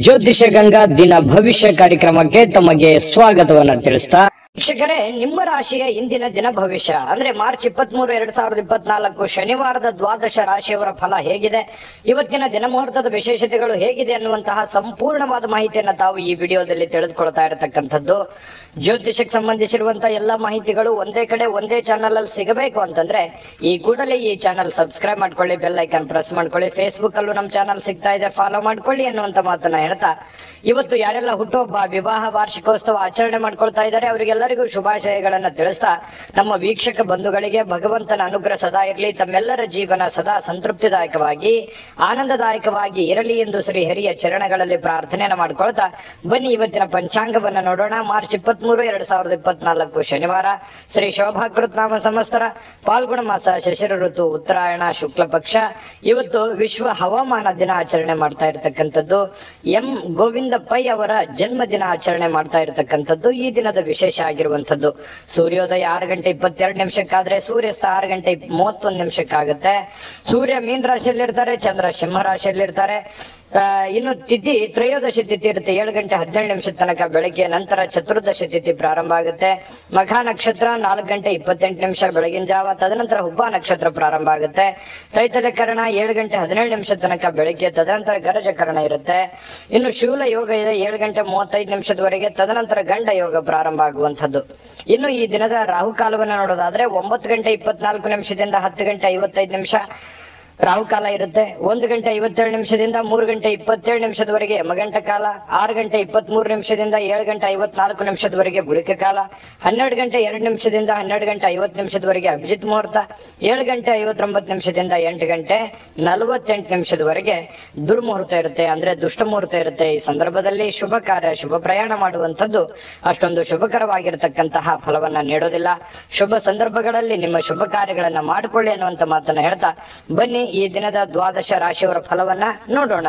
ಜ್ಯೋತಿಷ ಗಂಗಾ ದಿನ ಭವಿಷ್ಯ ಕಾರ್ಯಕ್ರಮಕ್ಕೆ ತಮಗೆ ಸ್ವಾಗತವನ್ನ ತಿಳಿಸ್ತಾ ವೀಕ್ಷಕರೇ ನಿಮ್ಮ ರಾಶಿಯ ಇಂದಿನ ದಿನ ಭವಿಷ್ಯ ಅಂದ್ರೆ ಮಾರ್ಚ್ ಇಪ್ಪತ್ತ್ ಮೂರು ಎರಡ್ ಸಾವಿರದ ಇಪ್ಪತ್ನಾಲ್ಕು ಶನಿವಾರದ ದ್ವಾದಶ ರಾಶಿಯವರ ಫಲ ಹೇಗಿದೆ ಇವತ್ತಿನ ದಿನ ಮುಹೂರ್ತದ ವಿಶೇಷತೆಗಳು ಹೇಗಿದೆ ಅನ್ನುವಂತಹ ಸಂಪೂರ್ಣವಾದ ಮಾಹಿತಿಯನ್ನ ತಾವು ಈ ವಿಡಿಯೋದಲ್ಲಿ ತಿಳಿದುಕೊಳ್ತಾ ಇರತಕ್ಕಂಥದ್ದು ಜ್ಯೋತಿಷಕ್ಕೆ ಸಂಬಂಧಿಸಿರುವಂತಹ ಎಲ್ಲಾ ಮಾಹಿತಿಗಳು ಒಂದೇ ಕಡೆ ಒಂದೇ ಚಾನಲ್ ಅಲ್ಲಿ ಸಿಗಬೇಕು ಅಂತಂದ್ರೆ ಈ ಕೂಡಲೇ ಈ ಚಾನಲ್ ಸಬ್ಸ್ಕ್ರೈಬ್ ಮಾಡ್ಕೊಳ್ಳಿ ಬೆಲ್ ಐಕಾನ್ ಪ್ರೆಸ್ ಮಾಡ್ಕೊಳ್ಳಿ ಫೇಸ್ಬುಕ್ ಅಲ್ಲೂ ನಮ್ಮ ಚಾನಲ್ ಸಿಗ್ತಾ ಇದೆ ಫಾಲೋ ಮಾಡ್ಕೊಳ್ಳಿ ಅನ್ನುವಂತ ಮಾತನ್ನ ಹೇಳ್ತಾ ಇವತ್ತು ಯಾರೆಲ್ಲ ಹುಟ್ಟುಹಬ್ಬ ವಿವಾಹ ವಾರ್ಷಿಕೋತ್ಸವ ಆಚರಣೆ ಮಾಡ್ಕೊಳ್ತಾ ಇದ್ದಾರೆ ಅವರಿಗೆಲ್ಲರಿಗೂ ಶುಭಾಶಯಗಳನ್ನ ತಿಳಿಸ್ತಾ ನಮ್ಮ ವೀಕ್ಷಕ ಬಂಧುಗಳಿಗೆ ಭಗವಂತನ ಅನುಗ್ರಹ ಸದಾ ಇರಲಿ ತಮ್ಮೆಲ್ಲರ ಜೀವನ ಸದಾ ಸಂತೃಪ್ತಿದಾಯಕವಾಗಿ ಆನಂದದಾಯಕವಾಗಿ ಇರಲಿ ಎಂದು ಶ್ರೀ ಹರಿಯ ಚರಣಗಳಲ್ಲಿ ಪ್ರಾರ್ಥನೆಯನ್ನ ಮಾಡ್ಕೊಳ್ತಾ ಬನ್ನಿ ಇವತ್ತಿನ ಪಂಚಾಂಗವನ್ನ ನೋಡೋಣ ಮಾರ್ಚ್ ಇಪ್ಪತ್ತ್ ಮೂರು ಎರಡ್ ಸಾವಿರದ ಇಪ್ಪತ್ನಾಲ್ಕು ಶನಿವಾರ ಶ್ರೀ ಶೋಭಾಕೃತ್ ನಾಮ ಸಂವತ್ಸರ ಪಾಲ್ಗುಣ ಮಾಸ ಶಿಶಿರ ಋತು ಉತ್ತರಾಯಣ ಶುಕ್ಲ ಪಕ್ಷ ಇವತ್ತು ವಿಶ್ವ ಹವಾಮಾನ ದಿನ ಆಚರಣೆ ಮಾಡ್ತಾ ಇರತಕ್ಕಂಥದ್ದು ಎಂ ಗೋವಿಂದ ಪೈ ಅವರ ಜನ್ಮ ದಿನ ಆಚರಣೆ ಮಾಡ್ತಾ ಇರತಕ್ಕಂಥದ್ದು ಈ ದಿನದ ವಿಶೇಷ ಆಗಿರುವಂತದ್ದು ಸೂರ್ಯೋದಯ ಆರು ಗಂಟೆ ಇಪ್ಪತ್ತೆರಡು ನಿಮಿಷಕ್ಕಾದ್ರೆ ಸೂರ್ಯಾಸ್ತ ಆರು ಗಂಟೆ ಮೂವತ್ತೊಂದು ನಿಮಿಷಕ್ಕಾಗುತ್ತೆ ಸೂರ್ಯ ಮೀನ್ ರಾಶಿಯಲ್ಲಿರ್ತಾರೆ ಚಂದ್ರ ಸಿಂಹ ರಾಶಿಯಲ್ಲಿರ್ತಾರೆ ಆ, ಇನ್ನು ತಿಥಿ ತ್ರಯೋದಶಿ ತಿಥಿ ಇರುತ್ತೆ ಏಳು ಗಂಟೆ ಹದಿನೇಳು ನಿಮಿಷದ ತನಕ ಬೆಳಗ್ಗೆ ನಂತರ ಚತುರ್ದಶಿ ತಿಥಿ ಪ್ರಾರಂಭ ಆಗುತ್ತೆ ಮಖ ನಕ್ಷತ್ರ ನಾಲ್ಕು ಗಂಟೆ ಇಪ್ಪತ್ತೆಂಟು ನಿಮಿಷ ಬೆಳಗಿನ ಜಾವ ತದನಂತರ ಹುಬ್ಬ ನಕ್ಷತ್ರ ಪ್ರಾರಂಭ ಆಗುತ್ತೆ ತೈತಲಕರಣ ಏಳು ಗಂಟೆ ಹದಿನೇಳು ನಿಮಿಷದ ತನಕ ಬೆಳಗ್ಗೆ ತದನಂತರ ಗರಜಕರಣ ಇರುತ್ತೆ ಇನ್ನು ಶೂಲ ಯೋಗ ಇದೆ ಏಳು ಗಂಟೆ ಮೂವತ್ತೈದು ನಿಮಿಷದವರೆಗೆ ತದನಂತರ ಗಂಡ ಯೋಗ ಪ್ರಾರಂಭ ಆಗುವಂಥದ್ದು ಇನ್ನು ಈ ದಿನದ ರಾಹುಕಾಲವನ್ನು ನೋಡೋದಾದ್ರೆ ಒಂಬತ್ತು ಗಂಟೆ ಇಪ್ಪತ್ನಾಲ್ಕು ನಿಮಿಷದಿಂದ ಹತ್ತು ಗಂಟೆ ಐವತ್ತೈದು ನಿಮಿಷ ರಾಹುಕಾಲ ಇರುತ್ತೆ ಒಂದು ಗಂಟೆ ಐವತ್ತೇಳು ನಿಮಿಷದಿಂದ ಮೂರು ಗಂಟೆ ಇಪ್ಪತ್ತೇಳು ನಿಮಿಷದವರೆಗೆ ಯಮಗಂಟ ಕಾಲ ಆರು ಗಂಟೆ ಇಪ್ಪತ್ಮೂರು ನಿಮಿಷದಿಂದ ಏಳು ಗಂಟೆ ಐವತ್ನಾಲ್ಕು ನಿಮಿಷದವರೆಗೆ ಗುಳಿಕ ಕಾಲ ಹನ್ನೆರಡು ಗಂಟೆ ಎರಡು ನಿಮಿಷದಿಂದ ಹನ್ನೆರಡು ಗಂಟೆ ಐವತ್ತು ನಿಮಿಷದವರೆಗೆ ಅಭಿಜಿತ್ ಮುಹೂರ್ತ ಏಳು ಗಂಟೆ ಐವತ್ತೊಂಬತ್ತು ನಿಮಿಷದಿಂದ ಎಂಟು ಗಂಟೆ ನಲವತ್ತೆಂಟು ನಿಮಿಷದವರೆಗೆ ದುರ್ಮುಹೂರ್ತ ಇರುತ್ತೆ ಅಂದ್ರೆ ದುಷ್ಟ ಮುಹೂರ್ತ ಇರುತ್ತೆ ಈ ಸಂದರ್ಭದಲ್ಲಿ ಶುಭ ಕಾರ್ಯ ಶುಭ ಪ್ರಯಾಣ ಮಾಡುವಂಥದ್ದು ಅಷ್ಟೊಂದು ಶುಭಕರವಾಗಿರತಕ್ಕಂತಹ ಫಲವನ್ನ ನೀಡೋದಿಲ್ಲ ಶುಭ ಸಂದರ್ಭಗಳಲ್ಲಿ ನಿಮ್ಮ ಶುಭ ಕಾರ್ಯಗಳನ್ನ ಮಾಡಿಕೊಳ್ಳಿ ಅನ್ನುವಂತ ಮಾತನ್ನ ಹೇಳ್ತಾ ಬನ್ನಿ ಈ ದಿನದ ದ್ವಾದಶ ರಾಶಿಯವರ ಫಲವನ್ನ ನೋಡೋಣ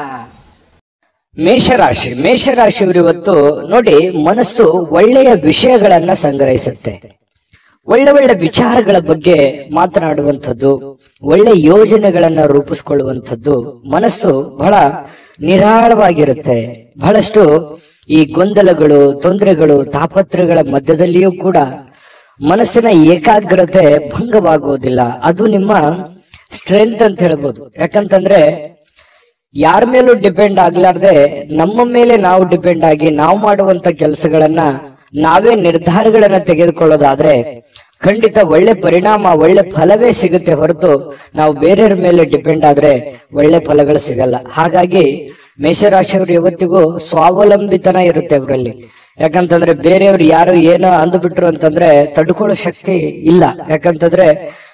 ಮೇಷರಾಶಿ ಮೇಷರಾಶಿಯವರು ಇವತ್ತು ನೋಡಿ ಮನಸ್ಸು ಒಳ್ಳೆಯ ವಿಷಯಗಳನ್ನ ಸಂಗ್ರಹಿಸುತ್ತೆ ಒಳ್ಳೆ ಒಳ್ಳೆ ವಿಚಾರಗಳ ಬಗ್ಗೆ ಮಾತನಾಡುವಂಥದ್ದು ಒಳ್ಳೆ ಯೋಜನೆಗಳನ್ನ ರೂಪಿಸ್ಕೊಳ್ಳುವಂಥದ್ದು ಮನಸ್ಸು ಬಹಳ ನಿರಾಳವಾಗಿರುತ್ತೆ ಬಹಳಷ್ಟು ಈ ಗೊಂದಲಗಳು ತೊಂದರೆಗಳು ತಾಪತ್ರಗಳ ಮಧ್ಯದಲ್ಲಿಯೂ ಕೂಡ ಮನಸ್ಸಿನ ಏಕಾಗ್ರತೆ ಭಂಗವಾಗುವುದಿಲ್ಲ ಅದು ನಿಮ್ಮ ಸ್ಟ್ರೆಂತ್ ಅಂತ ಹೇಳ್ಬೋದು ಯಾಕಂತಂದ್ರೆ ಯಾರ ಮೇಲೂ ಡಿಪೆಂಡ್ ಆಗ್ಲಾರ್ದೆ ನಮ್ಮ ಮೇಲೆ ನಾವು ಡಿಪೆಂಡ್ ಆಗಿ ನಾವು ಮಾಡುವಂತ ಕೆಲಸಗಳನ್ನ ನಾವೇ ನಿರ್ಧಾರಗಳನ್ನ ತೆಗೆದುಕೊಳ್ಳೋದಾದ್ರೆ ಖಂಡಿತ ಒಳ್ಳೆ ಪರಿಣಾಮ ಒಳ್ಳೆ ಫಲವೇ ಸಿಗುತ್ತೆ ಹೊರತು ನಾವು ಬೇರೆಯವ್ರ ಮೇಲೆ ಡಿಪೆಂಡ್ ಆದ್ರೆ ಒಳ್ಳೆ ಫಲಗಳು ಸಿಗಲ್ಲ ಹಾಗಾಗಿ ಮೇಷರಾಶಿಯವರು ಯಾವತ್ತಿಗೂ ಸ್ವಾವಲಂಬಿತನ ಇರುತ್ತೆ ಅವರಲ್ಲಿ ಯಾಕಂತಂದ್ರೆ ಬೇರೆಯವ್ರು ಯಾರು ಏನೋ ಅಂದ್ಬಿಟ್ರು ಅಂತಂದ್ರೆ ತಡ್ಕೊಳ್ಳೋ ಶಕ್ತಿ ಇಲ್ಲ ಯಾಕಂತಂದ್ರೆ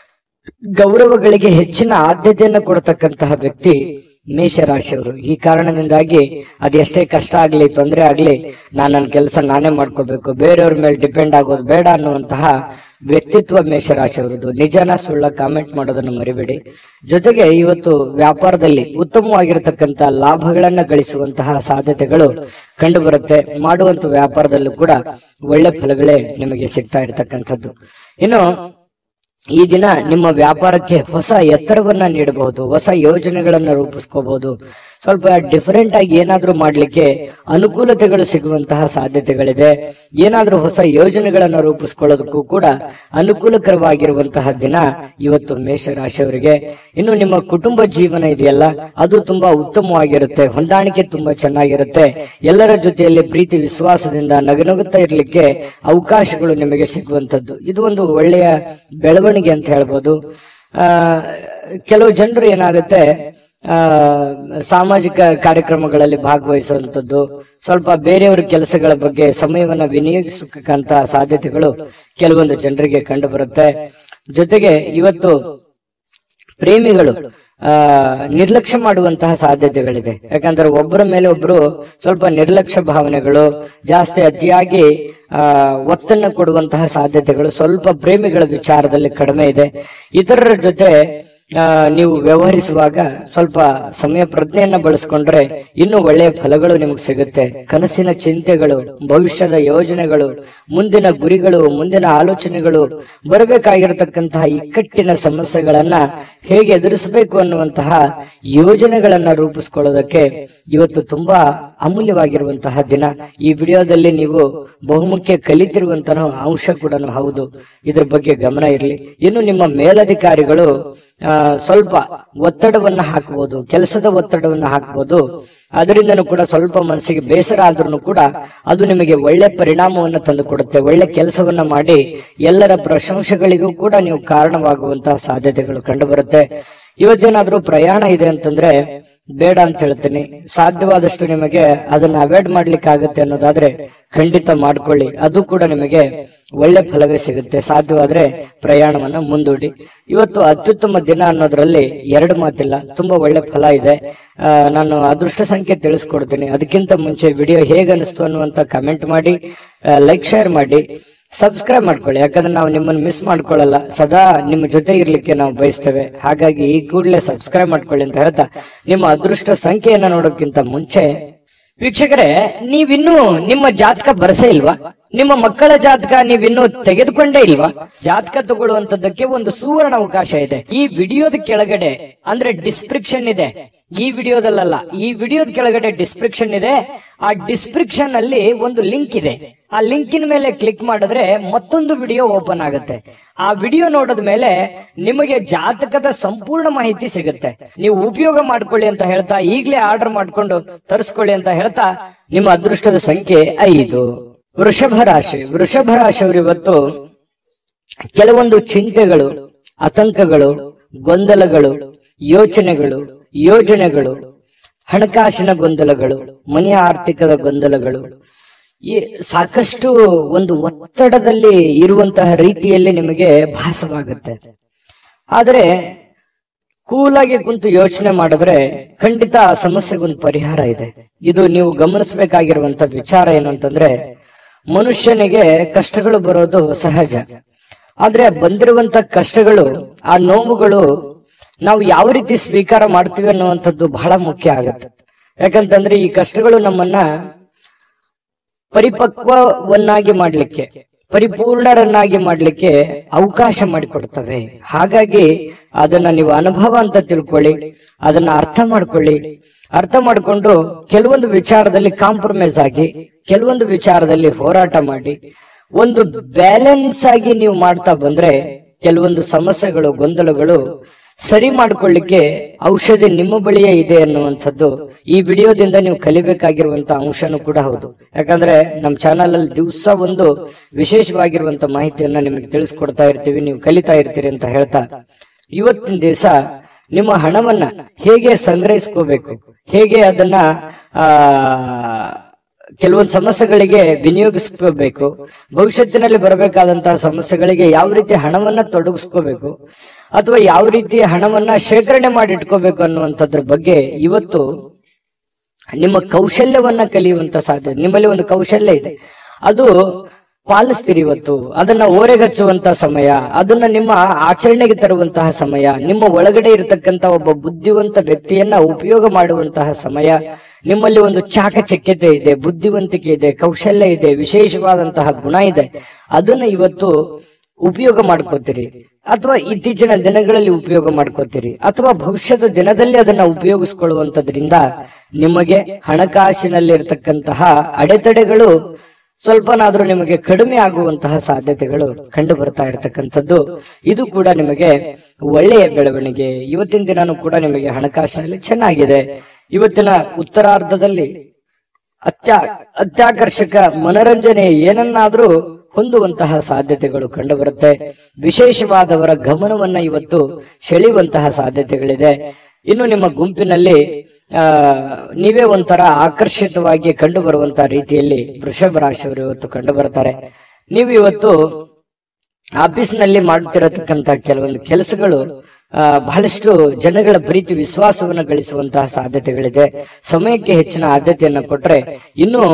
ಗೌರವಗಳಿಗೆ ಹೆಚ್ಚಿನ ಆದ್ಯತೆಯನ್ನು ಕೊಡತಕ್ಕಂತಹ ವ್ಯಕ್ತಿ ಮೇಷರಾಶಿಯವರು ಈ ಕಾರಣದಿಂದಾಗಿ ಅದೆಷ್ಟೇ ಕಷ್ಟ ಆಗ್ಲಿ ತೊಂದರೆ ಆಗ್ಲಿ ನಾನು ನನ್ನ ಕೆಲಸ ನಾನೇ ಮಾಡ್ಕೋಬೇಕು ಬೇರೆಯವ್ರ ಮೇಲೆ ಡಿಪೆಂಡ್ ಆಗೋದು ಬೇಡ ಅನ್ನುವಂತಹ ವ್ಯಕ್ತಿತ್ವ ಮೇಷರಾಶಿಯವರದು ನಿಜನ ಸುಳ್ಳ ಕಾಮೆಂಟ್ ಮಾಡೋದನ್ನು ಮರಿಬೇಡಿ ಜೊತೆಗೆ ಇವತ್ತು ವ್ಯಾಪಾರದಲ್ಲಿ ಉತ್ತಮವಾಗಿರತಕ್ಕಂತ ಲಾಭಗಳನ್ನ ಗಳಿಸುವಂತಹ ಸಾಧ್ಯತೆಗಳು ಕಂಡು ಬರುತ್ತೆ ಮಾಡುವಂತ ವ್ಯಾಪಾರದಲ್ಲೂ ಕೂಡ ಒಳ್ಳೆ ಫಲಗಳೇ ನಿಮಗೆ ಸಿಗ್ತಾ ಇರತಕ್ಕಂಥದ್ದು ಇನ್ನು ಈ ದಿನ ನಿಮ್ಮ ವ್ಯಾಪಾರಕ್ಕೆ ಹೊಸ ಎತ್ತರವನ್ನ ನೀಡಬಹುದು ಹೊಸ ಯೋಜನೆಗಳನ್ನ ರೂಪಿಸ್ಕೋಬಹುದು ಸ್ವಲ್ಪ ಡಿಫರೆಂಟ್ ಆಗಿ ಏನಾದ್ರೂ ಮಾಡ್ಲಿಕ್ಕೆ ಅನುಕೂಲತೆಗಳು ಸಿಗುವಂತಹ ಸಾಧ್ಯತೆಗಳಿದೆ ಏನಾದ್ರೂ ಹೊಸ ಯೋಜನೆಗಳನ್ನ ರೂಪಿಸ್ಕೊಳ್ಳೋದಕ್ಕೂ ಕೂಡ ಅನುಕೂಲಕರವಾಗಿರುವಂತಹ ದಿನ ಇವತ್ತು ಮೇಷರಾಶಿಯವರಿಗೆ ಇನ್ನು ನಿಮ್ಮ ಕುಟುಂಬ ಜೀವನ ಇದೆಯಲ್ಲ ಅದು ತುಂಬಾ ಉತ್ತಮವಾಗಿರುತ್ತೆ ಹೊಂದಾಣಿಕೆ ತುಂಬಾ ಚೆನ್ನಾಗಿರುತ್ತೆ ಎಲ್ಲರ ಜೊತೆಯಲ್ಲಿ ಪ್ರೀತಿ ವಿಶ್ವಾಸದಿಂದ ನಗನಗುತ್ತಾ ಇರ್ಲಿಕ್ಕೆ ಅವಕಾಶಗಳು ನಿಮಗೆ ಸಿಗುವಂತದ್ದು ಇದು ಒಂದು ಒಳ್ಳೆಯ ಬೆಳವಣಿಗೆ ಅಂತ ಹೇಳ್ಬೋದು ಆ ಕೆಲವು ಜನರು ಏನಾಗುತ್ತೆ ಆ ಸಾಮಾಜಿಕ ಕಾರ್ಯಕ್ರಮಗಳಲ್ಲಿ ಭಾಗವಹಿಸುವಂತದ್ದು ಸ್ವಲ್ಪ ಬೇರೆಯವರ ಕೆಲಸಗಳ ಬಗ್ಗೆ ಸಮಯವನ್ನ ವಿನಿಯೋಗಿಸಕ್ಕಂತ ಸಾಧ್ಯತೆಗಳು ಕೆಲವೊಂದು ಜನರಿಗೆ ಕಂಡು ಬರುತ್ತೆ ಜೊತೆಗೆ ಇವತ್ತು ಪ್ರೇಮಿಗಳು ಆ ನಿರ್ಲಕ್ಷ್ಯ ಮಾಡುವಂತಹ ಸಾಧ್ಯತೆಗಳಿದೆ ಯಾಕಂದ್ರೆ ಒಬ್ಬರ ಮೇಲೆ ಒಬ್ರು ಸ್ವಲ್ಪ ನಿರ್ಲಕ್ಷ್ಯ ಭಾವನೆಗಳು ಜಾಸ್ತಿ ಅತಿಯಾಗಿ ಆ ಒತ್ತನ್ನು ಕೊಡುವಂತಹ ಸಾಧ್ಯತೆಗಳು ಸ್ವಲ್ಪ ಪ್ರೇಮಿಗಳ ವಿಚಾರದಲ್ಲಿ ಕಡಿಮೆ ಇದೆ ಇತರರ ಜೊತೆ ಆ, ನೀವು ವ್ಯವಹರಿಸುವಾಗ ಸ್ವಲ್ಪ ಸಮಯ ಪ್ರಜ್ಞೆಯನ್ನ ಬಳಸ್ಕೊಂಡ್ರೆ ಇನ್ನೂ ಒಳ್ಳೆಯ ಫಲಗಳು ನಿಮಗೆ ಸಿಗುತ್ತೆ ಕನಸಿನ ಚಿಂತೆಗಳು ಭವಿಷ್ಯದ ಯೋಜನೆಗಳು ಮುಂದಿನ ಗುರಿಗಳು ಮುಂದಿನ ಆಲೋಚನೆಗಳು ಬರಬೇಕಾಗಿರತಕ್ಕಂತಹ ಇಕ್ಕಟ್ಟಿನ ಸಮಸ್ಯೆಗಳನ್ನ ಹೇಗೆ ಎದುರಿಸಬೇಕು ಅನ್ನುವಂತಹ ಯೋಜನೆಗಳನ್ನ ರೂಪಿಸ್ಕೊಳ್ಳೋದಕ್ಕೆ ಇವತ್ತು ತುಂಬಾ ಅಮೂಲ್ಯವಾಗಿರುವಂತಹ ದಿನ ಈ ವಿಡಿಯೋದಲ್ಲಿ ನೀವು ಬಹುಮುಖ್ಯ ಕಲಿತಿರುವಂತಹ ಅಂಶ ಕೂಡ ಹೌದು ಇದ್ರ ಬಗ್ಗೆ ಗಮನ ಇರಲಿ ಇನ್ನು ನಿಮ್ಮ ಮೇಲಧಿಕಾರಿಗಳು ಆ, ಸ್ವಲ್ಪ ಒತ್ತಡವನ್ನ ಹಾಕಬಹುದು ಕೆಲಸದ ಒತ್ತಡವನ್ನ ಹಾಕಬಹುದು ಅದರಿಂದನೂ ಕೂಡ ಸ್ವಲ್ಪ ಮನಸ್ಸಿಗೆ ಬೇಸರ ಆದ್ರೂ ಕೂಡ ಅದು ನಿಮಗೆ ಒಳ್ಳೆ ಪರಿಣಾಮವನ್ನು ತಂದು ಕೊಡುತ್ತೆ ಒಳ್ಳೆ ಕೆಲಸವನ್ನ ಮಾಡಿ ಎಲ್ಲರ ಪ್ರಶಂಸೆಗಳಿಗೂ ಕೂಡ ನೀವು ಕಾರಣವಾಗುವಂತಹ ಸಾಧ್ಯತೆಗಳು ಕಂಡು ಬರುತ್ತೆ ಇವತ್ತೇನಾದ್ರೂ ಪ್ರಯಾಣ ಇದೆ ಅಂತಂದ್ರೆ ಬೇಡ ಅಂತ ಹೇಳ್ತೀನಿ ಸಾಧ್ಯವಾದಷ್ಟು ನಿಮಗೆ ಅದನ್ನ ಅವಾಯ್ಡ್ ಮಾಡ್ಲಿಕ್ಕೆ ಆಗುತ್ತೆ ಅನ್ನೋದಾದ್ರೆ ಖಂಡಿತ ಮಾಡ್ಕೊಳ್ಳಿ ಅದು ಕೂಡ ನಿಮಗೆ ಒಳ್ಳೆ ಫಲವೇ ಸಿಗುತ್ತೆ ಸಾಧ್ಯವಾದ್ರೆ ಪ್ರಯಾಣವನ್ನ ಮುಂದೂಡಿ ಇವತ್ತು ಅತ್ಯುತ್ತಮ ದಿನ ಅನ್ನೋದ್ರಲ್ಲಿ ಎರಡು ಮಾತಿಲ್ಲ ತುಂಬಾ ಒಳ್ಳೆ ಫಲ ಇದೆ ಆ, ನಾನು ಅದೃಷ್ಟ ಸಂಖ್ಯೆ ತಿಳಿಸ್ಕೊಡ್ತೀನಿ ಅದಕ್ಕಿಂತ ಮುಂಚೆ ವಿಡಿಯೋ ಹೇಗೆ ಅನಿಸ್ತು ಅನ್ನುವಂತ ಕಮೆಂಟ್ ಮಾಡಿ ಲೈಕ್ ಶೇರ್ ಮಾಡಿ ಸಬ್ಸ್ಕ್ರೈಬ್ ಮಾಡ್ಕೊಳ್ಳಿ ಯಾಕಂದ್ರೆ ನಾವು ನಿಮ್ಮನ್ನು ಮಿಸ್ ಮಾಡ್ಕೊಳ್ಳಲ್ಲ ಸದಾ ನಿಮ್ಮ ಜೊತೆ ಇರ್ಲಿಕ್ಕೆ ನಾವು ಬಯಸ್ತೇವೆ ಹಾಗಾಗಿ ಈ ಕೂಡಲೇ ಸಬ್ಸ್ಕ್ರೈಬ್ ಮಾಡ್ಕೊಳ್ಳಿ ಅಂತ ಹೇಳ್ತಾ ನಿಮ್ಮ ಅದೃಷ್ಟ ಸಂಖ್ಯೆಯನ್ನ ನೋಡೋಕ್ಕಿಂತ ಮುಂಚೆ ವೀಕ್ಷಕರೇ ನೀವಿನ್ನೂ ನಿಮ್ಮ ಜಾತಕ ಬರಸೇ ಇಲ್ವಾ ನಿಮ್ಮ ಮಕ್ಕಳ ಜಾತಕ ನೀವಿನ್ನೂ ತೆಗೆದುಕೊಂಡೇ ಇಲ್ವಾ ಜಾತಕ ತಗೊಳ್ಳುವಂತದ್ದಕ್ಕೆ ಒಂದು ಸುವರ್ಣ ಅವಕಾಶ ಇದೆ ಈ ವಿಡಿಯೋದ ಕೆಳಗಡೆ ಅಂದ್ರೆ ಡಿಸ್ಕ್ರಿಪ್ಷನ್ ಇದೆ ಈ ವಿಡಿಯೋದಲ್ಲ ಈ ವಿಡಿಯೋದ ಕೆಳಗಡೆ ಡಿಸ್ಕ್ರಿಪ್ಷನ್ ಇದೆ ಆ ಡಿಸ್ಕ್ರಿಪ್ಷನ್ ಅಲ್ಲಿ ಒಂದು ಲಿಂಕ್ ಇದೆ ಆ ಲಿಂಕಿನ ಮೇಲೆ ಕ್ಲಿಕ್ ಮಾಡಿದ್ರೆ ಮತ್ತೊಂದು ವಿಡಿಯೋ ಓಪನ್ ಆಗುತ್ತೆ ಆ ವಿಡಿಯೋ ನೋಡಿದ ಮೇಲೆ ನಿಮಗೆ ಜಾತಕದ ಸಂಪೂರ್ಣ ಮಾಹಿತಿ ಸಿಗುತ್ತೆ ನೀವು ಉಪಯೋಗ ಮಾಡ್ಕೊಳ್ಳಿ ಅಂತ ಹೇಳ್ತಾ ಈಗಲೇ ಆರ್ಡರ್ ಮಾಡ್ಕೊಂಡು ತರಿಸ್ಕೊಳ್ಳಿ ಅಂತ ಹೇಳ್ತಾ ನಿಮ್ಮ ಅದೃಷ್ಟದ ಸಂಖ್ಯೆ ಐದು ವೃಷಭ ರಾಶಿ ವೃಷಭ ರಾಶಿಯವರು ಇವತ್ತು ಕೆಲವೊಂದು ಚಿಂತೆಗಳು ಆತಂಕಗಳು ಗೊಂದಲಗಳು ಯೋಚನೆಗಳು ಯೋಜನೆಗಳು ಹಣಕಾಸಿನ ಗೊಂದಲಗಳು ಮನೆಯ ಆರ್ಥಿಕದ ಗೊಂದಲಗಳು ಈ ಸಾಕಷ್ಟು ಒಂದು ಒತ್ತಡದಲ್ಲಿ ಇರುವಂತಹ ರೀತಿಯಲ್ಲಿ ನಿಮಗೆ ಭಾಸವಾಗುತ್ತೆ ಆದರೆ ಕೂಲಾಗಿ ಕುಂತು ಯೋಚನೆ ಮಾಡಿದ್ರೆ ಖಂಡಿತ ಆ ಸಮಸ್ಯೆಗೊಂದು ಪರಿಹಾರ ಇದೆ ಇದು ನೀವು ಗಮನಿಸಬೇಕಾಗಿರುವಂತ ವಿಚಾರ ಏನು ಅಂತಂದ್ರೆ ಮನುಷ್ಯನಿಗೆ ಕಷ್ಟಗಳು ಬರೋದು ಸಹಜ ಆದ್ರೆ ಬಂದಿರುವಂತ ಕಷ್ಟಗಳು ಆ ನೋವುಗಳು ನಾವು ಯಾವ ರೀತಿ ಸ್ವೀಕಾರ ಮಾಡ್ತೀವಿ ಅನ್ನುವಂಥದ್ದು ಬಹಳ ಮುಖ್ಯ ಆಗುತ್ತೆ ಯಾಕಂತಂದ್ರೆ ಈ ಕಷ್ಟಗಳು ನಮ್ಮನ್ನ ಪರಿಪಕ್ವವನ್ನಾಗಿ ಮಾಡ್ಲಿಕ್ಕೆ ಪರಿಪೂರ್ಣರನ್ನಾಗಿ ಮಾಡ್ಲಿಕ್ಕೆ ಅವಕಾಶ ಮಾಡಿಕೊಡ್ತವೆ ಹಾಗಾಗಿ ಅದನ್ನ ನೀವು ಅನುಭವ ಅಂತ ತಿಳ್ಕೊಳ್ಳಿ ಅದನ್ನ ಅರ್ಥ ಮಾಡ್ಕೊಳ್ಳಿ ಅರ್ಥ ಮಾಡಿಕೊಂಡು ಕೆಲವೊಂದು ವಿಚಾರದಲ್ಲಿ ಕಾಂಪ್ರಮೈಸ್ ಆಗಿ ಕೆಲವೊಂದು ವಿಚಾರದಲ್ಲಿ ಹೋರಾಟ ಮಾಡಿ ಒಂದು ಬ್ಯಾಲೆನ್ಸ್ ಆಗಿ ನೀವು ಮಾಡ್ತಾ ಬಂದ್ರೆ ಕೆಲವೊಂದು ಸಮಸ್ಯೆಗಳು ಗೊಂದಲಗಳು ಸರಿ ಮಾಡ್ಕೊಳ್ಳಿಕ್ಕೆ ಔಷಧಿ ನಿಮ್ಮ ಬಳಿಯೇ ಇದೆ ಅನ್ನುವಂಥದ್ದು ಈ ವಿಡಿಯೋದಿಂದ ನೀವು ಕಲಿಬೇಕಾಗಿರುವಂತ ಅಂಶನೂ ಕೂಡ ಹೌದು ಯಾಕಂದ್ರೆ ನಮ್ಮ ಚಾನಲ್ ಅಲ್ಲಿ ದಿವಸ ಒಂದು ವಿಶೇಷವಾಗಿರುವಂತ ಮಾಹಿತಿಯನ್ನ ನಿಮಗೆ ತಿಳಿಸ್ಕೊಡ್ತಾ ಇರ್ತೀವಿ ನೀವು ಕಲಿತಾ ಇರ್ತೀರಿ ಅಂತ ಹೇಳ್ತಾ ಇವತ್ತಿನ ದಿವಸ ನಿಮ್ಮ ಹಣವನ್ನ ಹೇಗೆ ಸಂಗ್ರಹಿಸ್ಕೋಬೇಕು ಹೇಗೆ ಅದನ್ನ ಆ ಕೆಲವೊಂದು ಸಮಸ್ಯೆಗಳಿಗೆ ವಿನಿಯೋಗಿಸ್ಕೋಬೇಕು ಭವಿಷ್ಯತ್ತಿನಲ್ಲಿ ಬರಬೇಕಾದಂತಹ ಸಮಸ್ಯೆಗಳಿಗೆ ಯಾವ ರೀತಿ ಹಣವನ್ನ ತೊಡಗಿಸ್ಕೋಬೇಕು ಅಥವಾ ಯಾವ ರೀತಿ ಹಣವನ್ನ ಶೇಖರಣೆ ಮಾಡಿ ಇಟ್ಕೋಬೇಕು ಅನ್ನುವಂಥದ್ರ ಬಗ್ಗೆ ಇವತ್ತು ನಿಮ್ಮ ಕೌಶಲ್ಯವನ್ನ ಕಲಿಯುವಂತ ಸಾಧ್ಯತೆ ನಿಮ್ಮಲ್ಲಿ ಒಂದು ಕೌಶಲ್ಯ ಇದೆ ಅದು ಪಾಲಿಸ್ತೀರಿ ಇವತ್ತು ಅದನ್ನ ಓರೆಗಚ್ಚುವಂತ ಸಮಯ ಅದನ್ನ ನಿಮ್ಮ ಆಚರಣೆಗೆ ತರುವಂತಹ ಸಮಯ ನಿಮ್ಮ ಒಳಗಡೆ ಇರತಕ್ಕಂತ ಒಬ್ಬ ಬುದ್ಧಿವಂತ ವ್ಯಕ್ತಿಯನ್ನ ಉಪಯೋಗ ಮಾಡುವಂತಹ ಸಮಯ ನಿಮ್ಮಲ್ಲಿ ಒಂದು ಚಾಕಚಕ್ಯತೆ ಇದೆ ಬುದ್ಧಿವಂತಿಕೆ ಇದೆ ಕೌಶಲ್ಯ ಇದೆ ವಿಶೇಷವಾದಂತಹ ಗುಣ ಇದೆ ಅದನ್ನ ಇವತ್ತು ಉಪಯೋಗ ಮಾಡ್ಕೋತೀರಿ ಅಥವಾ ಇತ್ತೀಚಿನ ದಿನಗಳಲ್ಲಿ ಉಪಯೋಗ ಮಾಡ್ಕೋತೀರಿ ಅಥವಾ ಭವಿಷ್ಯದ ದಿನದಲ್ಲಿ ಅದನ್ನ ಉಪಯೋಗಿಸ್ಕೊಳ್ಳುವಂತದ್ರಿಂದ ನಿಮಗೆ ಹಣಕಾಸಿನಲ್ಲಿರ್ತಕ್ಕಂತಹ ಅಡೆತಡೆಗಳು ಸ್ವಲ್ಪನಾದ್ರೂ ನಿಮಗೆ ಕಡಿಮೆ ಆಗುವಂತಹ ಸಾಧ್ಯತೆಗಳು ಕಂಡು ಬರ್ತಾ ಇರತಕ್ಕಂಥದ್ದು ಇದು ಕೂಡ ನಿಮಗೆ ಒಳ್ಳೆಯ ಬೆಳವಣಿಗೆ ಇವತ್ತಿನ ದಿನಾನು ಕೂಡ ನಿಮಗೆ ಹಣಕಾಸಿನಲ್ಲಿ ಚೆನ್ನಾಗಿದೆ ಇವತ್ತಿನ ಉತ್ತರಾರ್ಧದಲ್ಲಿ ಅತ್ಯ ಅತ್ಯಾಕರ್ಷಕ ಮನರಂಜನೆ ಏನನ್ನಾದ್ರೂ ಹೊಂದುವಂತಹ ಸಾಧ್ಯತೆಗಳು ಕಂಡುಬರುತ್ತೆ ವಿಶೇಷವಾದವರ ಗಮನವನ್ನ ಇವತ್ತು ಸೆಳೆಯುವಂತಹ ಸಾಧ್ಯತೆಗಳಿದೆ ಇನ್ನು ನಿಮ್ಮ ಗುಂಪಿನಲ್ಲಿ ಆ ನೀವೇ ಒಂಥರ ಆಕರ್ಷಿತವಾಗಿ ಕಂಡು ಬರುವಂತಹ ರೀತಿಯಲ್ಲಿ ವೃಷಭ ರಾಶಿಯವರು ಇವತ್ತು ಕಂಡು ಬರ್ತಾರೆ ನೀವು ಇವತ್ತು ಆಫೀಸ್ನಲ್ಲಿ ಮಾಡುತ್ತಿರತಕ್ಕಂತ ಕೆಲವೊಂದು ಕೆಲಸಗಳು ಆ, ಬಹಳಷ್ಟು ಜನಗಳ ಪ್ರೀತಿ ವಿಶ್ವಾಸವನ್ನು ಗಳಿಸುವಂತಹ ಸಾಧ್ಯತೆಗಳಿದೆ ಸಮಯಕ್ಕೆ ಹೆಚ್ಚಿನ ಆದ್ಯತೆಯನ್ನು ಕೊಟ್ರೆ ಇನ್ನು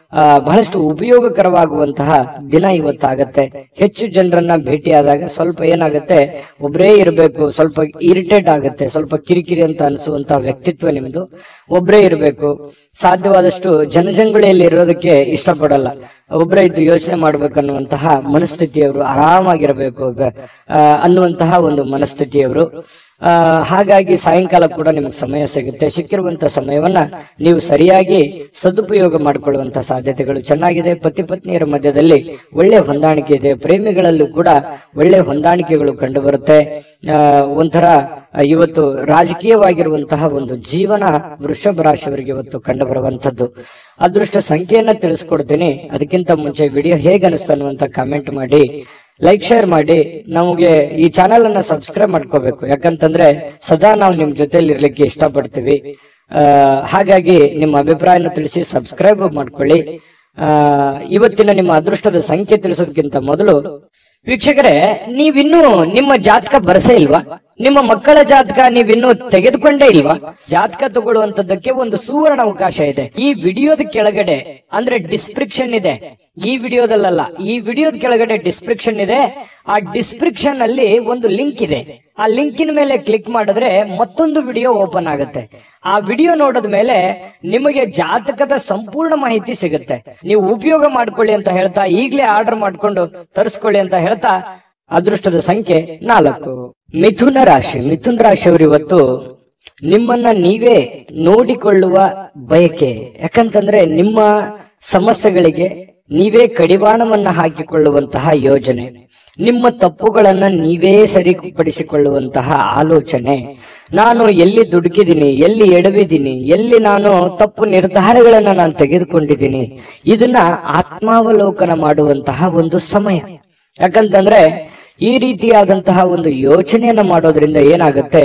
ಆ, ಬಹಳಷ್ಟು ಉಪಯೋಗಕರವಾಗುವಂತಹ ದಿನ ಇವತ್ತಾಗತ್ತೆ ಹೆಚ್ಚು ಜನರನ್ನ ಭೇಟಿಯಾದಾಗ ಸ್ವಲ್ಪ ಏನಾಗುತ್ತೆ ಒಬ್ಬರೇ ಇರಬೇಕು ಸ್ವಲ್ಪ ಇರಿಟೇಟ್ ಆಗುತ್ತೆ ಸ್ವಲ್ಪ ಕಿರಿಕಿರಿ ಅಂತ ಅನಿಸುವಂತಹ ವ್ಯಕ್ತಿತ್ವ ನಿಮ್ದು ಒಬ್ಬರೇ ಇರಬೇಕು ಸಾಧ್ಯವಾದಷ್ಟು ಜನಜಂಗುಳಿಯಲ್ಲಿ ಇರೋದಕ್ಕೆ ಇಷ್ಟಪಡಲ್ಲ ಒಬ್ಬರೇ ಇದ್ದು ಯೋಚನೆ ಮಾಡ್ಬೇಕನ್ನುವಂತಹ ಮನಸ್ಥಿತಿಯವರು ಆರಾಮಾಗಿರಬೇಕು ಬ- ಆ, ಅನ್ನುವಂತಹ ಒಂದು ಮನಸ್ಥಿತಿಯವರು ಆ, ಹಾಗಾಗಿ ಸಾಯಂಕಾಲ ಕೂಡ ನಿಮಗೆ ಸಮಯ ಸಿಗುತ್ತೆ ಸಿಕ್ಕಿರುವಂತ ಸಮಯವನ್ನ ನೀವು ಸರಿಯಾಗಿ ಸದುಪಯೋಗ ಮಾಡಿಕೊಳ್ಳುವಂತ ಸಾಧ್ಯತೆಗಳು ಚೆನ್ನಾಗಿದೆ ಪತಿ ಪತ್ನಿಯರ ಮಧ್ಯದಲ್ಲಿ ಒಳ್ಳೆ ಹೊಂದಾಣಿಕೆ ಇದೆ ಪ್ರೇಮಿಗಳಲ್ಲೂ ಕೂಡ ಒಳ್ಳೆ ಹೊಂದಾಣಿಕೆಗಳು ಕಂಡು ಬರುತ್ತೆ ಆ, ಒಂಥರ ಆ, ಇವತ್ತು ರಾಜಕೀಯವಾಗಿರುವಂತಹ ಒಂದು ಜೀವನ ವೃಷಭ ರಾಶಿಯವರಿಗೆ ಇವತ್ತು ಕಂಡು ಬರುವಂತದ್ದು ಅದೃಷ್ಟ ಸಂಖ್ಯೆಯನ್ನ ತಿಳಿಸ್ಕೊಡ್ತೀನಿ ಅದಕ್ಕಿಂತ ಮುಂಚೆ ವಿಡಿಯೋ ಹೇಗೆ ಅನಿಸ್ತು ಅನ್ನುವಂತ ಕಾಮೆಂಟ್ ಮಾಡಿ ಲೈಕ್ ಶೇರ್ ಮಾಡಿ ನಮಗೆ ಈ ಚಾನೆಲ್ ಅನ್ನ ಸಬ್ಸ್ಕ್ರೈಬ್ ಮಾಡ್ಕೋಬೇಕು ಯಾಕಂತಂದ್ರೆ ಸದಾ ನಾವು ನಿಮ್ ಜೊತೆಲಿ ಇರ್ಲಿಕ್ಕೆ ಇಷ್ಟಪಡ್ತೀವಿ ಆ, ಹಾಗಾಗಿ ನಿಮ್ಮ ಅಭಿಪ್ರಾಯನ ತಿಳಿಸಿ ಸಬ್ಸ್ಕ್ರೈಬ್ ಮಾಡ್ಕೊಳ್ಳಿ ಆ, ಇವತ್ತಿನ ನಿಮ್ಮ ಅದೃಷ್ಟದ ಸಂಖ್ಯೆ ತಿಳಿಸೋದಕ್ಕಿಂತ ಮೊದಲು ವೀಕ್ಷಕರೇ ನೀವಿನ್ನೂ ನಿಮ್ಮ ಜಾತಕ ಬರಸೇ ಇಲ್ವಾ ನಿಮ್ಮ ಮಕ್ಕಳ ಜಾತಕ ನೀವಿನ್ನೂ ತೆಗೆದುಕೊಂಡೇ ಇಲ್ವಾ ಜಾತಕ ತಗೊಳ್ಳುವಂತದ್ದಕ್ಕೆ ಒಂದು ಸುವರ್ಣ ಅವಕಾಶ ಇದೆ ಈ ವಿಡಿಯೋದ ಕೆಳಗಡೆ ಅಂದ್ರೆ ಡಿಸ್ಕ್ರಿಪ್ಷನ್ ಇದೆ ಈ ವಿಡಿಯೋದಲ್ಲ ಈ ವಿಡಿಯೋದ ಕೆಳಗಡೆ ಡಿಸ್ಕ್ರಿಪ್ಷನ್ ಇದೆ ಆ ಡಿಸ್ಕ್ರಿಪ್ಷನ್ ಅಲ್ಲಿ ಒಂದು ಲಿಂಕ್ ಇದೆ ಆ ಲಿಂಕಿನ ಮೇಲೆ ಕ್ಲಿಕ್ ಮಾಡಿದ್ರೆ ಮತ್ತೊಂದು ವಿಡಿಯೋ ಓಪನ್ ಆಗುತ್ತೆ ಆ ವಿಡಿಯೋ ನೋಡಿದ ಮೇಲೆ ನಿಮಗೆ ಜಾತಕದ ಸಂಪೂರ್ಣ ಮಾಹಿತಿ ಸಿಗುತ್ತೆ ನೀವು ಉಪಯೋಗ ಮಾಡ್ಕೊಳ್ಳಿ ಅಂತ ಹೇಳ್ತಾ ಈಗಲೇ ಆರ್ಡರ್ ಮಾಡ್ಕೊಂಡು ತರಿಸ್ಕೊಳ್ಳಿ ಅಂತ ಹೇಳ್ತಾ ಅದೃಷ್ಟದ ಸಂಖ್ಯೆ ನಾಲ್ಕು ಮಿಥುನ ರಾಶಿ ಮಿಥುನ ರಾಶಿಯವರು ಇವತ್ತು ನಿಮ್ಮನ್ನ ನೀವೇ ನೋಡಿಕೊಳ್ಳುವ ಬಯಕೆ ಯಾಕಂತಂದ್ರೆ ನಿಮ್ಮ ಸಮಸ್ಯೆಗಳಿಗೆ ನೀವೇ ಕಡಿವಾಣವನ್ನ ಹಾಕಿಕೊಳ್ಳುವಂತಹ ಯೋಜನೆ ನಿಮ್ಮ ತಪ್ಪುಗಳನ್ನ ನೀವೇ ಸರಿಪಡಿಸಿಕೊಳ್ಳುವಂತಹ ಆಲೋಚನೆ ನಾನು ಎಲ್ಲಿ ದುಡುಕಿದ್ದೀನಿ ಎಲ್ಲಿ ಎಡವಿದ್ದೀನಿ ಎಲ್ಲಿ ನಾನು ತಪ್ಪು ನಿರ್ಧಾರಗಳನ್ನ ನಾನು ತೆಗೆದುಕೊಂಡಿದ್ದೀನಿ ಇದನ್ನ ಆತ್ಮಾವಲೋಕನ ಮಾಡುವಂತಹ ಒಂದು ಸಮಯ ಯಾಕಂತಂದ್ರೆ ಈ ರೀತಿಯಾದಂತಹ ಒಂದು ಯೋಚನೆಯನ್ನ ಮಾಡೋದ್ರಿಂದ ಏನಾಗುತ್ತೆ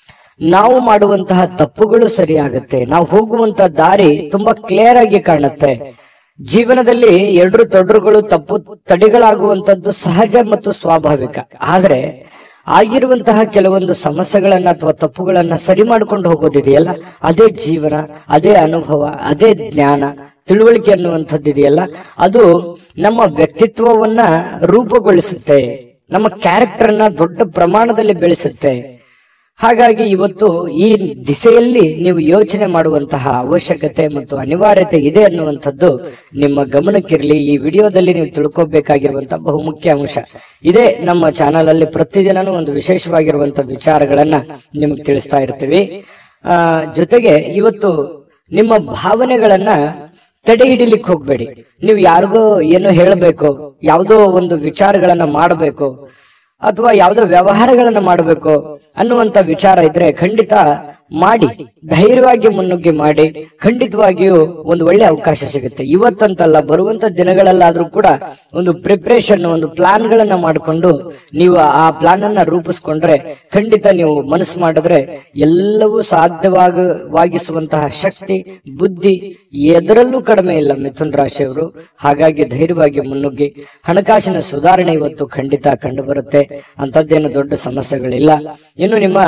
ನಾವು ಮಾಡುವಂತಹ ತಪ್ಪುಗಳು ಸರಿಯಾಗುತ್ತೆ ನಾವು ಹೋಗುವಂತ ದಾರಿ ತುಂಬಾ ಕ್ಲಿಯರ್ ಆಗಿ ಕಾಣುತ್ತೆ ಜೀವನದಲ್ಲಿ ಎರಡು ತೊಡರುಗಳು ತಪ್ಪು ತಡೆಗಳಾಗುವಂತದ್ದು ಸಹಜ ಮತ್ತು ಸ್ವಾಭಾವಿಕ ಆದ್ರೆ ಆಗಿರುವಂತಹ ಕೆಲವೊಂದು ಸಮಸ್ಯೆಗಳನ್ನ ಅಥವಾ ತಪ್ಪುಗಳನ್ನ ಸರಿ ಮಾಡ್ಕೊಂಡು ಹೋಗೋದಿದೆಯಲ್ಲ ಅದೇ ಜೀವನ ಅದೇ ಅನುಭವ ಅದೇ ಜ್ಞಾನ ತಿಳುವಳಿಕೆ ಅನ್ನುವಂಥದ್ದು ಇದೆಯಲ್ಲ ಅದು ನಮ್ಮ ವ್ಯಕ್ತಿತ್ವವನ್ನ ರೂಪುಗೊಳಿಸುತ್ತೆ ನಮ್ಮ ಕ್ಯಾರೆಕ್ಟರ್ ಅನ್ನ ದೊಡ್ಡ ಪ್ರಮಾಣದಲ್ಲಿ ಬೆಳೆಸುತ್ತೆ ಹಾಗಾಗಿ ಇವತ್ತು ಈ ದಿಸೆಯಲ್ಲಿ ನೀವು ಯೋಚನೆ ಮಾಡುವಂತಹ ಅವಶ್ಯಕತೆ ಮತ್ತು ಅನಿವಾರ್ಯತೆ ಇದೆ ಅನ್ನುವಂಥದ್ದು ನಿಮ್ಮ ಗಮನಕ್ಕಿರಲಿ ಈ ವಿಡಿಯೋದಲ್ಲಿ ನೀವು ತಿಳ್ಕೊಬೇಕಾಗಿರುವಂತಹ ಬಹುಮುಖ್ಯ ಅಂಶ ಇದೇ ನಮ್ಮ ಚಾನಲ್ ಅಲ್ಲಿ ಪ್ರತಿದಿನನೂ ಒಂದು ವಿಶೇಷವಾಗಿರುವಂತಹ ವಿಚಾರಗಳನ್ನ ನಿಮಗೆ ತಿಳಿಸ್ತಾ ಇರ್ತೀವಿ ಆ ಜೊತೆಗೆ ಇವತ್ತು ನಿಮ್ಮ ಭಾವನೆಗಳನ್ನ ತಡೆ ಹಿಡಿಲಿಕ್ಕೆ ಹೋಗ್ಬೇಡಿ ನೀವು ಯಾರಿಗೋ ಏನೋ ಹೇಳಬೇಕು ಯಾವುದೋ ಒಂದು ವಿಚಾರಗಳನ್ನ ಮಾಡಬೇಕು ಅಥವಾ ಯಾವುದೋ ವ್ಯವಹಾರಗಳನ್ನ ಮಾಡಬೇಕು ಅನ್ನುವಂತ ವಿಚಾರ ಇದ್ರೆ ಖಂಡಿತ ಮಾಡಿ ಧೈರ್ಯವಾಗಿ ಮುನ್ನುಗ್ಗಿ ಮಾಡಿ ಖಂಡಿತವಾಗಿಯೂ ಒಂದು ಒಳ್ಳೆ ಅವಕಾಶ ಸಿಗುತ್ತೆ ಇವತ್ತಂತಲ್ಲ ಬರುವಂತ ದಿನಗಳಲ್ಲಾದ್ರೂ ಕೂಡ ಒಂದು ಪ್ರಿಪರೇಷನ್ ಒಂದು ಪ್ಲಾನ್ ಗಳನ್ನ ಮಾಡಿಕೊಂಡು ನೀವು ಆ ಪ್ಲಾನ್ ಅನ್ನ ರೂಪಿಸ್ಕೊಂಡ್ರೆ ಖಂಡಿತ ನೀವು ಮನಸ್ಸು ಮಾಡಿದ್ರೆ ಎಲ್ಲವೂ ಸಾಧ್ಯವಾಗಿಸುವಂತಹ ಶಕ್ತಿ ಬುದ್ಧಿ ಎದರಲ್ಲೂ ಕಡಿಮೆ ಇಲ್ಲ ಮಿಥುನ್ ರಾಶಿಯವರು ಹಾಗಾಗಿ ಧೈರ್ಯವಾಗಿ ಮುನ್ನುಗ್ಗಿ ಹಣಕಾಸಿನ ಸುಧಾರಣೆ ಇವತ್ತು ಖಂಡಿತ ಕಂಡು ಬರುತ್ತೆ ಅಂತದ್ದೇನು ದೊಡ್ಡ ಸಮಸ್ಯೆಗಳಿಲ್ಲ ಇನ್ನು ನಿಮ್ಮ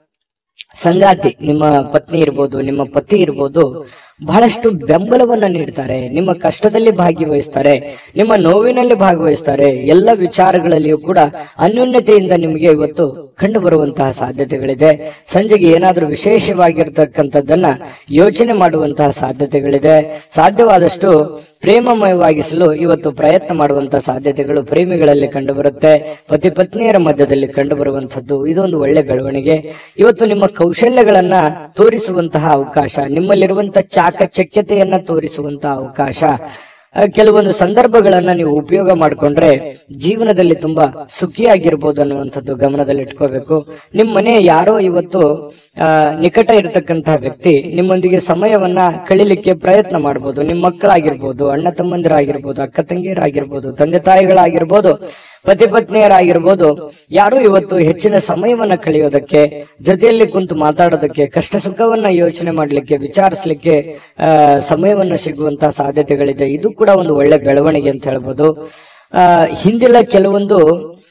ಸಂಗಾತಿ ನಿಮ್ಮ ಪತ್ನಿ ಇರ್ಬೋದು ನಿಮ್ಮ ಪತಿ ಇರ್ಬೋದು ಬಹಳಷ್ಟು ಬೆಂಬಲವನ್ನ ನೀಡ್ತಾರೆ ನಿಮ್ಮ ಕಷ್ಟದಲ್ಲಿ ಭಾಗವಹಿಸ್ತಾರೆ ನಿಮ್ಮ ನೋವಿನಲ್ಲಿ ಭಾಗವಹಿಸ್ತಾರೆ ಎಲ್ಲ ವಿಚಾರಗಳಲ್ಲಿಯೂ ಕೂಡ ಅನ್ಯೋನ್ಯತೆಯಿಂದ ನಿಮಗೆ ಇವತ್ತು ಕಂಡು ಬರುವಂತಹ ಸಾಧ್ಯತೆಗಳಿದೆ ಸಂಜೆಗೆ ಏನಾದ್ರೂ ವಿಶೇಷವಾಗಿರ್ತಕ್ಕಂಥದ್ದನ್ನ ಯೋಚನೆ ಮಾಡುವಂತಹ ಸಾಧ್ಯತೆಗಳಿದೆ ಸಾಧ್ಯವಾದಷ್ಟು ಪ್ರೇಮಮಯವಾಗಿಸಲು ಇವತ್ತು ಪ್ರಯತ್ನ ಮಾಡುವಂತಹ ಸಾಧ್ಯತೆಗಳು ಪ್ರೇಮಿಗಳಲ್ಲಿ ಕಂಡು ಬರುತ್ತೆ ಪತಿ ಪತ್ನಿಯರ ಮಧ್ಯದಲ್ಲಿ ಕಂಡು ಬರುವಂತದ್ದು ಇದೊಂದು ಒಳ್ಳೆ ಬೆಳವಣಿಗೆ ಇವತ್ತು ನಿಮ್ಮ ಕೌಶಲ್ಯಗಳನ್ನ ತೋರಿಸುವಂತಹ ಅವಕಾಶ ನಿಮ್ಮಲ್ಲಿರುವಂತಹ ಚಾಕಚಕ್ಯತೆಯನ್ನ ತೋರಿಸುವಂತಹ ಅವಕಾಶ ಆ, ಕೆಲವೊಂದು ಸಂದರ್ಭಗಳನ್ನ ನೀವು ಉಪಯೋಗ ಮಾಡಿಕೊಂಡ್ರೆ ಜೀವನದಲ್ಲಿ ತುಂಬಾ ಸುಖಿಯಾಗಿರ್ಬೋದು ಅನ್ನುವಂಥದ್ದು ಗಮನದಲ್ಲಿ ಇಟ್ಕೋಬೇಕು ನಿಮ್ಮ ಮನೆ ಯಾರೋ ಇವತ್ತು ಆ, ನಿಕಟ ಇರತಕ್ಕಂತಹ ವ್ಯಕ್ತಿ ನಿಮ್ಮೊಂದಿಗೆ ಸಮಯವನ್ನ ಕಳಿಲಿಕ್ಕೆ ಪ್ರಯತ್ನ ಮಾಡ್ಬೋದು ನಿಮ್ಮ ಮಕ್ಕಳಾಗಿರ್ಬೋದು ಅಣ್ಣ ತಮ್ಮಂದಿರಾಗಿರ್ಬೋದು ಅಕ್ಕ ತಂಗಿಯರಾಗಿರ್ಬೋದು ತಂದೆ ತಾಯಿಗಳಾಗಿರ್ಬೋದು ಪತಿ ಪತ್ನಿಯರಾಗಿರ್ಬೋದು ಯಾರು ಇವತ್ತು ಹೆಚ್ಚಿನ ಸಮಯವನ್ನ ಕಳೆಯೋದಕ್ಕೆ ಜೊತೆಯಲ್ಲಿ ಕುಂತು ಮಾತಾಡೋದಕ್ಕೆ ಕಷ್ಟ ಸುಖವನ್ನ ಯೋಚನೆ ಮಾಡ್ಲಿಕ್ಕೆ ವಿಚಾರಿಸ್ಲಿಕ್ಕೆ ಆ, ಸಮಯವನ್ನ ಸಿಗುವಂತಹ ಸಾಧ್ಯತೆಗಳಿದೆ ಇದು ಕೂಡ ಒಂದು ಒಳ್ಳೆ ಬೆಳವಣಿಗೆ ಅಂತ ಹೇಳ್ಬೋದು ಆ, ಹಿಂದೆಲ್ಲ ಕೆಲವೊಂದು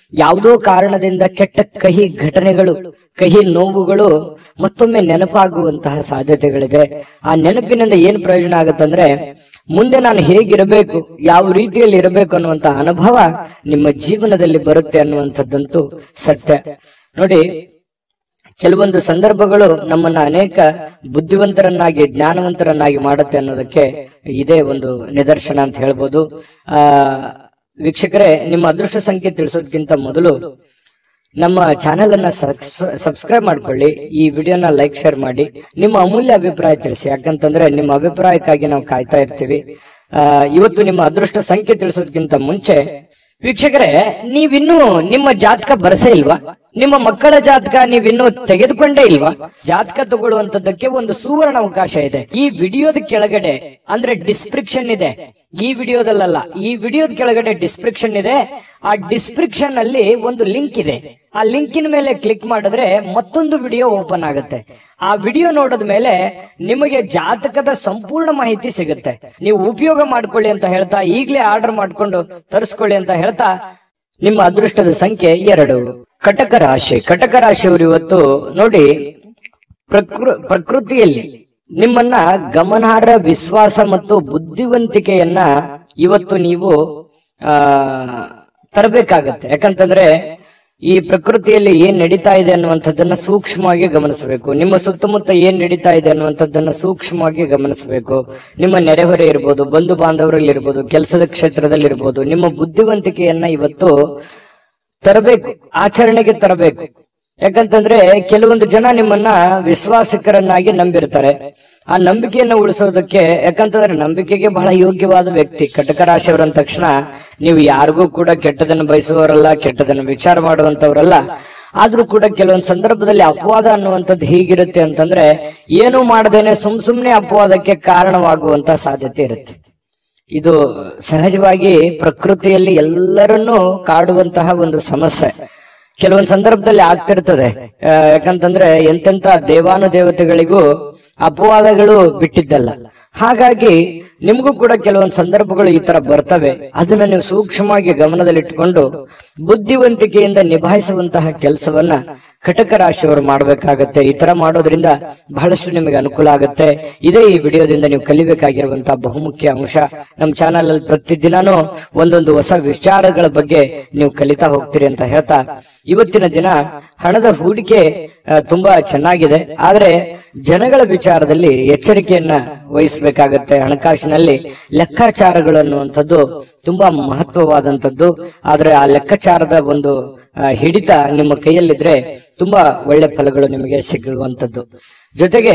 ಯಾವುದೋ ಕಾರಣದಿಂದ ಕೆಟ್ಟ ಕಹಿ ಘಟನೆಗಳು ಕಹಿ ನೋವುಗಳು ಮತ್ತೊಮ್ಮೆ ನೆನಪಾಗುವಂತಹ ಸಾಧ್ಯತೆಗಳಿದೆ ಆ ನೆನಪಿನಿಂದ ಏನ್ ಪ್ರಯೋಜನ ಆಗುತ್ತಂದ್ರೆ ಮುಂದೆ ನಾನು ಹೇಗಿರಬೇಕು ಯಾವ ರೀತಿಯಲ್ಲಿ ಇರಬೇಕು ಅನ್ನುವಂತ ಅನುಭವ ನಿಮ್ಮ ಜೀವನದಲ್ಲಿ ಬರುತ್ತೆ ಅನ್ನುವಂಥದ್ದಂತೂ ಸತ್ಯ ನೋಡಿ ಕೆಲವೊಂದು ಸಂದರ್ಭಗಳು ನಮ್ಮನ್ನ ಅನೇಕ ಬುದ್ಧಿವಂತರನ್ನಾಗಿ ಜ್ಞಾನವಂತರನ್ನಾಗಿ ಮಾಡುತ್ತೆ ಅನ್ನೋದಕ್ಕೆ ಇದೇ ಒಂದು ನಿದರ್ಶನ ಅಂತ ಹೇಳ್ಬೋದು ಆ ವೀಕ್ಷಕರೇ ನಿಮ್ಮ ಅದೃಷ್ಟ ಸಂಖ್ಯೆ ತಿಳಿಸೋದಕ್ಕಿಂತ ಮೊದಲು ನಮ್ಮ ಚಾನೆಲ್ ಅನ್ನ ಸಬ್ಸ್ಕ್ರೈಬ್ ಮಾಡ್ಕೊಳ್ಳಿ ಈ ವಿಡಿಯೋನ ಲೈಕ್ ಶೇರ್ ಮಾಡಿ ನಿಮ್ಮ ಅಮೂಲ್ಯ ಅಭಿಪ್ರಾಯ ತಿಳಿಸಿ ಯಾಕಂತಂದ್ರೆ ನಿಮ್ಮ ಅಭಿಪ್ರಾಯಕ್ಕಾಗಿ ನಾವು ಕಾಯ್ತಾ ಇರ್ತೀವಿ ಆ, ಇವತ್ತು ನಿಮ್ಮ ಅದೃಷ್ಟ ಸಂಖ್ಯೆ ತಿಳಿಸೋದಕ್ಕಿಂತ ಮುಂಚೆ ವೀಕ್ಷಕರೇ ನೀವಿನ್ನೂ ನಿಮ್ಮ ಜಾತಕ ಬರಸೇ ಇಲ್ವಾ ನಿಮ್ಮ ಮಕ್ಕಳ ಜಾತಕ ನೀವಿನ್ನೂ ತೆಗೆದುಕೊಂಡೇ ಇಲ್ವಾ ಜಾತಕ ತಗೊಳ್ಳುವಂತದ್ದಕ್ಕೆ ಒಂದು ಸುವರ್ಣ ಅವಕಾಶ ಇದೆ ಈ ವಿಡಿಯೋದ ಕೆಳಗಡೆ ಅಂದ್ರೆ ಡಿಸ್ಕ್ರಿಪ್ಷನ್ ಇದೆ ಈ ವಿಡಿಯೋದಲ್ಲ ಈ ವಿಡಿಯೋದ ಕೆಳಗಡೆ ಡಿಸ್ಕ್ರಿಪ್ಷನ್ ಇದೆ ಆ ಡಿಸ್ಕ್ರಿಪ್ಷನ್ ಅಲ್ಲಿ ಒಂದು ಲಿಂಕ್ ಇದೆ ಆ ಲಿಂಕಿನ ಮೇಲೆ ಕ್ಲಿಕ್ ಮಾಡಿದ್ರೆ ಮತ್ತೊಂದು ವಿಡಿಯೋ ಓಪನ್ ಆಗುತ್ತೆ ಆ ವಿಡಿಯೋ ನೋಡಿದ ಮೇಲೆ ನಿಮಗೆ ಜಾತಕದ ಸಂಪೂರ್ಣ ಮಾಹಿತಿ ಸಿಗುತ್ತೆ ನೀವು ಉಪಯೋಗ ಮಾಡ್ಕೊಳ್ಳಿ ಅಂತ ಹೇಳ್ತಾ ಈಗಲೇ ಆರ್ಡರ್ ಮಾಡ್ಕೊಂಡು ತರಿಸ್ಕೊಳ್ಳಿ ಅಂತ ಹೇಳ್ತಾ ನಿಮ್ಮ ಅದೃಷ್ಟದ ಸಂಖ್ಯೆ ಎರಡು ಕಟಕ ರಾಶಿ ಕಟಕ ರಾಶಿಯವರು ಇವತ್ತು ನೋಡಿ ಪ್ರಕೃ ಪ್ರಕೃತಿಯಲ್ಲಿ ನಿಮ್ಮನ್ನ ಗಮನಾರ್ಹ ವಿಶ್ವಾಸ ಮತ್ತು ಬುದ್ಧಿವಂತಿಕೆಯನ್ನ ಇವತ್ತು ನೀವು ಆ ತರಬೇಕಾಗತ್ತೆ ಯಾಕಂತಂದ್ರೆ ಈ ಪ್ರಕೃತಿಯಲ್ಲಿ ಏನ್ ನಡೀತಾ ಇದೆ ಅನ್ನುವಂಥದ್ದನ್ನ ಸೂಕ್ಷ್ಮವಾಗಿ ಗಮನಿಸಬೇಕು ನಿಮ್ಮ ಸುತ್ತಮುತ್ತ ಏನ್ ನಡೀತಾ ಇದೆ ಅನ್ನುವಂಥದ್ದನ್ನ ಸೂಕ್ಷ್ಮವಾಗಿ ಗಮನಿಸಬೇಕು ನಿಮ್ಮ ನೆರೆಹೊರೆ ಇರ್ಬೋದು ಬಂಧು ಬಾಂಧವರಲ್ಲಿ ಇರ್ಬೋದು ಕೆಲಸದ ಕ್ಷೇತ್ರದಲ್ಲಿ ಇರ್ಬೋದು ನಿಮ್ಮ ಬುದ್ಧಿವಂತಿಕೆಯನ್ನ ಇವತ್ತು ತರಬೇಕು ಆಚರಣೆಗೆ ತರಬೇಕು ಯಾಕಂತಂದ್ರೆ ಕೆಲವೊಂದು ಜನ ನಿಮ್ಮನ್ನ ವಿಶ್ವಾಸಕರನ್ನಾಗಿ ನಂಬಿರ್ತಾರೆ ಆ ನಂಬಿಕೆಯನ್ನು ಉಳಿಸೋದಕ್ಕೆ ಯಾಕಂತಂದ್ರೆ ನಂಬಿಕೆಗೆ ಬಹಳ ಯೋಗ್ಯವಾದ ವ್ಯಕ್ತಿ ಕಟಕ ರಾಶಿಯವರ ಅಂದ ತಕ್ಷಣ ನೀವು ಯಾರಿಗೂ ಕೂಡ ಕೆಟ್ಟದನ್ನು ಬಯಸುವವರಲ್ಲ ಕೆಟ್ಟದನ್ನು ವಿಚಾರ ಮಾಡುವಂತವರಲ್ಲ ಆದ್ರೂ ಕೂಡ ಕೆಲವೊಂದು ಸಂದರ್ಭದಲ್ಲಿ ಅಪವಾದ ಅನ್ನುವಂಥದ್ದು ಹೀಗಿರುತ್ತೆ ಅಂತಂದ್ರೆ ಏನು ಮಾಡದೇನೆ ಸುಮ್ ಸುಮ್ನೆ ಅಪವಾದಕ್ಕೆ ಕಾರಣವಾಗುವಂತ ಸಾಧ್ಯತೆ ಇರುತ್ತೆ ಇದು ಸಹಜವಾಗಿ ಪ್ರಕೃತಿಯಲ್ಲಿ ಎಲ್ಲರನ್ನೂ ಕಾಡುವಂತಹ ಒಂದು ಸಮಸ್ಯೆ ಕೆಲವೊಂದು ಸಂದರ್ಭದಲ್ಲಿ ಆಗ್ತಿರ್ತದೆ ಆ, ಯಾಕಂತಂದ್ರೆ ಎಂತೆಂತ ದೇವಾನುದೇವತೆಗಳಿಗೂ ಅಪವಾದಗಳು ಬಿಟ್ಟಿದ್ದಲ್ಲ ಹಾಗಾಗಿ ನಿಮಗೂ ಕೂಡ ಕೆಲವೊಂದು ಸಂದರ್ಭಗಳು ಈ ತರ ಬರ್ತವೆ ಅದನ್ನ ನೀವು ಸೂಕ್ಷ್ಮವಾಗಿ ಗಮನದಲ್ಲಿಟ್ಟುಕೊಂಡು ಬುದ್ಧಿವಂತಿಕೆಯಿಂದ ನಿಭಾಯಿಸುವಂತಹ ಕೆಲಸವನ್ನ ಕಟಕ ರಾಶಿಯವರು ಮಾಡಬೇಕಾಗತ್ತೆ ಈ ತರ ಮಾಡೋದ್ರಿಂದ ಬಹಳಷ್ಟು ನಿಮಗೆ ಅನುಕೂಲ ಆಗುತ್ತೆ ಇದೇ ಈ ವಿಡಿಯೋದಿಂದ ನೀವು ಕಲಿಬೇಕಾಗಿರುವಂತಹ ಬಹುಮುಖ್ಯ ಅಂಶ ನಮ್ಮ ಚಾನಲ್ ಅಲ್ಲಿ ಪ್ರತಿದಿನಾನು ಒಂದೊಂದು ಹೊಸ ವಿಚಾರಗಳ ಬಗ್ಗೆ ನೀವು ಕಲಿತಾ ಹೋಗ್ತೀರಿ ಅಂತ ಹೇಳ್ತಾ ಇವತ್ತಿನ ದಿನ ಹಣದ ಹೂಡಿಕೆ ಆ, ತುಂಬಾ ಚೆನ್ನಾಗಿದೆ ಆದ್ರೆ ಜನಗಳ ವಿಚಾರದಲ್ಲಿ ಎಚ್ಚರಿಕೆಯನ್ನ ವಹಿಸಬೇಕಾಗತ್ತೆ ಹಣಕಾಸಿನಲ್ಲಿ ಲೆಕ್ಕಾಚಾರಗಳು ಅನ್ನುವಂಥದ್ದು ತುಂಬಾ ಮಹತ್ವವಾದಂಥದ್ದು ಆದ್ರೆ ಆ ಲೆಕ್ಕಾಚಾರದ ಒಂದು ಆ, ಹಿಡಿತ ನಿಮ್ಮ ಕೈಯಲ್ಲಿದ್ರೆ ತುಂಬಾ ಒಳ್ಳೆ ಫಲಗಳು ನಿಮಗೆ ಸಿಗುವಂತದ್ದು ಜೊತೆಗೆ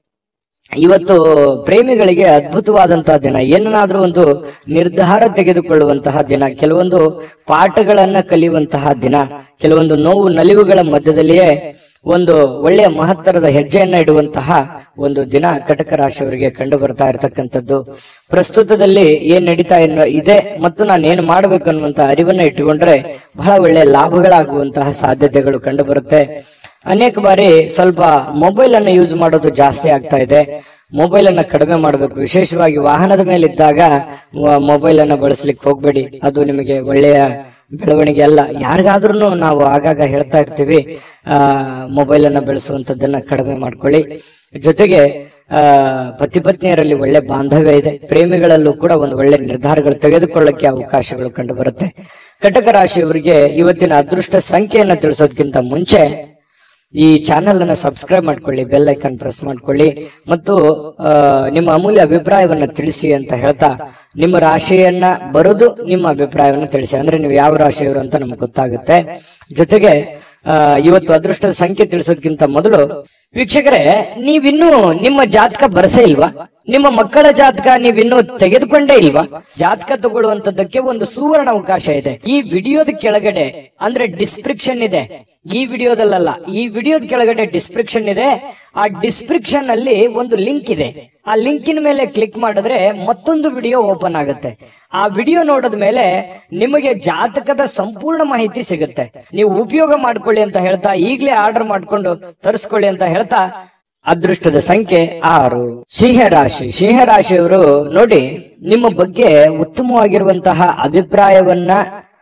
ಇವತ್ತು ಪ್ರೇಮಿಗಳಿಗೆ ಅದ್ಭುತವಾದಂತಹ ದಿನ ಏನನ್ನಾದ್ರೂ ಒಂದು ನಿರ್ಧಾರ ತೆಗೆದುಕೊಳ್ಳುವಂತಹ ದಿನ ಕೆಲವೊಂದು ಪಾಠಗಳನ್ನ ಕಲಿಯುವಂತಹ ದಿನ ಕೆಲವೊಂದು ನೋವು ನಲಿವುಗಳ ಮಧ್ಯದಲ್ಲಿಯೇ ಒಂದು ಒಳ್ಳೆಯ ಮಹತ್ತರದ ಹೆಜ್ಜೆಯನ್ನ ಇಡುವಂತಹ ಒಂದು ದಿನ ಕಟಕ ರಾಶಿಯವರಿಗೆ ಕಂಡು ಬರ್ತಾ ಇರತಕ್ಕಂಥದ್ದು ಪ್ರಸ್ತುತದಲ್ಲಿ ಏನ್ ನಡೀತಾ ಇನ್ನು ಇದೆ ಮತ್ತು ನಾನು ಏನು ಮಾಡಬೇಕು ಅನ್ನುವಂತ ಅರಿವನ್ನ ಇಟ್ಟುಕೊಂಡ್ರೆ ಬಹಳ ಒಳ್ಳೆಯ ಲಾಭಗಳಾಗುವಂತಹ ಸಾಧ್ಯತೆಗಳು ಕಂಡು ಬರುತ್ತೆ ಅನೇಕ ಬಾರಿ ಸ್ವಲ್ಪ ಮೊಬೈಲ್ ಅನ್ನು ಯೂಸ್ ಮಾಡೋದು ಜಾಸ್ತಿ ಆಗ್ತಾ ಇದೆ ಮೊಬೈಲ್ ಅನ್ನ ಕಡಿಮೆ ಮಾಡಬೇಕು ವಿಶೇಷವಾಗಿ ವಾಹನದ ಮೇಲೆ ಇದ್ದಾಗ ಮೊಬೈಲ್ ಅನ್ನ ಬಳಸಲಿಕ್ಕೆ ಹೋಗ್ಬೇಡಿ ಅದು ನಿಮಗೆ ಒಳ್ಳೆಯ ಬೆಳವಣಿಗೆ ಅಲ್ಲ ಯಾರಿಗಾದ್ರೂ ನಾವು ಆಗಾಗ ಹೇಳ್ತಾ ಇರ್ತೀವಿ ಆ ಮೊಬೈಲ್ ಅನ್ನ ಬೆಳೆಸುವಂತದ್ದನ್ನ ಕಡಿಮೆ ಮಾಡ್ಕೊಳ್ಳಿ ಜೊತೆಗೆ ಆ ಪತಿ ಪತ್ನಿಯರಲ್ಲಿ ಒಳ್ಳೆ ಬಾಂಧವ್ಯ ಇದೆ ಪ್ರೇಮಿಗಳಲ್ಲೂ ಕೂಡ ಒಂದು ಒಳ್ಳೆ ನಿರ್ಧಾರಗಳು ತೆಗೆದುಕೊಳ್ಳಕ್ಕೆ ಅವಕಾಶಗಳು ಕಂಡು ಬರುತ್ತೆ ಕಟಕ ರಾಶಿಯವರಿಗೆ ಇವತ್ತಿನ ಅದೃಷ್ಟ ಸಂಖ್ಯೆಯನ್ನ ತಿಳಿಸೋದಕ್ಕಿಂತ ಮುಂಚೆ ಈ ಚಾನೆಲ್ ಅನ್ನ ಸಬ್ಸ್ಕ್ರೈಬ್ ಮಾಡ್ಕೊಳ್ಳಿ ಬೆಲ್ ಐಕನ್ ಪ್ರೆಸ್ ಮಾಡ್ಕೊಳ್ಳಿ ಮತ್ತು ಆ, ನಿಮ್ಮ ಅಮೂಲ್ಯ ಅಭಿಪ್ರಾಯವನ್ನ ತಿಳಿಸಿ ಅಂತ ಹೇಳ್ತಾ ನಿಮ್ಮ ರಾಶಿಯನ್ನ ಬರೆದು ನಿಮ್ಮ ಅಭಿಪ್ರಾಯವನ್ನ ತಿಳಿಸಿ ಅಂದ್ರೆ ನೀವು ಯಾವ ರಾಶಿಯವರು ಅಂತ ನಮ್ಗೆ ಗೊತ್ತಾಗುತ್ತೆ ಜೊತೆಗೆ ಆ, ಇವತ್ತು ಅದೃಷ್ಟದ ಸಂಖ್ಯೆ ತಿಳಿಸೋದಕ್ಕಿಂತ ಮೊದಲು ವೀಕ್ಷಕರೇ ನೀವಿನ್ನೂ ನಿಮ್ಮ ಜಾತಕ ಬರಸೇ ಇಲ್ವಾ ನಿಮ್ಮ ಮಕ್ಕಳ ಜಾತಕ ನೀವಿನ್ನೂ ತೆಗೆದುಕೊಂಡೇ ಇಲ್ವಾ ಜಾತಕ ತಗೊಳ್ಳುವಂತದ್ದಕ್ಕೆ ಒಂದು ಸುವರ್ಣ ಅವಕಾಶ ಇದೆ ಈ ವಿಡಿಯೋದ ಕೆಳಗಡೆ ಅಂದ್ರೆ ಡಿಸ್ಕ್ರಿಪ್ಷನ್ ಇದೆ ಈ ವಿಡಿಯೋದಲ್ಲ ಈ ವಿಡಿಯೋದ ಕೆಳಗಡೆ ಡಿಸ್ಕ್ರಿಪ್ಷನ್ ಇದೆ ಆ ಡಿಸ್ಕ್ರಿಪ್ಷನ್ ಅಲ್ಲಿ ಒಂದು ಲಿಂಕ್ ಇದೆ ಆ ಲಿಂಕಿನ ಮೇಲೆ ಕ್ಲಿಕ್ ಮಾಡಿದ್ರೆ ಮತ್ತೊಂದು ವಿಡಿಯೋ ಓಪನ್ ಆಗುತ್ತೆ ಆ ವಿಡಿಯೋ ನೋಡಿದ ಮೇಲೆ ನಿಮಗೆ ಜಾತಕದ ಸಂಪೂರ್ಣ ಮಾಹಿತಿ ಸಿಗುತ್ತೆ ನೀವು ಉಪಯೋಗ ಮಾಡ್ಕೊಳ್ಳಿ ಅಂತ ಹೇಳ್ತಾ ಈಗಲೇ ಆರ್ಡರ್ ಮಾಡ್ಕೊಂಡು ತರಿಸ್ಕೊಳ್ಳಿ ಅಂತ ಹೇಳ್ತಾ ಅದೃಷ್ಟದ ಸಂಖ್ಯೆ ಆರು ಸಿಂಹ ರಾಶಿ ಸಿಂಹ ರಾಶಿಯವರು ನೋಡಿ ನಿಮ್ಮ ಬಗ್ಗೆ ಉತ್ತಮವಾಗಿರುವಂತಹ ಅಭಿಪ್ರಾಯವನ್ನ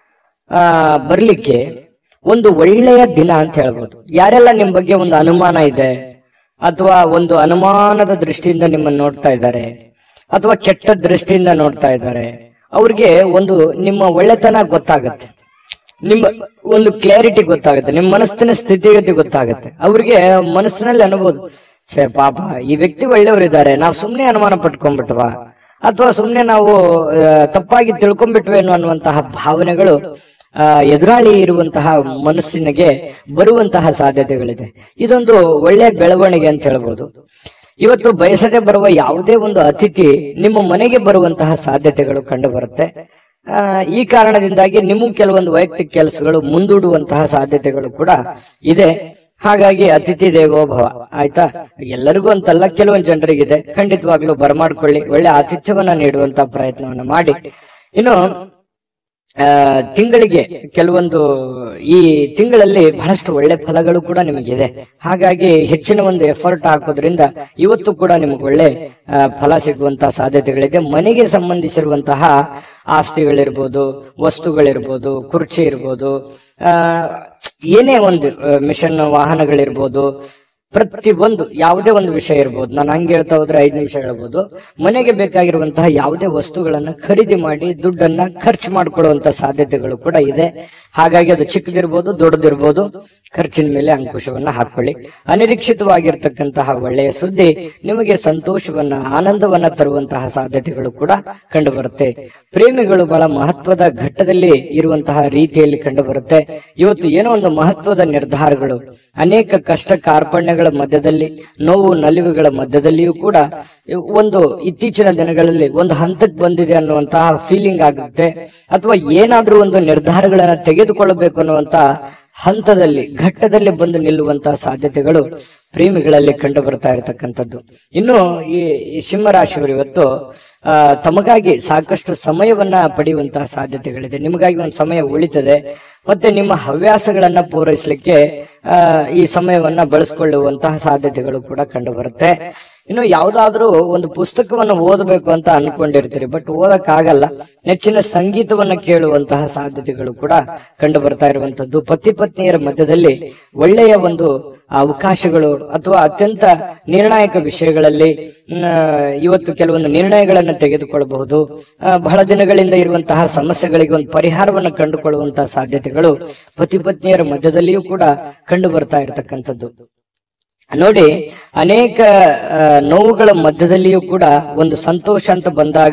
ಆ ಬರ್ಲಿಕ್ಕೆ ಒಂದು ಒಳ್ಳೆಯ ದಿನ ಅಂತ ಹೇಳ್ಬೋದು ಯಾರೆಲ್ಲ ನಿಮ್ ಬಗ್ಗೆ ಒಂದು ಅನುಮಾನ ಇದೆ ಅಥವಾ ಒಂದು ಅನುಮಾನದ ದೃಷ್ಟಿಯಿಂದ ನಿಮ್ಮನ್ನು ನೋಡ್ತಾ ಇದ್ದಾರೆ ಅಥವಾ ಕೆಟ್ಟ ದೃಷ್ಟಿಯಿಂದ ನೋಡ್ತಾ ಇದ್ದಾರೆ ಅವ್ರಿಗೆ ಒಂದು ನಿಮ್ಮ ಒಳ್ಳೆತನ ಗೊತ್ತಾಗತ್ತೆ ನಿಮ್ಮ ಒಂದು ಕ್ಲಾರಿಟಿ ಗೊತ್ತಾಗುತ್ತೆ ನಿಮ್ಮ ಮನಸ್ಸಿನ ಸ್ಥಿತಿಗತಿ ಗೊತ್ತಾಗುತ್ತೆ ಅವ್ರಿಗೆ ಮನಸ್ಸಿನಲ್ಲಿ ಅನ್ಬೋದು ಛೇ ಪಾಪ ಈ ವ್ಯಕ್ತಿ ಒಳ್ಳೆಯವರಿದ್ದಾರೆ ನಾವು ಸುಮ್ನೆ ಅನುಮಾನ ಪಟ್ಕೊಂಡ್ಬಿಟ್ವಾ ಅಥವಾ ಸುಮ್ನೆ ನಾವು ಆ, ತಪ್ಪಾಗಿ ತಿಳ್ಕೊಂಡ್ಬಿಟ್ವೇನೋ ಅನ್ನುವಂತಹ ಭಾವನೆಗಳು ಆ, ಎದುರಾಳಿ ಇರುವಂತಹ ಮನಸ್ಸಿನಿಗೆ ಬರುವಂತಹ ಸಾಧ್ಯತೆಗಳಿದೆ ಇದೊಂದು ಒಳ್ಳೆಯ ಬೆಳವಣಿಗೆ ಅಂತ ಹೇಳ್ಬೋದು ಇವತ್ತು ಬಯಸದೆ ಬರುವ ಯಾವುದೇ ಒಂದು ಅತಿಥಿ ನಿಮ್ಮ ಮನೆಗೆ ಬರುವಂತಹ ಸಾಧ್ಯತೆಗಳು ಕಂಡು ಬರುತ್ತೆ ಆ, ಈ ಕಾರಣದಿಂದಾಗಿ ನಿಮಗೂ ಕೆಲವೊಂದು ವೈಯಕ್ತಿಕ ಕೆಲಸಗಳು ಮುಂದೂಡುವಂತಹ ಸಾಧ್ಯತೆಗಳು ಕೂಡ ಇದೆ ಹಾಗಾಗಿ ಅತಿಥಿ ದೇವೋ ಭವ ಆಯ್ತಾ ಎಲ್ಲರಿಗೂ ಅಂತಲ್ಲ ಕೆಲವೊಂದು ಜನರಿಗಿದೆ ಖಂಡಿತವಾಗ್ಲೂ ಬರಮಾಡ್ಕೊಳ್ಳಿ ಒಳ್ಳೆ ಆತಿಥ್ಯವನ್ನ ನೀಡುವಂತ ಪ್ರಯತ್ನವನ್ನ ಮಾಡಿ ಇನ್ನು ಆ, ತಿಂಗಳಿಗೆ ಕೆಲವೊಂದು ಈ ತಿಂಗಳಲ್ಲಿ ಬಹಳಷ್ಟು ಒಳ್ಳೆ ಫಲಗಳು ಕೂಡ ನಿಮಗಿದೆ ಹಾಗಾಗಿ ಹೆಚ್ಚಿನ ಒಂದು ಎಫರ್ಟ್ ಹಾಕೋದ್ರಿಂದ ಇವತ್ತು ಕೂಡ ನಿಮಗೆ ಒಳ್ಳೆ ಆ, ಫಲ ಸಿಗುವಂತಹ ಸಾಧ್ಯತೆಗಳಿದೆ ಮನೆಗೆ ಸಂಬಂಧಿಸಿರುವಂತಹ ಆಸ್ತಿಗಳಿರ್ಬೋದು ವಸ್ತುಗಳಿರ್ಬೋದು ಕುರ್ಚಿ ಇರ್ಬೋದು ಆ, ಏನೇ ಒಂದು ಮಿಷನ್ ವಾಹನಗಳಿರ್ಬೋದು ಪ್ರತಿ ಒಂದು ಯಾವುದೇ ಒಂದು ವಿಷಯ ಇರ್ಬೋದು ನಾನು ಹಂಗೆ ಹೇಳ್ತಾ ಹೋದ್ರೆ ಐದು ನಿಮಿಷ ಹೇಳ್ಬೋದು ಮನೆಗೆ ಬೇಕಾಗಿರುವಂತಹ ಯಾವುದೇ ವಸ್ತುಗಳನ್ನ ಖರೀದಿ ಮಾಡಿ ದುಡ್ಡನ್ನ ಖರ್ಚು ಮಾಡಿಕೊಳ್ಳುವಂತ ಸಾಧ್ಯತೆಗಳು ಕೂಡ ಇದೆ ಹಾಗಾಗಿ ಅದು ಚಿಕ್ಕದಿರ್ಬೋದು ದೊಡ್ಡದಿರ್ಬೋದು ಖರ್ಚಿನ ಮೇಲೆ ಅಂಕುಶವನ್ನ ಹಾಕೊಳ್ಳಿ ಅನಿರೀಕ್ಷಿತವಾಗಿರ್ತಕ್ಕಂತಹ ಒಳ್ಳೆಯ ಸುದ್ದಿ ನಿಮಗೆ ಸಂತೋಷವನ್ನ ಆನಂದವನ್ನ ತರುವಂತಹ ಸಾಧ್ಯತೆಗಳು ಕೂಡ ಕಂಡು ಬರುತ್ತೆ ಪ್ರೇಮಿಗಳು ಬಹಳ ಮಹತ್ವದ ಘಟ್ಟದಲ್ಲಿ ಇರುವಂತಹ ರೀತಿಯಲ್ಲಿ ಕಂಡು ಬರುತ್ತೆ ಇವತ್ತು ಏನೋ ಒಂದು ಮಹತ್ವದ ನಿರ್ಧಾರಗಳು ಅನೇಕ ಕಷ್ಟ ಕಾರ್ಪಣ್ಯಗಳ ಮಧ್ಯದಲ್ಲಿ ನೋವು ನಲಿವುಗಳ ಮಧ್ಯದಲ್ಲಿಯೂ ಕೂಡ ಒಂದು ಇತ್ತೀಚಿನ ದಿನಗಳಲ್ಲಿ ಒಂದು ಹಂತಕ್ಕೆ ಬಂದಿದೆ ಅನ್ನುವಂತಹ ಫೀಲಿಂಗ್ ಆಗುತ್ತೆ ಅಥವಾ ಏನಾದ್ರೂ ಒಂದು ನಿರ್ಧಾರಗಳನ್ನ ತೆಗೆದುಕೊಳ್ಳಬೇಕು ಅನ್ನುವಂತ ಹಂತದಲ್ಲಿ ಘಟ್ಟದಲ್ಲಿ ಬಂದು ನಿಲ್ಲುವಂತಹ ಸಾಧ್ಯತೆಗಳು ಪ್ರೇಮಿಗಳಲ್ಲಿ ಕಂಡು ಬರ್ತಾ ಇರತಕ್ಕಂಥದ್ದು ಇನ್ನು ಈ ಈ ಸಿಂಹರಾಶಿಯವರು ಇವತ್ತು ಆ, ತಮಗಾಗಿ ಸಾಕಷ್ಟು ಸಮಯವನ್ನ ಪಡೆಯುವಂತಹ ಸಾಧ್ಯತೆಗಳಿದೆ ನಿಮಗಾಗಿ ಒಂದು ಸಮಯ ಉಳಿತದೆ ಮತ್ತೆ ನಿಮ್ಮ ಹವ್ಯಾಸಗಳನ್ನ ಪೂರೈಸಲಿಕ್ಕೆ ಆ, ಈ ಸಮಯವನ್ನ ಬಳಸಿಕೊಳ್ಳುವಂತಹ ಸಾಧ್ಯತೆಗಳು ಕೂಡ ಕಂಡು ಬರುತ್ತೆ ಇನ್ನು ಯಾವ್ದಾದ್ರೂ ಒಂದು ಪುಸ್ತಕವನ್ನು ಓದಬೇಕು ಅಂತ ಅನ್ಕೊಂಡಿರ್ತೀರಿ ಬಟ್ ಓದಕ್ಕಾಗಲ್ಲ ನೆಚ್ಚಿನ ಸಂಗೀತವನ್ನ ಕೇಳುವಂತಹ ಸಾಧ್ಯತೆಗಳು ಕೂಡ ಕಂಡು ಬರ್ತಾ ಇರುವಂತದ್ದು ಪತಿ ಪತ್ನಿಯರ ಮಧ್ಯದಲ್ಲಿ ಒಳ್ಳೆಯ ಒಂದು ಅವಕಾಶಗಳು ಅಥವಾ ಅತ್ಯಂತ ನಿರ್ಣಾಯಕ ವಿಷಯಗಳಲ್ಲಿ ಮ್, ಇವತ್ತು ಕೆಲವೊಂದು ನಿರ್ಣಯಗಳನ್ನು ತೆಗೆದುಕೊಳ್ಳಬಹುದು ಆ, ಬಹಳ ದಿನಗಳಿಂದ ಇರುವಂತಹ ಸಮಸ್ಯೆಗಳಿಗೆ ಒಂದು ಪರಿಹಾರವನ್ನು ಕಂಡುಕೊಳ್ಳುವಂತಹ ಸಾಧ್ಯತೆಗಳು ಪತಿ ಪತ್ನಿಯರ ಮಧ್ಯದಲ್ಲಿಯೂ ಕೂಡ ಕಂಡು ಬರ್ತಾ ಇರತಕ್ಕಂಥದ್ದು ನೋಡಿ ಅನೇಕ ಆ, ನೋವುಗಳ ಮಧ್ಯದಲ್ಲಿಯೂ ಕೂಡ ಒಂದು ಸಂತೋಷ ಅಂತ ಬಂದಾಗ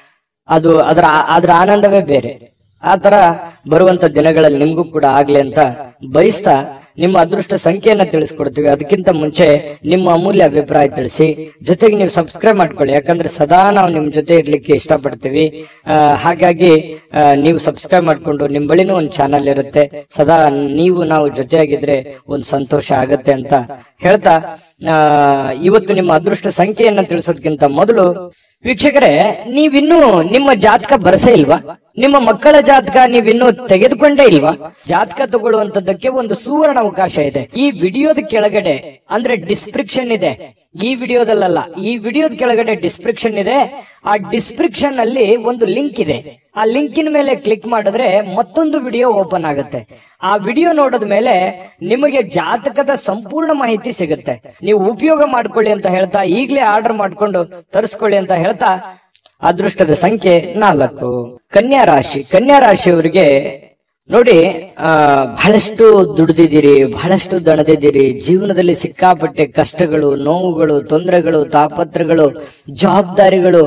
ಅದು ಅದರ ಅದರ ಆನಂದವೇ ಬೇರೆ ಆ ತರ ಬರುವಂತ ದಿನಗಳಲ್ಲಿ ನಿಮ್ಗೂ ಕೂಡ ಆಗ್ಲಿ ಅಂತ ಬಯಸ್ತಾ ನಿಮ್ಮ ಅದೃಷ್ಟ ಸಂಖ್ಯೆಯನ್ನ ತಿಳಿಸ್ಕೊಡ್ತೀವಿ ಅದಕ್ಕಿಂತ ಮುಂಚೆ ನಿಮ್ಮ ಅಮೂಲ್ಯ ಅಭಿಪ್ರಾಯ ತಿಳಿಸಿ ಜೊತೆಗೆ ನೀವು ಸಬ್ಸ್ಕ್ರೈಬ್ ಮಾಡ್ಕೊಳ್ಳಿ ಯಾಕಂದ್ರೆ ಸದಾ ನಾವು ನಿಮ್ ಜೊತೆ ಇರ್ಲಿಕ್ಕೆ ಇಷ್ಟಪಡ್ತೀವಿ ಆ, ಹಾಗಾಗಿ ಆ, ನೀವು ಸಬ್ಸ್ಕ್ರೈಬ್ ಮಾಡ್ಕೊಂಡು ನಿಮ್ ಬಳಿನೂ ಒಂದು ಚಾನಲ್ ಇರುತ್ತೆ ಸದಾ ನೀವು ನಾವು ಜೊತೆಯಾಗಿದ್ರೆ ಒಂದು ಸಂತೋಷ ಆಗತ್ತೆ ಅಂತ ಹೇಳ್ತಾ ಆ, ಇವತ್ತು ನಿಮ್ಮ ಅದೃಷ್ಟ ಸಂಖ್ಯೆಯನ್ನ ತಿಳಿಸೋದಕ್ಕಿಂತ ಮೊದಲು ವೀಕ್ಷಕರೇ ನೀವಿನ್ನೂ ನಿಮ್ಮ ಜಾತಕ ಬರಸೇ ಇಲ್ವಾ ನಿಮ್ಮ ಮಕ್ಕಳ ಜಾತಕ ನೀವಿನ್ನೂ ತೆಗೆದುಕೊಂಡೇ ಇಲ್ವಾ ಜಾತಕ ತಗೊಳ್ಳುವಂತದ್ದಕ್ಕೆ ಒಂದು ಸುವರ್ಣ ಅವಕಾಶ ಇದೆ ಈ ವಿಡಿಯೋದ ಕೆಳಗಡೆ ಅಂದ್ರೆ ಡಿಸ್ಕ್ರಿಪ್ಷನ್ ಇದೆ ಈ ವಿಡಿಯೋದಲ್ಲ ಈ ವಿಡಿಯೋದ ಕೆಳಗಡೆ ಡಿಸ್ಕ್ರಿಪ್ಷನ್ ಇದೆ ಆ ಡಿಸ್ಕ್ರಿಪ್ಷನ್ ಅಲ್ಲಿ ಒಂದು ಲಿಂಕ್ ಇದೆ ಆ ಲಿಂಕಿನ ಮೇಲೆ ಕ್ಲಿಕ್ ಮಾಡಿದ್ರೆ ಮತ್ತೊಂದು ವಿಡಿಯೋ ಓಪನ್ ಆಗುತ್ತೆ ಆ ವಿಡಿಯೋ ನೋಡಿದ ಮೇಲೆ ನಿಮಗೆ ಜಾತಕದ ಸಂಪೂರ್ಣ ಮಾಹಿತಿ ಸಿಗುತ್ತೆ ನೀವು ಉಪಯೋಗ ಮಾಡ್ಕೊಳ್ಳಿ ಅಂತ ಹೇಳ್ತಾ ಈಗಲೇ ಆರ್ಡರ್ ಮಾಡ್ಕೊಂಡು ತರಿಸ್ಕೊಳ್ಳಿ ಅಂತ ಹೇಳ್ತಾ ಅದೃಷ್ಟದ ಸಂಖ್ಯೆ ನಾಲ್ಕು ಕನ್ಯಾ ರಾಶಿ ಕನ್ಯಾ ರಾಶಿಯವರಿಗೆ ನೋಡಿ ಆ ಬಹಳಷ್ಟು ದುಡಿದಿದ್ದೀರಿ ಬಹಳಷ್ಟು ದಣದಿದ್ದೀರಿ ಜೀವನದಲ್ಲಿ ಸಿಕ್ಕಾಪಟ್ಟೆ ಕಷ್ಟಗಳು ನೋವುಗಳು ತೊಂದರೆಗಳು ತಾಪತ್ರಗಳು ಜವಾಬ್ದಾರಿಗಳು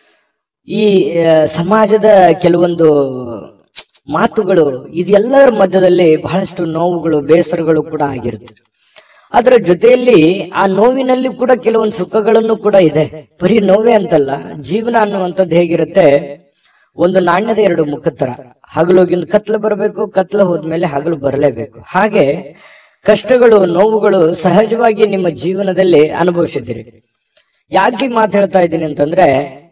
ಈ ಆ, ಸಮಾಜದ ಕೆಲವೊಂದು ಮಾತುಗಳು ಇದೆಲ್ಲರ ಮಧ್ಯದಲ್ಲಿ ಬಹಳಷ್ಟು ನೋವುಗಳು ಬೇಸರಗಳು ಕೂಡ ಆಗಿರುತ್ತೆ ಅದರ ಜೊತೆಯಲ್ಲಿ ಆ ನೋವಿನಲ್ಲಿ ಕೂಡ ಕೆಲವೊಂದು ಸುಖಗಳನ್ನು ಕೂಡ ಇದೆ ಬರೀ ನೋವೇ ಅಂತಲ್ಲ ಜೀವನ ಅನ್ನುವಂಥದ್ದು ಹೇಗಿರುತ್ತೆ ಒಂದು ನಾಣ್ಯದ ಎರಡು ಮುಖದ ತರ ಹಗಲೋಗಿಂದ ಕತ್ಲು ಬರಬೇಕು ಕತ್ಲು ಹೋದ್ಮೇಲೆ ಹಗಲು ಬರಲೇಬೇಕು ಹಾಗೆ ಕಷ್ಟಗಳು ನೋವುಗಳು ಸಹಜವಾಗಿ ನಿಮ್ಮ ಜೀವನದಲ್ಲಿ ಅನುಭವಿಸಿದ್ದೀರಿ ಯಾಕೆ ಮಾತಾಡ್ತಾ ಇದ್ದೀನಿ ಅಂತಂದ್ರೆ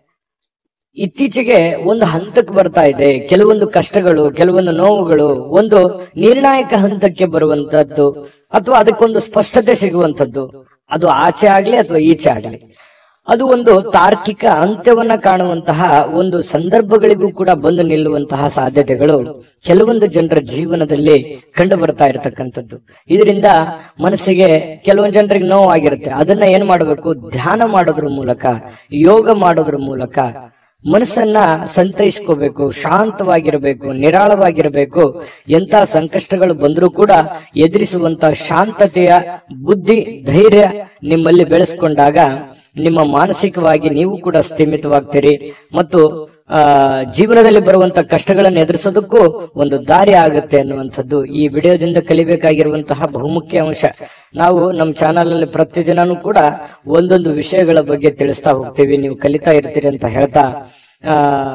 ಇತ್ತೀಚೆಗೆ ಒಂದು ಹಂತಕ್ಕೆ ಬರ್ತಾ ಇದೆ ಕೆಲವೊಂದು ಕಷ್ಟಗಳು ಕೆಲವೊಂದು ನೋವುಗಳು ಒಂದು ನಿರ್ಣಾಯಕ ಹಂತಕ್ಕೆ ಬರುವಂತದ್ದು ಅಥವಾ ಅದಕ್ಕೊಂದು ಸ್ಪಷ್ಟತೆ ಸಿಗುವಂತದ್ದು ಅದು ಆಚೆ ಆಗ್ಲಿ ಅಥವಾ ಈಚೆ ಆಗ್ಲಿ ಅದು ಒಂದು ತಾರ್ಕಿಕ ಅಂತ್ಯವನ್ನ ಕಾಣುವಂತಹ ಒಂದು ಸಂದರ್ಭಗಳಿಗೂ ಕೂಡ ಬಂದು ನಿಲ್ಲುವಂತಹ ಸಾಧ್ಯತೆಗಳು ಕೆಲವೊಂದು ಜನರ ಜೀವನದಲ್ಲಿ ಕಂಡು ಬರ್ತಾ ಇರತಕ್ಕಂಥದ್ದು ಇದರಿಂದ ಮನಸ್ಸಿಗೆ ಕೆಲವೊಂದು ಜನರಿಗೆ ನೋವಾಗಿರುತ್ತೆ ಅದನ್ನ ಏನ್ ಮಾಡಬೇಕು ಧ್ಯಾನ ಮಾಡೋದ್ರ ಮೂಲಕ ಯೋಗ ಮಾಡೋದ್ರ ಮೂಲಕ ಮನಸ್ಸನ್ನ ಸಂತೈಸ್ಕೋಬೇಕು ಶಾಂತವಾಗಿರಬೇಕು ನಿರಾಳವಾಗಿರಬೇಕು ಎಂತ ಸಂಕಷ್ಟಗಳು ಬಂದರೂ ಕೂಡ ಎದುರಿಸುವಂತ ಶಾಂತತೆಯ ಬುದ್ಧಿ ಧೈರ್ಯ ನಿಮ್ಮಲ್ಲಿ ಬೆಳೆಸ್ಕೊಂಡಾಗ ನಿಮ್ಮ ಮಾನಸಿಕವಾಗಿ ನೀವು ಕೂಡ ಸ್ಥಿಮಿತವಾಗ್ತೀರಿ ಮತ್ತು ಆ ಜೀವನದಲ್ಲಿ ಬರುವಂತ ಕಷ್ಟಗಳನ್ನು ಎದುರಿಸೋದಕ್ಕೂ ಒಂದು ದಾರಿ ಆಗುತ್ತೆ ಅನ್ನುವಂಥದ್ದು ಈ ವಿಡಿಯೋದಿಂದ ಕಲಿಬೇಕಾಗಿರುವಂತಹ ಬಹುಮುಖ್ಯ ಅಂಶ ನಾವು ನಮ್ಮ ಚಾನಲ್ ಅಲ್ಲಿ ಪ್ರತಿದಿನನೂ ಕೂಡ ಒಂದೊಂದು ವಿಷಯಗಳ ಬಗ್ಗೆ ತಿಳಿಸ್ತಾ ಹೋಗ್ತೀವಿ ನೀವು ಕಲಿತಾ ಇರ್ತೀರಿ ಅಂತ ಹೇಳ್ತಾ ಆ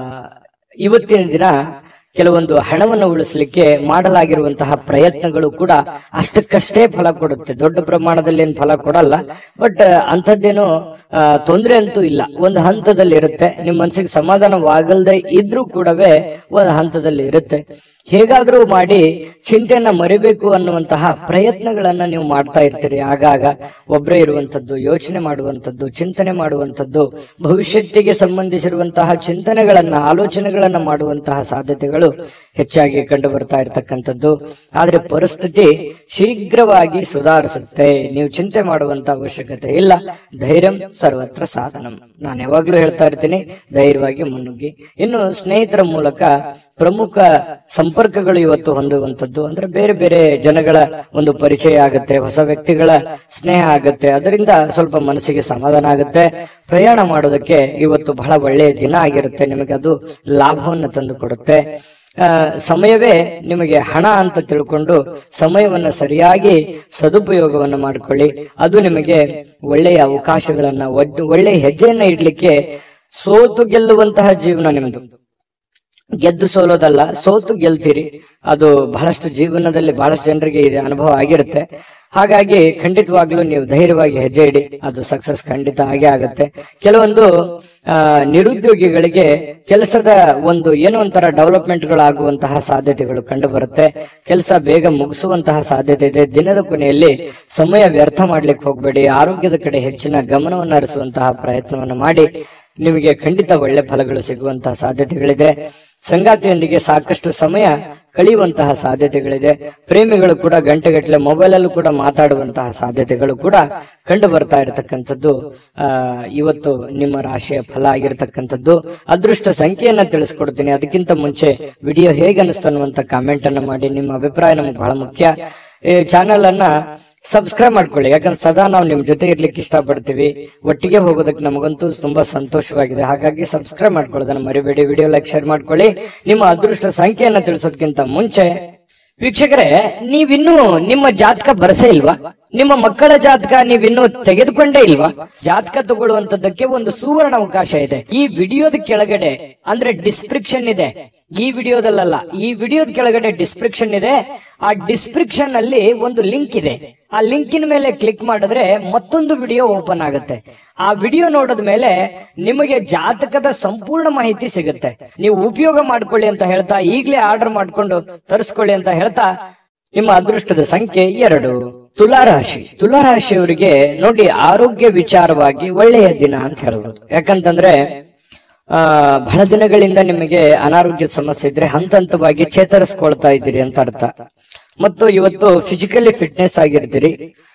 ಇವತ್ತಿನ ದಿನ ಕೆಲವೊಂದು ಹಣವನ್ನು ಉಳಿಸಲಿಕ್ಕೆ ಮಾಡಲಾಗಿರುವಂತಹ ಪ್ರಯತ್ನಗಳು ಕೂಡ ಅಷ್ಟಕ್ಕಷ್ಟೇ ಫಲ ಕೊಡುತ್ತೆ ದೊಡ್ಡ ಪ್ರಮಾಣದಲ್ಲಿ ಏನು ಫಲ ಕೊಡಲ್ಲ ಬಟ್ ಅಂಥದ್ದೇನು ತೊಂದರೆ ಅಂತೂ ಇಲ್ಲ ಒಂದು ಹಂತದಲ್ಲಿ ಇರುತ್ತೆ ನಿಮ್ಮ ಮನಸ್ಸಿಗೆ ಸಮಾಧಾನವಾಗಲ್ದೆ ಇದ್ರೂ ಕೂಡವೇ ಒಂದು ಹಂತದಲ್ಲಿ ಇರುತ್ತೆ ಹೇಗಾದ್ರೂ ಮಾಡಿ ಚಿಂತೆಯನ್ನ ಮರಿಬೇಕು ಅನ್ನುವಂತಹ ಪ್ರಯತ್ನಗಳನ್ನ ನೀವು ಮಾಡ್ತಾ ಇರ್ತೀರಿ ಆಗಾಗ ಒಬ್ಬರೇ ಇರುವಂತದ್ದು ಯೋಚನೆ ಮಾಡುವಂತದ್ದು ಚಿಂತನೆ ಮಾಡುವಂತದ್ದು ಭವಿಷ್ಯತ್ತಿಗೆ ಸಂಬಂಧಿಸಿರುವಂತಹ ಚಿಂತನೆಗಳನ್ನ ಆಲೋಚನೆಗಳನ್ನ ಮಾಡುವಂತಹ ಸಾಧ್ಯತೆಗಳು ಹೆಚ್ಚಾಗಿ ಕಂಡು ಬರ್ತಾ ಇರತಕ್ಕಂಥದ್ದು ಆದ್ರೆ ಪರಿಸ್ಥಿತಿ ಶೀಘ್ರವಾಗಿ ಸುಧಾರಿಸುತ್ತೆ ನೀವು ಚಿಂತೆ ಮಾಡುವಂತ ಅವಶ್ಯಕತೆ ಇಲ್ಲ ಧೈರ್ಯಂ ಸರ್ವತ್ರ ಸಾಧನಂ ನಾನು ಯಾವಾಗ್ಲೂ ಹೇಳ್ತಾ ಇರ್ತೀನಿ ಧೈರ್ಯವಾಗಿ ಮುನ್ನುಗ್ಗಿ ಇನ್ನು ಸ್ನೇಹಿತರ ಮೂಲಕ ಪ್ರಮುಖ ಸಂಪರ್ಕಗಳು ಇವತ್ತು ಹೊಂದುವಂತದ್ದು ಅಂದ್ರೆ ಬೇರೆ ಬೇರೆ ಜನಗಳ ಒಂದು ಪರಿಚಯ ಆಗುತ್ತೆ ಹೊಸ ವ್ಯಕ್ತಿಗಳ ಸ್ನೇಹ ಆಗುತ್ತೆ ಅದರಿಂದ ಸ್ವಲ್ಪ ಮನಸ್ಸಿಗೆ ಸಮಾಧಾನ ಆಗುತ್ತೆ ಪ್ರಯಾಣ ಮಾಡೋದಕ್ಕೆ ಇವತ್ತು ಬಹಳ ಒಳ್ಳೆಯ ದಿನ ಆಗಿರುತ್ತೆ ನಿಮಗೆ ಅದು ಲಾಭವನ್ನು ತಂದು ಕೊಡುತ್ತೆ ಆ, ಸಮಯವೇ ನಿಮಗೆ ಹಣ ಅಂತ ತಿಳ್ಕೊಂಡು ಸಮಯವನ್ನ ಸರಿಯಾಗಿ ಸದುಪಯೋಗವನ್ನ ಮಾಡಿಕೊಳ್ಳಿ ಅದು ನಿಮಗೆ ಒಳ್ಳೆಯ ಅವಕಾಶಗಳನ್ನ ಒಡ್- ಒಳ್ಳೆಯ ಹೆಜ್ಜೆಯನ್ನ ಇಡ್ಲಿಕ್ಕೆ ಸೋತು ಗೆಲ್ಲುವಂತಹ ಜೀವನ ನಿಮ್ದು ಗೆದ್ದು ಸೋಲೋದಲ್ಲ ಸೋತು ಗೆಲ್ತೀರಿ ಅದು ಬಹಳಷ್ಟು ಜೀವನದಲ್ಲಿ ಬಹಳಷ್ಟು ಜನರಿಗೆ ಇದು ಅನುಭವ ಆಗಿರುತ್ತೆ ಹಾಗಾಗಿ ಖಂಡಿತವಾಗ್ಲೂ ನೀವು ಧೈರ್ಯವಾಗಿ ಹೆಜ್ಜೆ ಇಡಿ ಅದು ಸಕ್ಸಸ್ ಖಂಡಿತ ಆಗೇ ಆಗುತ್ತೆ ಕೆಲವೊಂದು ಆ, ನಿರುದ್ಯೋಗಿಗಳಿಗೆ ಕೆಲಸದ ಒಂದು ಏನೋ ಒಂಥರ ಡೆವಲಪ್ಮೆಂಟ್ಗಳಾಗುವಂತಹ ಸಾಧ್ಯತೆಗಳು ಕಂಡು ಬರುತ್ತೆ ಕೆಲಸ ಬೇಗ ಮುಗಿಸುವಂತಹ ಸಾಧ್ಯತೆ ಇದೆ ದಿನದ ಕೊನೆಯಲ್ಲಿ ಸಮಯ ವ್ಯರ್ಥ ಮಾಡ್ಲಿಕ್ಕೆ ಹೋಗಬೇಡಿ ಆರೋಗ್ಯದ ಕಡೆ ಹೆಚ್ಚಿನ ಗಮನವನ್ನು ಹರಿಸುವಂತಹ ಪ್ರಯತ್ನವನ್ನು ಮಾಡಿ ನಿಮಗೆ ಖಂಡಿತ ಒಳ್ಳೆ ಫಲಗಳು ಸಿಗುವಂತಹ ಸಾಧ್ಯತೆಗಳಿದೆ ಸಂಗಾತಿಯೊಂದಿಗೆ ಸಾಕಷ್ಟು ಸಮಯ ಕಳೆಯುವಂತಹ ಸಾಧ್ಯತೆಗಳಿದೆ ಪ್ರೇಮಿಗಳು ಕೂಡ ಗಂಟೆಗಟ್ಟಲೆ ಮೊಬೈಲ್ ಅಲ್ಲೂ ಕೂಡ ಮಾತಾಡುವಂತಹ ಸಾಧ್ಯತೆಗಳು ಕೂಡ ಕಂಡು ಬರ್ತಾ ಇರತಕ್ಕಂಥದ್ದು ಆ ಇವತ್ತು ನಿಮ್ಮ ರಾಶಿಯ ಫಲ ಆಗಿರತಕ್ಕಂಥದ್ದು ಅದೃಷ್ಟ ಸಂಖ್ಯೆಯನ್ನ ತಿಳಿಸ್ಕೊಡ್ತೀನಿ ಅದಕ್ಕಿಂತ ಮುಂಚೆ ವಿಡಿಯೋ ಹೇಗೆ ಅನಿಸ್ತು ಅನ್ನುವಂತ ಕಾಮೆಂಟ್ ಅನ್ನ ಮಾಡಿ ನಿಮ್ಮ ಅಭಿಪ್ರಾಯ ನಮ್ಗೆ ಬಹಳ ಮುಖ್ಯ ಈ ಚಾನೆಲ್ ಅನ್ನ ಸಬ್ಸ್ಕ್ರೈಬ್ ಮಾಡ್ಕೊಳ್ಳಿ ಯಾಕಂದ್ರೆ ಸದಾ ನಾವು ನಿಮ್ ಜೊತೆ ಇರ್ಲಿಕ್ಕೆ ಇಷ್ಟಪಡ್ತೀವಿ ಒಟ್ಟಿಗೆ ಹೋಗೋದಕ್ಕೆ ನಮಗಂತೂ ತುಂಬಾ ಸಂತೋಷವಾಗಿದೆ ಹಾಗಾಗಿ ಸಬ್ಸ್ಕ್ರೈಬ್ ಮಾಡ್ಕೊಳ್ಳೋದನ್ನ ಮರಿಬೇಡಿ ವಿಡಿಯೋ ಲೈಕ್ ಶೇರ್ ಮಾಡ್ಕೊಳ್ಳಿ ನಿಮ್ಮ ಅದೃಷ್ಟ ಸಂಖ್ಯೆಯನ್ನ ತಿಳಿಸೋದಕ್ಕಿಂತ ಮುಂಚೆ ವೀಕ್ಷಕರೇ ನೀವಿನ್ನೂ ನಿಮ್ಮ ಜಾತಕ ಬರಸೇ ಇಲ್ವಾ ನಿಮ್ಮ ಮಕ್ಕಳ ಜಾತಕ ನೀವಿನ್ನೂ ತೆಗೆದುಕೊಂಡೇ ಇಲ್ವಾ ಜಾತಕ ತಗೊಳ್ಳುವಂತದ್ದಕ್ಕೆ ಒಂದು ಸುವರ್ಣ ಅವಕಾಶ ಇದೆ ಈ ವಿಡಿಯೋದ ಕೆಳಗಡೆ ಅಂದ್ರೆ ಡಿಸ್ಕ್ರಿಪ್ಷನ್ ಇದೆ ಈ ವಿಡಿಯೋದಲ್ಲ ಈ ವಿಡಿಯೋದ ಕೆಳಗಡೆ ಡಿಸ್ಕ್ರಿಪ್ಷನ್ ಇದೆ ಆ ಡಿಸ್ಕ್ರಿಪ್ಷನ್ ಅಲ್ಲಿ ಒಂದು ಲಿಂಕ್ ಇದೆ ಆ ಲಿಂಕಿನ ಮೇಲೆ ಕ್ಲಿಕ್ ಮಾಡಿದ್ರೆ ಮತ್ತೊಂದು ವಿಡಿಯೋ ಓಪನ್ ಆಗುತ್ತೆ ಆ ವಿಡಿಯೋ ನೋಡಿದ ಮೇಲೆ ನಿಮಗೆ ಜಾತಕದ ಸಂಪೂರ್ಣ ಮಾಹಿತಿ ಸಿಗುತ್ತೆ ನೀವು ಉಪಯೋಗ ಮಾಡ್ಕೊಳ್ಳಿ ಅಂತ ಹೇಳ್ತಾ ಈಗಲೇ ಆರ್ಡರ್ ಮಾಡ್ಕೊಂಡು ತರಿಸ್ಕೊಳ್ಳಿ ಅಂತ ಹೇಳ್ತಾ ನಿಮ್ಮ ಅದೃಷ್ಟದ ಸಂಖ್ಯೆ ಎರಡು ತುಲಾರಾಶಿ ತುಲಾರಾಶಿಯವರಿಗೆ ನೋಡಿ ಆರೋಗ್ಯ ವಿಚಾರವಾಗಿ ಒಳ್ಳೆಯ ದಿನ ಅಂತ ಹೇಳ್ಬೋದು ಯಾಕಂತಂದ್ರೆ ಆ ಬಹಳ ದಿನಗಳಿಂದ ನಿಮಗೆ ಅನಾರೋಗ್ಯದ ಸಮಸ್ಯೆ ಇದ್ರೆ ಹಂತ ಹಂತವಾಗಿ ಚೇತರಿಸ್ಕೊಳ್ತಾ ಇದ್ದೀರಿ ಅಂತ ಅರ್ಥ ಮತ್ತು ಇವತ್ತು ಫಿಸಿಕಲಿ ಫಿಟ್ನೆಸ್ ಆಗಿರ್ತೀರಿ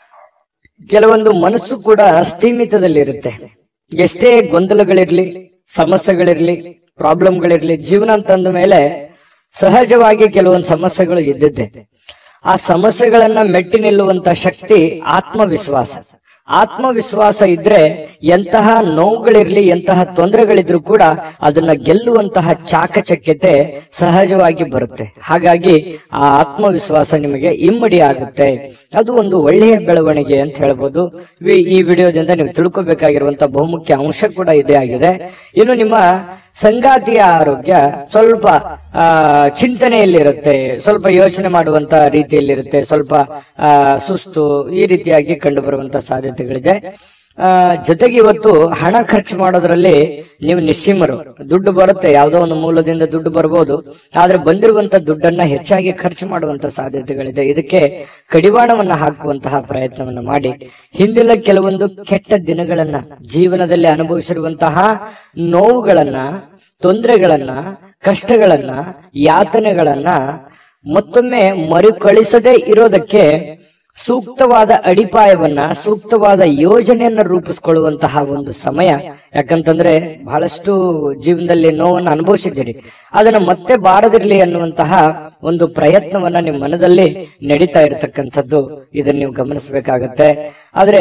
ಕೆಲವೊಂದು ಮನಸ್ಸು ಕೂಡ ಸ್ಥೀಮಿತದಲ್ಲಿರುತ್ತೆ ಎಷ್ಟೇ ಗೊಂದಲಗಳಿರ್ಲಿ ಸಮಸ್ಯೆಗಳಿರ್ಲಿ ಪ್ರಾಬ್ಲಮ್ಗಳಿರ್ಲಿ ಜೀವನ ಅಂತಂದ ಮೇಲೆ ಸಹಜವಾಗಿ ಕೆಲವೊಂದು ಸಮಸ್ಯೆಗಳು ಇದ್ದಿದ್ದೆ ಆ ಸಮಸ್ಯೆಗಳನ್ನ ಮೆಟ್ಟಿ ನಿಲ್ಲುವಂತ ಶಕ್ತಿ ಆತ್ಮವಿಶ್ವಾಸ ಆತ್ಮವಿಶ್ವಾಸ ಇದ್ರೆ ಎಂತಹ ನೋವುಗಳಿರ್ಲಿ ಎಂತಹ ತೊಂದರೆಗಳಿದ್ರು ಕೂಡ ಅದನ್ನ ಗೆಲ್ಲುವಂತಹ ಚಾಕಚಕ್ಯತೆ ಸಹಜವಾಗಿ ಬರುತ್ತೆ ಹಾಗಾಗಿ ಆ ಆತ್ಮವಿಶ್ವಾಸ ನಿಮಗೆ ಇಮ್ಮಡಿ ಆಗುತ್ತೆ ಅದು ಒಂದು ಒಳ್ಳೆಯ ಬೆಳವಣಿಗೆ ಅಂತ ಹೇಳ್ಬೋದು ವಿ- ಈ ವಿಡಿಯೋದಿಂದ ನೀವು ತಿಳ್ಕೊಬೇಕಾಗಿರುವಂತಹ ಬಹುಮುಖ್ಯ ಅಂಶ ಕೂಡ ಇದೇ ಆಗಿದೆ ಇನ್ನು ನಿಮ್ಮ ಸಂಗಾತಿಯ ಆರೋಗ್ಯ ಸ್ವಲ್ಪ ಆ ಚಿಂತನೆಯಲ್ಲಿರುತ್ತೆ ಸ್ವಲ್ಪ ಯೋಚನೆ ಮಾಡುವಂತ ರೀತಿಯಲ್ಲಿರುತ್ತೆ ಸ್ವಲ್ಪ ಆ ಸುಸ್ತು ಈ ರೀತಿಯಾಗಿ ಕಂಡು ಬರುವಂತ ಸಾಧ್ಯತೆಗಳಿದೆ ಆ, ಜೊತೆಗೆ ಇವತ್ತು ಹಣ ಖರ್ಚು ಮಾಡೋದ್ರಲ್ಲಿ ನೀವು ನಿಸ್ಸೀಮರು ದುಡ್ಡು ಬರುತ್ತೆ ಯಾವುದೋ ಒಂದು ಮೂಲದಿಂದ ದುಡ್ಡು ಬರ್ಬೋದು ಆದ್ರೆ ಬಂದಿರುವಂತ ದುಡ್ಡನ್ನ ಹೆಚ್ಚಾಗಿ ಖರ್ಚು ಮಾಡುವಂತ ಸಾಧ್ಯತೆಗಳಿದೆ ಇದಕ್ಕೆ ಕಡಿವಾಣವನ್ನ ಹಾಕುವಂತಹ ಪ್ರಯತ್ನವನ್ನ ಮಾಡಿ ಹಿಂದಿನ ಕೆಲವೊಂದು ಕೆಟ್ಟ ದಿನಗಳನ್ನ ಜೀವನದಲ್ಲಿ ಅನುಭವಿಸಿರುವಂತಹ ನೋವುಗಳನ್ನ ತೊಂದರೆಗಳನ್ನ ಕಷ್ಟಗಳನ್ನ ಯಾತನೆಗಳನ್ನ ಮತ್ತೊಮ್ಮೆ ಮರುಕಳಿಸದೇ ಇರೋದಕ್ಕೆ ಸೂಕ್ತವಾದ ಅಡಿಪಾಯವನ್ನ ಸೂಕ್ತವಾದ ಯೋಜನೆಯನ್ನ ರೂಪಿಸ್ಕೊಳ್ಳುವಂತಹ ಒಂದು ಸಮಯ ಯಾಕಂತಂದ್ರೆ ಬಹಳಷ್ಟು ಜೀವನದಲ್ಲಿ ನೋವನ್ನು ಅನುಭವಿಸಿದ್ದೀರಿ ಅದನ್ನ ಮತ್ತೆ ಬಾರದಿರ್ಲಿ ಅನ್ನುವಂತಹ ಒಂದು ಪ್ರಯತ್ನವನ್ನ ನಿಮ್ಮ ಮನದಲ್ಲಿ ನಡೀತಾ ಇರತಕ್ಕಂಥದ್ದು ಇದನ್ನ ನೀವು ಗಮನಿಸಬೇಕಾಗತ್ತೆ ಆದ್ರೆ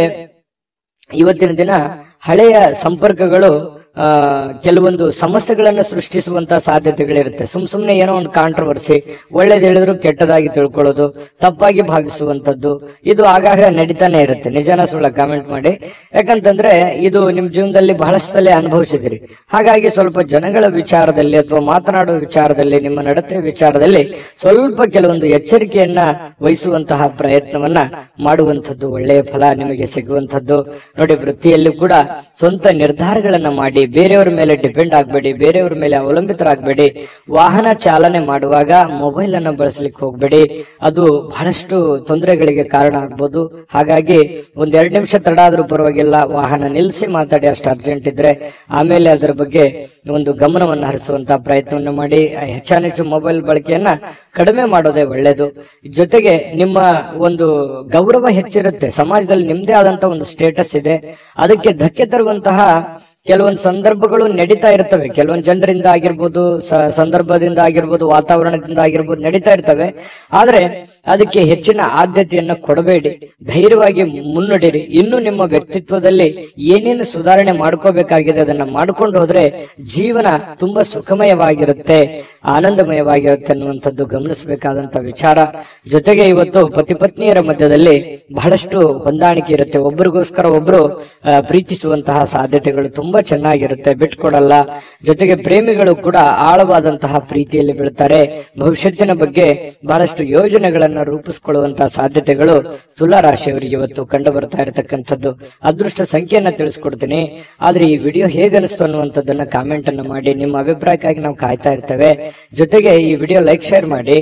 ಇವತ್ತಿನ ದಿನ ಹಳೆಯ ಸಂಪರ್ಕಗಳು ಆ ಕೆಲವೊಂದು ಸಮಸ್ಯೆಗಳನ್ನ ಸೃಷ್ಟಿಸುವಂತ ಸಾಧ್ಯತೆಗಳಿರುತ್ತೆ ಸುಮ್ ಸುಮ್ನೆ ಏನೋ ಒಂದು ಕಾಂಟ್ರವರ್ಸಿ ಒಳ್ಳೇದು ಹೇಳಿದ್ರು ಕೆಟ್ಟದಾಗಿ ತಿಳ್ಕೊಳ್ಳೋದು ತಪ್ಪಾಗಿ ಭಾವಿಸುವಂತದ್ದು ಇದು ಆಗಾಗ ನಡೀತಾನೆ ಇರುತ್ತೆ ನಿಜನ ಸುಳ್ಳ ಕಾಮೆಂಟ್ ಮಾಡಿ ಯಾಕಂತಂದ್ರೆ ಇದು ನಿಮ್ ಜೀವನದಲ್ಲಿ ಬಹಳಷ್ಟು ಸಲ ಅನುಭವಿಸಿದಿರಿ ಹಾಗಾಗಿ ಸ್ವಲ್ಪ ಜನಗಳ ವಿಚಾರದಲ್ಲಿ ಅಥವಾ ಮಾತನಾಡುವ ವಿಚಾರದಲ್ಲಿ ನಿಮ್ಮ ನಡತೆ ವಿಚಾರದಲ್ಲಿ ಸ್ವಲ್ಪ ಕೆಲವೊಂದು ಎಚ್ಚರಿಕೆಯನ್ನ ವಹಿಸುವಂತಹ ಪ್ರಯತ್ನವನ್ನ ಮಾಡುವಂಥದ್ದು ಒಳ್ಳೆಯ ಫಲ ನಿಮಗೆ ಸಿಗುವಂಥದ್ದು ನೋಡಿ ವೃತ್ತಿಯಲ್ಲಿ ಕೂಡ ಸ್ವಂತ ನಿರ್ಧಾರಗಳನ್ನ ಮಾಡಿ ಬೇರೆಯವರ ಮೇಲೆ ಡಿಪೆಂಡ್ ಆಗಬೇಡಿ ಬೇರೆಯವರ ಮೇಲೆ ಅವಲಂಬಿತರಾಗಬೇಡಿ ವಾಹನ ಚಾಲನೆ ಮಾಡುವಾಗ ಮೊಬೈಲ್ ಅನ್ನ ಬಳಸಲಿಕ್ಕೆ ಹೋಗ್ಬೇಡಿ ಅದು ಬಹಳಷ್ಟು ತೊಂದರೆಗಳಿಗೆ ಕಾರಣ ಆಗ್ಬೋದು ಹಾಗಾಗಿ ಒಂದ್ ಎರಡು ನಿಮಿಷ ತಡ ಆದ್ರೂ ಪರವಾಗಿಲ್ಲ ವಾಹನ ನಿಲ್ಲಿಸಿ ಮಾತಾಡಿ ಅಷ್ಟು ಅರ್ಜೆಂಟ್ ಇದ್ರೆ ಆಮೇಲೆ ಅದರ ಬಗ್ಗೆ ಒಂದು ಗಮನವನ್ನ ಹರಿಸುವಂತ ಪ್ರಯತ್ನವನ್ನು ಮಾಡಿ ಹೆಚ್ಚಾನೆಚ್ಚು ಮೊಬೈಲ್ ಬಳಕೆಯನ್ನ ಕಡಿಮೆ ಮಾಡೋದೇ ಒಳ್ಳೆಯದು ಜೊತೆಗೆ ನಿಮ್ಮ ಒಂದು ಗೌರವ ಹೆಚ್ಚಿರುತ್ತೆ ಸಮಾಜದಲ್ಲಿ ನಿಮ್ದೇ ಆದಂತ ಒಂದು ಸ್ಟೇಟಸ್ ಇದೆ ಅದಕ್ಕೆ ಧಕ್ಕೆ ತರುವಂತಹ ಕೆಲವೊಂದು ಸಂದರ್ಭಗಳು ನಡೀತಾ ಇರ್ತವೆ ಕೆಲವೊಂದು ಜನರಿಂದ ಆಗಿರ್ಬೋದು ಸ- ಸಂದರ್ಭದಿಂದ ಆಗಿರ್ಬೋದು ವಾತಾವರಣದಿಂದ ಆಗಿರ್ಬೋದು ನಡೀತಾ ಇರ್ತವೆ ಆದ್ರೆ ಅದಕ್ಕೆ ಹೆಚ್ಚಿನ ಆದ್ಯತೆಯನ್ನ ಕೊಡಬೇಡಿ ಧೈರ್ಯವಾಗಿ ಮುನ್ನಡೆಯಿರಿ ಇನ್ನು ನಿಮ್ಮ ವ್ಯಕ್ತಿತ್ವದಲ್ಲಿ ಏನೇನು ಸುಧಾರಣೆ ಮಾಡ್ಕೋಬೇಕಾಗಿದೆ ಅದನ್ನ ಮಾಡ್ಕೊಂಡು ಹೋದ್ರೆ ಜೀವನ ತುಂಬಾ ಸುಖಮಯವಾಗಿರುತ್ತೆ ಆನಂದಮಯವಾಗಿರುತ್ತೆ ಅನ್ನುವಂಥದ್ದು ಗಮನಿಸಬೇಕಾದಂತ ವಿಚಾರ ಜೊತೆಗೆ ಇವತ್ತು ಪತಿ ಪತ್ನಿಯರ ಮಧ್ಯದಲ್ಲಿ ಬಹಳಷ್ಟು ಹೊಂದಾಣಿಕೆ ಇರುತ್ತೆ ಒಬ್ಬರಿಗೋಸ್ಕರ ಒಬ್ರು ಆ, ಪ್ರೀತಿಸುವಂತಹ ಸಾಧ್ಯತೆಗಳು ತುಂಬಾ ಚೆನ್ನಾಗಿರುತ್ತೆ ಬಿಟ್ಕೊಡಲ್ಲ ಜೊತೆಗೆ ಪ್ರೇಮಿಗಳು ಕೂಡ ಆಳವಾದಂತಹ ಪ್ರೀತಿಯಲ್ಲಿ ಬೀಳ್ತಾರೆ ಭವಿಷ್ಯತ್ತಿನ ಬಗ್ಗೆ ಬಹಳಷ್ಟು ಯೋಜನೆಗಳನ್ನ ರೂಪಿಸಿಕೊಳ್ಳುವಂತಹ ಸಾಧ್ಯತೆಗಳು ತುಲಾ ರಾಶಿಯವರಿಗೆ ಇವತ್ತು ಕಂಡು ಬರ್ತಾ ಇರತಕ್ಕಂಥದ್ದು ಅದೃಷ್ಟ ಸಂಖ್ಯೆಯನ್ನ ತಿಳಿಸ್ಕೊಡ್ತೀನಿ ಆದ್ರೆ ಈ ವಿಡಿಯೋ ಹೇಗನಿಸ್ತು ಅನ್ನುವಂಥದ್ದನ್ನ ಕಾಮೆಂಟ್ ಅನ್ನ ಮಾಡಿ ನಿಮ್ಮ ಅಭಿಪ್ರಾಯಕ್ಕಾಗಿ ನಾವು ಕಾಯ್ತಾ ಇರ್ತೇವೆ ಜೊತೆಗೆ ಈ ವಿಡಿಯೋ ಲೈಕ್ ಶೇರ್ ಮಾಡಿ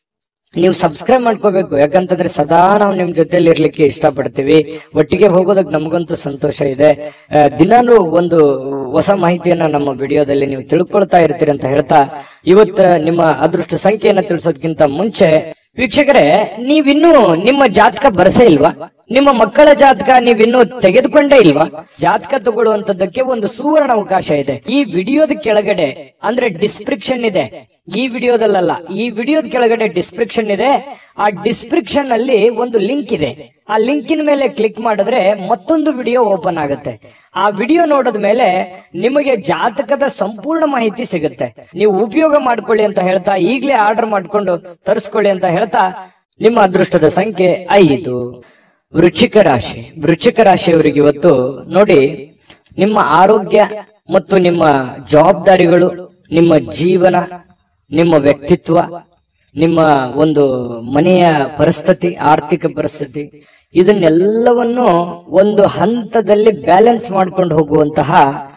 ನೀವು ಸಬ್ಸ್ಕ್ರೈಬ್ ಮಾಡ್ಕೋಬೇಕು ಯಾಕಂತಂದ್ರೆ ಸದಾ ನಾವು ನಿಮ್ ಜೊತೆಲಿ ಇರ್ಲಿಕ್ಕೆ ಇಷ್ಟಪಡ್ತೀವಿ ಒಟ್ಟಿಗೆ ಹೋಗೋದಕ್ಕೆ ನಮಗಂತೂ ಸಂತೋಷ ಇದೆ ಆ, ದಿನಾಲೂ ಒಂದು ಹೊಸ ಮಾಹಿತಿಯನ್ನ ನಮ್ಮ ವಿಡಿಯೋದಲ್ಲಿ ನೀವು ತಿಳ್ಕೊಳ್ತಾ ಇರ್ತೀರಿ ಅಂತ ಹೇಳ್ತಾ ಇವತ್ತ ನಿಮ್ಮ ಅದೃಷ್ಟ ಸಂಖ್ಯೆಯನ್ನ ತಿಳಿಸೋದಕ್ಕಿಂತ ಮುಂಚೆ ವೀಕ್ಷಕರೇ ನೀವಿನ್ನೂ ನಿಮ್ಮ ಜಾತಕ ಬರಸೇ ಇಲ್ವಾ ನಿಮ್ಮ ಮಕ್ಕಳ ಜಾತಕ ನೀವಿನ್ನೂ ತೆಗೆದುಕೊಂಡೇ ಇಲ್ವಾ ಜಾತಕ ತಗೊಳ್ಳುವಂತದ್ದಕ್ಕೆ ಒಂದು ಸುವರ್ಣ ಅವಕಾಶ ಇದೆ ಈ ವಿಡಿಯೋದ ಕೆಳಗಡೆ ಅಂದ್ರೆ ಡಿಸ್ಕ್ರಿಪ್ಷನ್ ಇದೆ ಈ ವಿಡಿಯೋದಲ್ಲ ಈ ವಿಡಿಯೋದ ಕೆಳಗಡೆ ಡಿಸ್ಕ್ರಿಪ್ಷನ್ ಇದೆ ಆ ಡಿಸ್ಕ್ರಿಪ್ಷನ್ ಅಲ್ಲಿ ಒಂದು ಲಿಂಕ್ ಇದೆ ಆ ಲಿಂಕಿನ ಮೇಲೆ ಕ್ಲಿಕ್ ಮಾಡಿದ್ರೆ ಮತ್ತೊಂದು ವಿಡಿಯೋ ಓಪನ್ ಆಗುತ್ತೆ ಆ ವಿಡಿಯೋ ನೋಡಿದ ಮೇಲೆ ನಿಮಗೆ ಜಾತಕದ ಸಂಪೂರ್ಣ ಮಾಹಿತಿ ಸಿಗುತ್ತೆ ನೀವು ಉಪಯೋಗ ಮಾಡ್ಕೊಳ್ಳಿ ಅಂತ ಹೇಳ್ತಾ ಈಗಲೇ ಆರ್ಡರ್ ಮಾಡ್ಕೊಂಡು ತರಿಸ್ಕೊಳ್ಳಿ ಅಂತ ಹೇಳ್ತಾ ನಿಮ್ಮ ಅದೃಷ್ಟದ ಸಂಖ್ಯೆ ಐದು ವೃಶ್ಚಿಕ ರಾಶಿ ವೃಶ್ಚಿಕ ರಾಶಿಯವರಿಗೆ ಇವತ್ತು ನೋಡಿ ನಿಮ್ಮ ಆರೋಗ್ಯ ಮತ್ತು ನಿಮ್ಮ ಜವಾಬ್ದಾರಿಗಳು ನಿಮ್ಮ ಜೀವನ ನಿಮ್ಮ ವ್ಯಕ್ತಿತ್ವ ನಿಮ್ಮ ಒಂದು ಮನೆಯ ಪರಿಸ್ಥಿತಿ ಆರ್ಥಿಕ ಪರಿಸ್ಥಿತಿ ಇದನ್ನೆಲ್ಲವನ್ನು ಒಂದು ಹಂತದಲ್ಲಿ ಬ್ಯಾಲೆನ್ಸ್ ಮಾಡ್ಕೊಂಡು ಹೋಗುವಂತಹ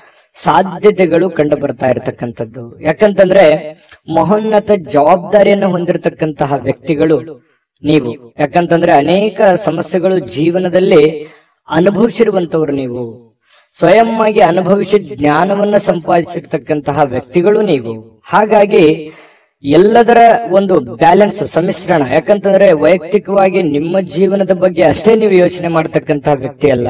ಸಾಧ್ಯತೆಗಳು ಕಂಡು ಬರ್ತಾ ಇರತಕ್ಕಂಥದ್ದು ಯಾಕಂತಂದ್ರೆ ಮಹೋನ್ನತ ಜವಾಬ್ದಾರಿಯನ್ನು ಹೊಂದಿರತಕ್ಕಂತಹ ವ್ಯಕ್ತಿಗಳು ನೀವು ಯಾಕಂತಂದ್ರೆ ಅನೇಕ ಸಮಸ್ಯೆಗಳು ಜೀವನದಲ್ಲಿ ಅನುಭವಿಸಿರುವಂತವ್ರು ನೀವು ಸ್ವಯಂ ಆಗಿ ಅನುಭವಿಸಿ ಜ್ಞಾನವನ್ನ ಸಂಪಾದಿಸಿರ್ತಕ್ಕಂತಹ ವ್ಯಕ್ತಿಗಳು ನೀವು ಹಾಗಾಗಿ ಎಲ್ಲದರ ಒಂದು ಬ್ಯಾಲೆನ್ಸ್ ಸಮ್ಮಿಶ್ರಣ ಯಾಕಂತಂದ್ರೆ ವೈಯಕ್ತಿಕವಾಗಿ ನಿಮ್ಮ ಜೀವನದ ಬಗ್ಗೆ ಅಷ್ಟೇ ನೀವು ಯೋಚನೆ ಮಾಡ್ತಕ್ಕಂತಹ ವ್ಯಕ್ತಿ ಅಲ್ಲ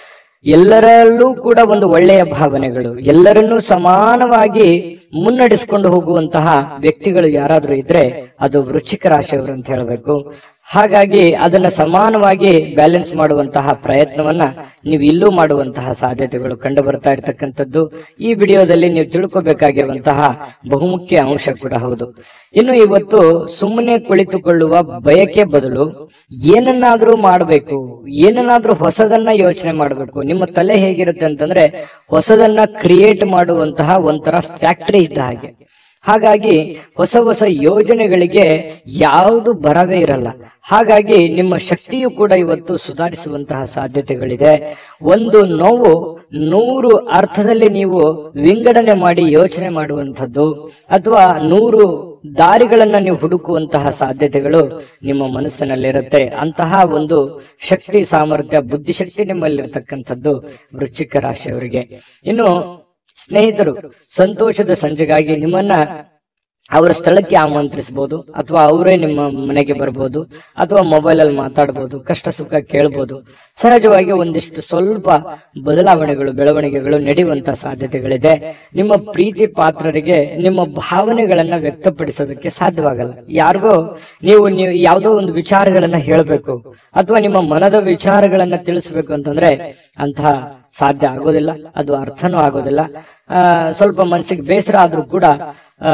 ಎಲ್ಲರಲ್ಲೂ ಕೂಡ ಒಂದು ಒಳ್ಳೆಯ ಭಾವನೆಗಳು ಎಲ್ಲರನ್ನೂ ಸಮಾನವಾಗಿ ಮುನ್ನಡೆಸಿಕೊಂಡು ಹೋಗುವಂತಹ ವ್ಯಕ್ತಿಗಳು ಯಾರಾದ್ರೂ ಇದ್ರೆ ಅದು ವೃಶ್ಚಿಕ ರಾಶಿಯವರು ಅಂತ ಹೇಳಬೇಕು ಹಾಗಾಗಿ ಅದನ್ನ ಸಮಾನವಾಗಿ ಬ್ಯಾಲೆನ್ಸ್ ಮಾಡುವಂತಹ ಪ್ರಯತ್ನವನ್ನ ನೀವು ಇಲ್ಲೂ ಮಾಡುವಂತಹ ಸಾಧ್ಯತೆಗಳು ಕಂಡು ಬರ್ತಾ ಇರತಕ್ಕಂಥದ್ದು ಈ ವಿಡಿಯೋದಲ್ಲಿ ನೀವು ತಿಳ್ಕೊಬೇಕಾಗಿರುವಂತಹ ಬಹುಮುಖ್ಯ ಅಂಶ ಕೂಡ ಹೌದು ಇನ್ನು ಇವತ್ತು ಸುಮ್ಮನೆ ಕುಳಿತುಕೊಳ್ಳುವ ಬಯಕೆ ಬದಲು ಏನನ್ನಾದ್ರೂ ಮಾಡಬೇಕು ಏನನ್ನಾದ್ರೂ ಹೊಸದನ್ನ ಯೋಚನೆ ಮಾಡಬೇಕು ನಿಮ್ಮ ತಲೆ ಹೇಗಿರುತ್ತೆ ಅಂತಂದ್ರೆ ಹೊಸದನ್ನ ಕ್ರಿಯೇಟ್ ಮಾಡುವಂತಹ ಒಂಥರ ಫ್ಯಾಕ್ಟರಿ ಇದ್ದ ಹಾಗೆ ಹಾಗಾಗಿ ಹೊಸ ಹೊಸ ಯೋಜನೆಗಳಿಗೆ ಯಾವುದು ಬರವೇ ಇರಲ್ಲ ಹಾಗಾಗಿ ನಿಮ್ಮ ಶಕ್ತಿಯು ಕೂಡ ಇವತ್ತು ಸುಧಾರಿಸುವಂತಹ ಸಾಧ್ಯತೆಗಳಿದೆ ಒಂದು ನೋವು ನೂರು ಅರ್ಥದಲ್ಲಿ ನೀವು ವಿಂಗಡಣೆ ಮಾಡಿ ಯೋಚನೆ ಮಾಡುವಂಥದ್ದು ಅಥವಾ ನೂರು ದಾರಿಗಳನ್ನ ನೀವು ಹುಡುಕುವಂತಹ ಸಾಧ್ಯತೆಗಳು ನಿಮ್ಮ ಮನಸ್ಸಿನಲ್ಲಿರುತ್ತೆ ಅಂತಹ ಒಂದು ಶಕ್ತಿ ಸಾಮರ್ಥ್ಯ ಬುದ್ಧಿಶಕ್ತಿ ನಿಮ್ಮಲ್ಲಿರ್ತಕ್ಕಂಥದ್ದು ವೃಶ್ಚಿಕ ರಾಶಿಯವರಿಗೆ ಇನ್ನು ಸ್ನೇಹಿತರು ಸಂತೋಷದ ಸಂಜೆಗಾಗಿ ನಿಮ್ಮನ್ನ ಅವರ ಸ್ಥಳಕ್ಕೆ ಆಮಂತ್ರಿಸಬಹುದು ಅಥವಾ ಅವರೇ ನಿಮ್ಮ ಮನೆಗೆ ಬರ್ಬೋದು ಅಥವಾ ಮೊಬೈಲ್ ಅಲ್ಲಿ ಮಾತಾಡಬಹುದು ಕಷ್ಟ ಸುಖ ಕೇಳಬಹುದು ಸಹಜವಾಗಿ ಒಂದಿಷ್ಟು ಸ್ವಲ್ಪ ಬದಲಾವಣೆಗಳು ಬೆಳವಣಿಗೆಗಳು ನಡೆಯುವಂತ ಸಾಧ್ಯತೆಗಳಿದೆ ನಿಮ್ಮ ಪ್ರೀತಿ ಪಾತ್ರರಿಗೆ ನಿಮ್ಮ ಭಾವನೆಗಳನ್ನ ವ್ಯಕ್ತಪಡಿಸೋದಕ್ಕೆ ಸಾಧ್ಯವಾಗಲ್ಲ ಯಾರಿಗೋ ನೀವು ನೀವು ಯಾವುದೋ ಒಂದು ವಿಚಾರಗಳನ್ನ ಹೇಳಬೇಕು ಅಥವಾ ನಿಮ್ಮ ಮನದ ವಿಚಾರಗಳನ್ನ ತಿಳಿಸ್ಬೇಕು ಅಂತಂದ್ರೆ ಅಂತಹ ಸಾಧ್ಯ ಆಗೋದಿಲ್ಲ ಅದು ಅರ್ಥನೂ ಆಗೋದಿಲ್ಲ ಆ, ಸ್ವಲ್ಪ ಮನಸ್ಸಿಗೆ ಬೇಸರ ಆದ್ರೂ ಕೂಡ ಆ,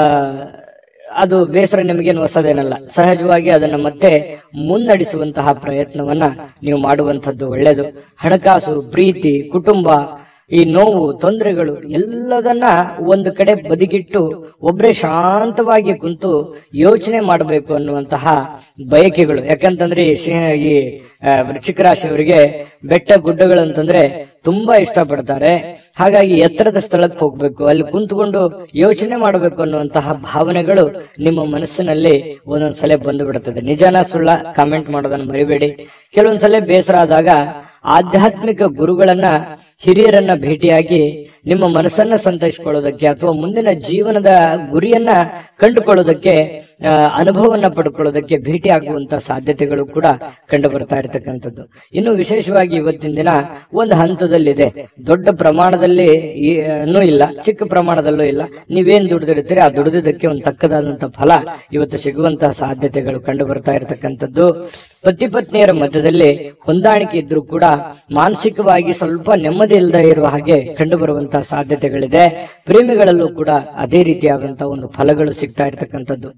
ಅದು ಬೇಸರ ನಿಮಗೇನು ಹೊಸದೇನಲ್ಲ ಸಹಜವಾಗಿ ಅದನ್ನ ಮತ್ತೆ ಮುನ್ನಡೆಸುವಂತಹ ಪ್ರಯತ್ನವನ್ನ ನೀವು ಮಾಡುವಂಥದ್ದು ಒಳ್ಳೆಯದು ಹಣಕಾಸು ಪ್ರೀತಿ ಕುಟುಂಬ ಈ ನೋವು ತೊಂದರೆಗಳು ಎಲ್ಲದನ್ನ ಒಂದು ಕಡೆ ಬದಿಗಿಟ್ಟು ಒಬ್ಬರೇ ಶಾಂತವಾಗಿ ಕುಂತು ಯೋಚನೆ ಮಾಡಬೇಕು ಅನ್ನುವಂತಹ ಬಯಕೆಗಳು ಯಾಕಂತಂದ್ರೆ ಈ ಶಿ- ಈ ಆ, ವೃಶ್ಚಿಕ ರಾಶಿಯವರಿಗೆ ಬೆಟ್ಟ ಗುಡ್ಡಗಳು ಅಂತಂದ್ರೆ ತುಂಬಾ ಇಷ್ಟಪಡ್ತಾರೆ ಹಾಗಾಗಿ ಎತ್ತರದ ಸ್ಥಳಕ್ಕೆ ಹೋಗ್ಬೇಕು ಅಲ್ಲಿ ಕುಂತ್ಕೊಂಡು ಯೋಚನೆ ಮಾಡಬೇಕು ಅನ್ನುವಂತಹ ಭಾವನೆಗಳು ನಿಮ್ಮ ಮನಸ್ಸಿನಲ್ಲಿ ಒಂದೊಂದ್ಸಲ ಬಂದು ಬಿಡುತ್ತದೆ ನಿಜನ ಸುಳ್ಳ ಕಾಮೆಂಟ್ ಮಾಡೋದನ್ನ ಮರಿಬೇಡಿ ಕೆಲವೊಂದ್ಸಲ ಬೇಸರ ಆದಾಗ ಆಧ್ಯಾತ್ಮಿಕ ಗುರುಗಳನ್ನ ಹಿರಿಯರನ್ನ ಭೇಟಿಯಾಗಿ ನಿಮ್ಮ ಮನಸ್ಸನ್ನ ಸಂತೈಸಿಕೊಳ್ಳೋದಕ್ಕೆ ಅಥವಾ ಮುಂದಿನ ಜೀವನದ ಗುರಿಯನ್ನ ಕಂಡುಕೊಳ್ಳೋದಕ್ಕೆ ಆ, ಅನುಭವವನ್ನ ಪಡ್ಕೊಳ್ಳೋದಕ್ಕೆ ಭೇಟಿ ಆಗುವಂತ ಸಾಧ್ಯತೆಗಳು ಕೂಡ ಕಂಡು ಬರ್ತಾ ಇರತಕ್ಕಂಥದ್ದು ಇನ್ನು ವಿಶೇಷವಾಗಿ ಇವತ್ತಿನ ದಿನ ಒಂದು ಹಂತದಲ್ಲಿದೆ ದೊಡ್ಡ ಪ್ರಮಾಣದಲ್ಲಿ ಈ- ಇನ್ನೂ ಇಲ್ಲ ಚಿಕ್ಕ ಪ್ರಮಾಣದಲ್ಲೂ ಇಲ್ಲ ನೀವೇನ್ ದುಡಿದಿರ್ತೀರಿ ಆ ದುಡಿದಿದ್ದಕ್ಕೆ ಒಂದು ತಕ್ಕದಾದಂತ ಫಲ ಇವತ್ತು ಸಿಗುವಂತಹ ಸಾಧ್ಯತೆಗಳು ಕಂಡು ಬರ್ತಾ ಇರತಕ್ಕಂಥದ್ದು ಪತಿ ಪತ್ನಿಯರ ಮಧ್ಯದಲ್ಲಿ ಹೊಂದಾಣಿಕೆ ಇದ್ರೂ ಕೂಡ ಮಾನಸಿಕವಾಗಿ ಸ್ವಲ್ಪ ನೆಮ್ಮದಿ ಇಲ್ಲದೆ ಇರುವ ಹಾಗೆ ಕಂಡು ಬರುವಂತಹ ಸಾಧ್ಯತೆಗಳಿದೆ ಪ್ರೇಮಿಗಳಲ್ಲೂ ಕೂಡ ಅದೇ ರೀತಿಯಾದಂತಹ ಒಂದು ಫಲಗಳು ಸಿಗ್ತಾ ಇರತಕ್ಕಂಥದ್ದು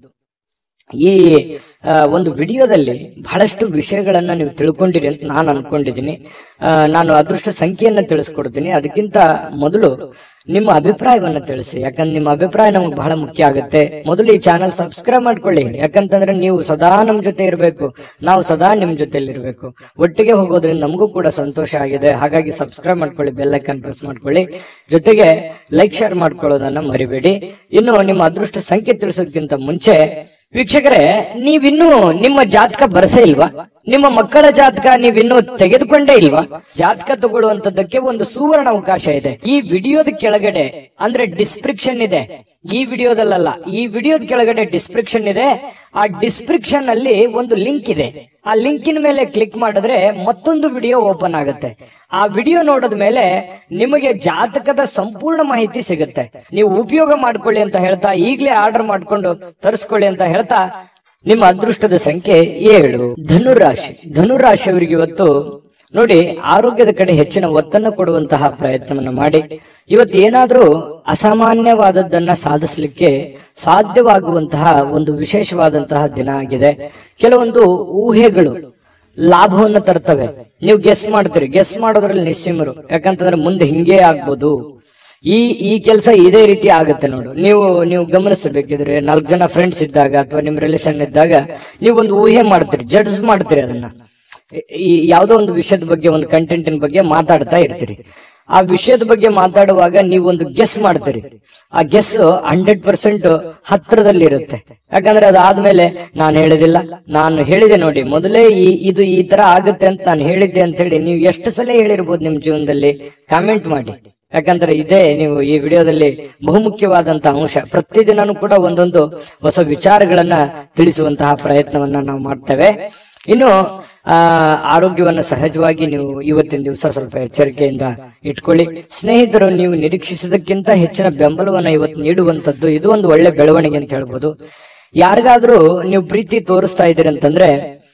ಈ ಆ, ಒಂದು ವಿಡಿಯೋದಲ್ಲಿ ಬಹಳಷ್ಟು ವಿಷಯಗಳನ್ನ ನೀವು ತಿಳ್ಕೊಂಡಿರಿ ಅಂತ ನಾನು ಅನ್ಕೊಂಡಿದ್ದೀನಿ ಆ, ನಾನು ಅದೃಷ್ಟ ಸಂಖ್ಯೆಯನ್ನ ತಿಳಿಸ್ಕೊಡ್ತೀನಿ ಅದಕ್ಕಿಂತ ಮೊದಲು ನಿಮ್ಮ ಅಭಿಪ್ರಾಯವನ್ನ ತಿಳಿಸಿ ಯಾಕಂದ್ರೆ ನಿಮ್ಮ ಅಭಿಪ್ರಾಯ ನಮಗೆ ಬಹಳ ಮುಖ್ಯ ಆಗುತ್ತೆ ಮೊದಲು ಈ ಚಾನಲ್ ಸಬ್ಸ್ಕ್ರೈಬ್ ಮಾಡ್ಕೊಳ್ಳಿ ಯಾಕಂತಂದ್ರೆ ನೀವು ಸದಾ ನಮ್ ಜೊತೆ ಇರಬೇಕು ನಾವು ಸದಾ ನಿಮ್ ಜೊತೆಲಿ ಇರಬೇಕು ಒಟ್ಟಿಗೆ ಹೋಗೋದ್ರಿಂದ ನಮಗೂ ಕೂಡ ಸಂತೋಷ ಆಗಿದೆ ಹಾಗಾಗಿ ಸಬ್ಸ್ಕ್ರೈಬ್ ಮಾಡ್ಕೊಳ್ಳಿ ಬೆಲ್ ಐಕನ್ ಪ್ರೆಸ್ ಮಾಡ್ಕೊಳ್ಳಿ ಜೊತೆಗೆ ಲೈಕ್ ಶೇರ್ ಮಾಡ್ಕೊಳ್ಳೋದನ್ನ ಮರಿಬೇಡಿ ಇನ್ನು ನಿಮ್ಮ ಅದೃಷ್ಟ ಸಂಖ್ಯೆ ತಿಳಿಸೋದಕ್ಕಿಂತ ಮುಂಚೆ ವೀಕ್ಷಕರೇ ನೀವಿನ್ನೂ ನಿಮ್ಮ ಜಾತಕ ಬರಸೇ ಇಲ್ವಾ ನಿಮ್ಮ ಮಕ್ಕಳ ಜಾತಕ ನೀವಿನ್ನೂ ತೆಗೆದುಕೊಂಡೇ ಇಲ್ವಾ ಜಾತಕ ತಗೊಳ್ಳುವಂತದ್ದಕ್ಕೆ ಒಂದು ಸುವರ್ಣ ಅವಕಾಶ ಇದೆ ಈ ವಿಡಿಯೋದ ಕೆಳಗಡೆ ಅಂದ್ರೆ ಡಿಸ್ಕ್ರಿಪ್ಷನ್ ಇದೆ ಈ ವಿಡಿಯೋದಲ್ಲ ಈ ವಿಡಿಯೋದ ಕೆಳಗಡೆ ಡಿಸ್ಕ್ರಿಪ್ಷನ್ ಇದೆ ಆ ಡಿಸ್ಕ್ರಿಪ್ಷನ್ ಅಲ್ಲಿ ಒಂದು ಲಿಂಕ್ ಇದೆ ಆ ಲಿಂಕಿನ ಮೇಲೆ ಕ್ಲಿಕ್ ಮಾಡಿದ್ರೆ ಮತ್ತೊಂದು ವಿಡಿಯೋ ಓಪನ್ ಆಗುತ್ತೆ ಆ ವಿಡಿಯೋ ನೋಡಿದ ಮೇಲೆ ನಿಮಗೆ ಜಾತಕದ ಸಂಪೂರ್ಣ ಮಾಹಿತಿ ಸಿಗುತ್ತೆ ನೀವು ಉಪಯೋಗ ಮಾಡ್ಕೊಳ್ಳಿ ಅಂತ ಹೇಳ್ತಾ ಈಗಲೇ ಆರ್ಡರ್ ಮಾಡ್ಕೊಂಡು ತರಿಸ್ಕೊಳ್ಳಿ ಅಂತ ಹೇಳ್ತಾ ನಿಮ್ಮ ಅದೃಷ್ಟದ ಸಂಖ್ಯೆ ಏಳು ಧನುರಾಶಿ ಧನುರಾಶಿಯವರಿಗೆ ಇವತ್ತು ನೋಡಿ ಆರೋಗ್ಯದ ಕಡೆ ಹೆಚ್ಚಿನ ಒತ್ತನ್ನು ಕೊಡುವಂತಹ ಪ್ರಯತ್ನವನ್ನು ಮಾಡಿ ಇವತ್ತು ಏನಾದ್ರೂ ಅಸಾಮಾನ್ಯವಾದದ್ದನ್ನ ಸಾಧಿಸಲಿಕ್ಕೆ ಸಾಧ್ಯವಾಗುವಂತಹ ಒಂದು ವಿಶೇಷವಾದಂತಹ ದಿನ ಆಗಿದೆ ಕೆಲವೊಂದು ಊಹೆಗಳು ಲಾಭವನ್ನು ತರ್ತವೆ ನೀವು ಗೆಸ್ ಮಾಡ್ತೀರಿ ಗೆಸ್ ಮಾಡೋದ್ರಲ್ಲಿ ನಿಶ್ಚಿಮರು ಯಾಕಂತಂದ್ರೆ ಮುಂದೆ ಹಿಂಗೆ ಆಗ್ಬೋದು ಈ ಈ ಕೆಲಸ ಇದೇ ರೀತಿ ಆಗುತ್ತೆ ನೋಡು ನೀವು ನೀವು ಗಮನಿಸಬೇಕಿದ್ರೆ ನಾಲ್ಕು ಜನ ಫ್ರೆಂಡ್ಸ್ ಇದ್ದಾಗ ಅಥವಾ ನಿಮ್ ರಿಲೇಷನ್ ಇದ್ದಾಗ ನೀವು ಒಂದು ಊಹೆ ಮಾಡ್ತೀರಿ ಜಡ್ಜ್ ಮಾಡ್ತೀರಿ ಅದನ್ನ ಈ ಯಾವುದೋ ಒಂದು ವಿಷಯದ ಬಗ್ಗೆ ಒಂದು ಕಂಟೆಂಟಿನ ಬಗ್ಗೆ ಮಾತಾಡ್ತಾ ಇರ್ತೀರಿ ಆ ವಿಷಯದ ಬಗ್ಗೆ ಮಾತಾಡುವಾಗ ನೀವು ಒಂದು ಗೆಸ್ ಮಾಡ್ತೀರಿ ಆ ಗೆಸ್ ಹಂಡ್ರೆಡ್ ಪರ್ಸೆಂಟ್ ಹತ್ರದಲ್ಲಿ ಇರುತ್ತೆ ಯಾಕಂದ್ರೆ ಅದಾದ್ಮೇಲೆ ನಾನು ಹೇಳಿದಿಲ್ಲ ನಾನು ಹೇಳಿದೆ ನೋಡಿ ಮೊದಲೇ ಈ ಇದು ಈ ತರ ಆಗುತ್ತೆ ಅಂತ ನಾನು ಹೇಳಿದ್ದೆ ಅಂತ ಹೇಳಿ ನೀವು ಎಷ್ಟು ಸಲ ಹೇಳಿರ್ಬೋದು ನಿಮ್ ಜೀವನದಲ್ಲಿ ಕಾಮೆಂಟ್ ಮಾಡಿ ಯಾಕಂದ್ರೆ ಇದೇ ನೀವು ಈ ವಿಡಿಯೋದಲ್ಲಿ ಬಹುಮುಖ್ಯವಾದಂತ ಅಂಶ ಪ್ರತಿದಿನನೂ ಕೂಡ ಒಂದೊಂದು ಹೊಸ ವಿಚಾರಗಳನ್ನ ತಿಳಿಸುವಂತಹ ಪ್ರಯತ್ನವನ್ನ ನಾವು ಮಾಡ್ತೇವೆ ಇನ್ನು ಆ ಆರೋಗ್ಯವನ್ನ ಸಹಜವಾಗಿ ನೀವು ಇವತ್ತಿನ ದಿವಸ ಸ್ವಲ್ಪ ಎಚ್ಚರಿಕೆಯಿಂದ ಇಟ್ಕೊಳ್ಳಿ ಸ್ನೇಹಿತರು ನೀವು ನಿರೀಕ್ಷಿಸಿದಕ್ಕಿಂತ ಹೆಚ್ಚಿನ ಬೆಂಬಲವನ್ನ ಇವತ್ತು ನೀಡುವಂತದ್ದು ಇದು ಒಂದು ಒಳ್ಳೆ ಬೆಳವಣಿಗೆ ಅಂತ ಹೇಳ್ಬೋದು ಯಾರಿಗಾದ್ರೂ ನೀವು ಪ್ರೀತಿ ತೋರಿಸ್ತಾ ಇದ್ದೀರಿ ಅಂತಂದ್ರೆ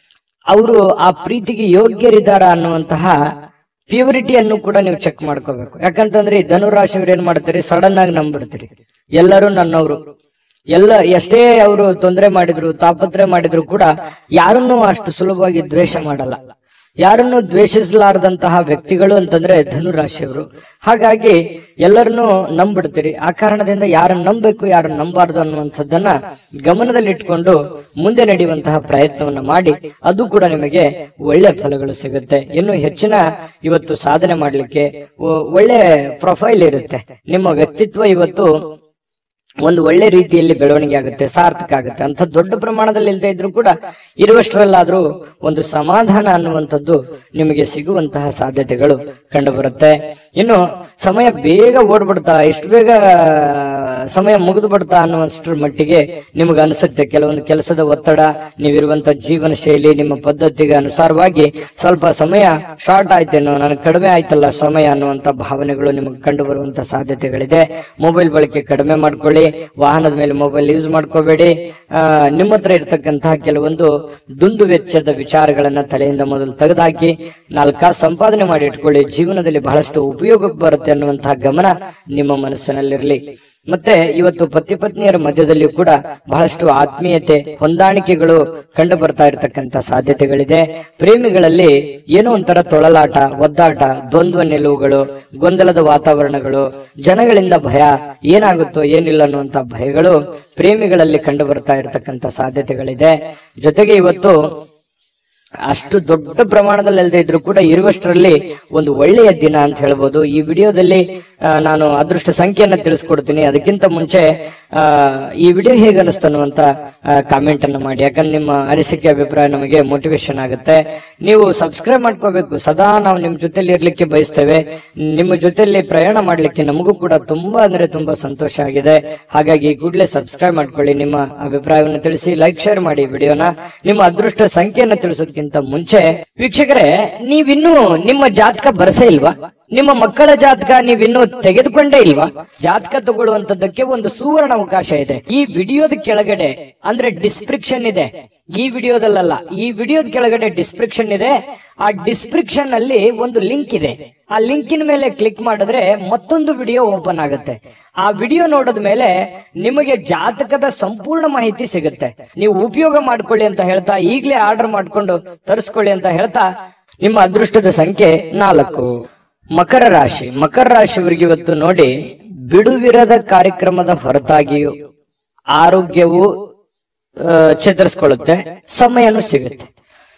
ಅವರು ಆ ಪ್ರೀತಿಗೆ ಯೋಗ್ಯರಿದ್ದಾರ ಅನ್ನುವಂತಹ ಪ್ಯೂರಿಟಿಯನ್ನು ಕೂಡ ನೀವು ಚೆಕ್ ಮಾಡ್ಕೋಬೇಕು ಯಾಕಂತಂದ್ರೆ ಈ ಧನುರಾಶಿಯವ್ರು ಏನ್ ಮಾಡ್ತೀರಿ ಸಡನ್ ಆಗಿ ನಂಬಿಡ್ತೀರಿ ಎಲ್ಲರೂ ನನ್ನವರು ಎಲ್ಲ ಎಷ್ಟೇ ಅವರು ತೊಂದರೆ ಮಾಡಿದ್ರು ತಾಪತ್ರೆ ಮಾಡಿದ್ರು ಕೂಡ ಯಾರನ್ನೂ ಅಷ್ಟು ಸುಲಭವಾಗಿ ದ್ವೇಷ ಮಾಡಲ್ಲ ಯಾರನ್ನು ದ್ವೇಷಿಸಲಾರದಂತಹ ವ್ಯಕ್ತಿಗಳು ಅಂತಂದ್ರೆ ಧನುರಾಶಿಯವರು ಹಾಗಾಗಿ ಎಲ್ಲರನ್ನೂ ನಂಬಿಡ್ತೀರಿ ಆ ಕಾರಣದಿಂದ ಯಾರನ್ನ ನಂಬಬೇಕು ಯಾರನ್ನ ನಂಬಾರ್ದು ಅನ್ನುವಂಥದ್ದನ್ನ ಗಮನದಲ್ಲಿಟ್ಕೊಂಡು ಮುಂದೆ ನಡೆಯುವಂತಹ ಪ್ರಯತ್ನವನ್ನ ಮಾಡಿ ಅದು ಕೂಡ ನಿಮಗೆ ಒಳ್ಳೆ ಫಲಗಳು ಸಿಗುತ್ತೆ ಇನ್ನು ಹೆಚ್ಚಿನ ಇವತ್ತು ಸಾಧನೆ ಮಾಡ್ಲಿಕ್ಕೆ ಒ- ಒಳ್ಳೆ ಪ್ರೊಫೈಲ್ ಇರುತ್ತೆ ನಿಮ್ಮ ವ್ಯಕ್ತಿತ್ವ ಇವತ್ತು ಒಂದು ಒಳ್ಳೆ ರೀತಿಯಲ್ಲಿ ಬೆಳವಣಿಗೆ ಆಗುತ್ತೆ ಸಾರ್ಥಕ ಆಗುತ್ತೆ ಅಂತ ದೊಡ್ಡ ಪ್ರಮಾಣದಲ್ಲಿ ಇಲ್ಲದೆ ಇದ್ರೂ ಕೂಡ ಇರುವಷ್ಟರಲ್ಲಾದ್ರೂ ಒಂದು ಸಮಾಧಾನ ಅನ್ನುವಂಥದ್ದು ನಿಮಗೆ ಸಿಗುವಂತಹ ಸಾಧ್ಯತೆಗಳು ಕಂಡು ಬರುತ್ತೆ ಇನ್ನು ಸಮಯ ಬೇಗ ಓಡ್ಬಿಡ್ತಾ ಎಷ್ಟು ಬೇಗ ಸಮಯ ಮುಗಿದು ಬಿಡ್ತಾ ಅನ್ನುವಷ್ಟರ ಮಟ್ಟಿಗೆ ನಿಮಗೆ ಅನಿಸುತ್ತೆ ಕೆಲವೊಂದು ಕೆಲಸದ ಒತ್ತಡ ನೀವಿರುವಂತ ಜೀವನ ಶೈಲಿ ನಿಮ್ಮ ಪದ್ಧತಿಗೆ ಅನುಸಾರವಾಗಿ ಸ್ವಲ್ಪ ಸಮಯ ಶಾರ್ಟ್ ಆಯ್ತೇನೋ ನನಗೆ ಕಡಿಮೆ ಆಯ್ತಲ್ಲ ಸಮಯ ಅನ್ನುವಂತ ಭಾವನೆಗಳು ನಿಮಗೆ ಕಂಡು ಬರುವಂತ ಸಾಧ್ಯತೆಗಳಿದೆ ಮೊಬೈಲ್ ಬಳಕೆ ಕಡಿಮೆ ಮಾಡ್ಕೊಳ್ಳಿ ವಾಹನದ ಮೇಲೆ ಮೊಬೈಲ್ ಯೂಸ್ ಮಾಡ್ಕೋಬೇಡಿ ಆ, ನಿಮ್ಮ ಹತ್ರ ಇರ್ತಕ್ಕಂತಹ ಕೆಲವೊಂದು ದುಂದು ವೆಚ್ಚದ ವಿಚಾರಗಳನ್ನ ತಲೆಯಿಂದ ಮೊದಲು ತೆಗೆದುಹಾಕಿ ನಾಲ್ಕ ಸಂಪಾದನೆ ಮಾಡಿ ಇಟ್ಕೊಳ್ಳಿ ಜೀವನದಲ್ಲಿ ಬಹಳಷ್ಟು ಉಪಯೋಗಕ್ಕೆ ಬರುತ್ತೆ ಅನ್ನುವಂತಹ ಗಮನ ನಿಮ್ಮ ಮನಸ್ಸಿನಲ್ಲಿರಲಿ ಮತ್ತೆ ಇವತ್ತು ಪತಿ ಪತ್ನಿಯರ ಮಧ್ಯದಲ್ಲಿ ಕೂಡ ಬಹಳಷ್ಟು ಆತ್ಮೀಯತೆ ಹೊಂದಾಣಿಕೆಗಳು ಕಂಡು ಬರ್ತಾ ಇರತಕ್ಕಂತ ಸಾಧ್ಯತೆಗಳಿದೆ ಪ್ರೇಮಿಗಳಲ್ಲಿ ಏನೋ ಒಂಥರ ತೊಳಲಾಟ ಒದ್ದಾಟ ದ್ವಂದ್ವ ನಿಲುವುಗಳು ಗೊಂದಲದ ವಾತಾವರಣಗಳು ಜನಗಳಿಂದ ಭಯ ಏನಾಗುತ್ತೋ ಏನಿಲ್ಲ ಅನ್ನುವಂತ ಭಯಗಳು ಪ್ರೇಮಿಗಳಲ್ಲಿ ಕಂಡು ಬರ್ತಾ ಇರತಕ್ಕಂತ ಸಾಧ್ಯತೆಗಳಿದೆ ಜೊತೆಗೆ ಇವತ್ತು ಅಷ್ಟು ದೊಡ್ಡ ಪ್ರಮಾಣದಲ್ಲಿ ಅಲ್ಲದೆ ಇದ್ರೂ ಕೂಡ ಇರುವಷ್ಟರಲ್ಲಿ ಒಂದು ಒಳ್ಳೆಯ ದಿನ ಅಂತ ಹೇಳ್ಬೋದು ಈ ವಿಡಿಯೋದಲ್ಲಿ ಆ, ನಾನು ಅದೃಷ್ಟ ಸಂಖ್ಯೆಯನ್ನ ತಿಳಿಸ್ಕೊಡ್ತೀನಿ ಅದಕ್ಕಿಂತ ಮುಂಚೆ ಆ, ಈ ವಿಡಿಯೋ ಹೇಗೆ ಅನಿಸ್ತನ್ನುವಂತ ಕಾಮೆಂಟ್ ಅನ್ನು ಮಾಡಿ ಯಾಕಂದ್ರೆ ನಿಮ್ಮ ಅನಿಸಿಕೆ ಅಭಿಪ್ರಾಯ ನಮಗೆ ಮೋಟಿವೇಶನ್ ಆಗುತ್ತೆ ನೀವು ಸಬ್ಸ್ಕ್ರೈಬ್ ಮಾಡ್ಕೋಬೇಕು ಸದಾ ನಾವು ನಿಮ್ ಜೊತೆಲಿ ಇರ್ಲಿಕ್ಕೆ ಬಯಸ್ತೇವೆ ನಿಮ್ಮ ಜೊತೆಲಿ ಪ್ರಯಾಣ ಮಾಡ್ಲಿಕ್ಕೆ ನಮಗೂ ಕೂಡ ತುಂಬಾ ಅಂದ್ರೆ ತುಂಬಾ ಸಂತೋಷ ಆಗಿದೆ ಹಾಗಾಗಿ ಕೂಡಲೇ ಸಬ್ಸ್ಕ್ರೈಬ್ ಮಾಡ್ಕೊಳ್ಳಿ ನಿಮ್ಮ ಅಭಿಪ್ರಾಯವನ್ನು ತಿಳಿಸಿ ಲೈಕ್ ಶೇರ್ ಮಾಡಿ ವಿಡಿಯೋನ ನಿಮ್ಮ ಅದೃಷ್ಟ ಸಂಖ್ಯೆಯನ್ನು ತಿಳಿಸೋದಕ್ಕಿಂತ ಮುಂಚೆ ವೀಕ್ಷಕರೇ ನೀವಿನ್ನೂ ನಿಮ್ಮ ಜಾತಕ ಬರಸೇ ಇಲ್ವಾ ನಿಮ್ಮ ಮಕ್ಕಳ ಜಾತಕ ನೀವಿನ್ನೂ ತೆಗೆದುಕೊಂಡೇ ಇಲ್ವಾ ಜಾತಕ ತಗೊಳ್ಳುವಂತದ್ದಕ್ಕೆ ಒಂದು ಸುವರ್ಣ ಅವಕಾಶ ಇದೆ ಈ ವಿಡಿಯೋದ ಕೆಳಗಡೆ ಅಂದ್ರೆ ಡಿಸ್ಕ್ರಿಪ್ಷನ್ ಇದೆ ಈ ವಿಡಿಯೋದಲ್ಲ ಈ ವಿಡಿಯೋದ ಕೆಳಗಡೆ ಡಿಸ್ಕ್ರಿಪ್ಷನ್ ಇದೆ ಆ ಡಿಸ್ಕ್ರಿಪ್ಷನ್ ಅಲ್ಲಿ ಒಂದು ಲಿಂಕ್ ಇದೆ ಆ ಲಿಂಕಿನ ಮೇಲೆ ಕ್ಲಿಕ್ ಮಾಡಿದ್ರೆ ಮತ್ತೊಂದು ವಿಡಿಯೋ ಓಪನ್ ಆಗುತ್ತೆ ಆ ವಿಡಿಯೋ ನೋಡಿದ ಮೇಲೆ ನಿಮಗೆ ಜಾತಕದ ಸಂಪೂರ್ಣ ಮಾಹಿತಿ ಸಿಗುತ್ತೆ ನೀವು ಉಪಯೋಗ ಮಾಡ್ಕೊಳ್ಳಿ ಅಂತ ಹೇಳ್ತಾ ಈಗಲೇ ಆರ್ಡರ್ ಮಾಡ್ಕೊಂಡು ತರಿಸ್ಕೊಳ್ಳಿ ಅಂತ ಹೇಳ್ತಾ ನಿಮ್ಮ ಅದೃಷ್ಟದ ಸಂಖ್ಯೆ ನಾಲ್ಕು ಮಕರ ರಾಶಿ ಮಕರ ರಾಶಿಯವರಿಗೆ ಇವತ್ತು ನೋಡಿ ಬಿಡುವಿರದ ಕಾರ್ಯಕ್ರಮದ ಹೊರತಾಗಿಯೂ ಆರೋಗ್ಯವು ಆ, ಚೇತರಿಸ್ಕೊಳ್ಳುತ್ತೆ ಸಮಯನೂ ಸಿಗುತ್ತೆ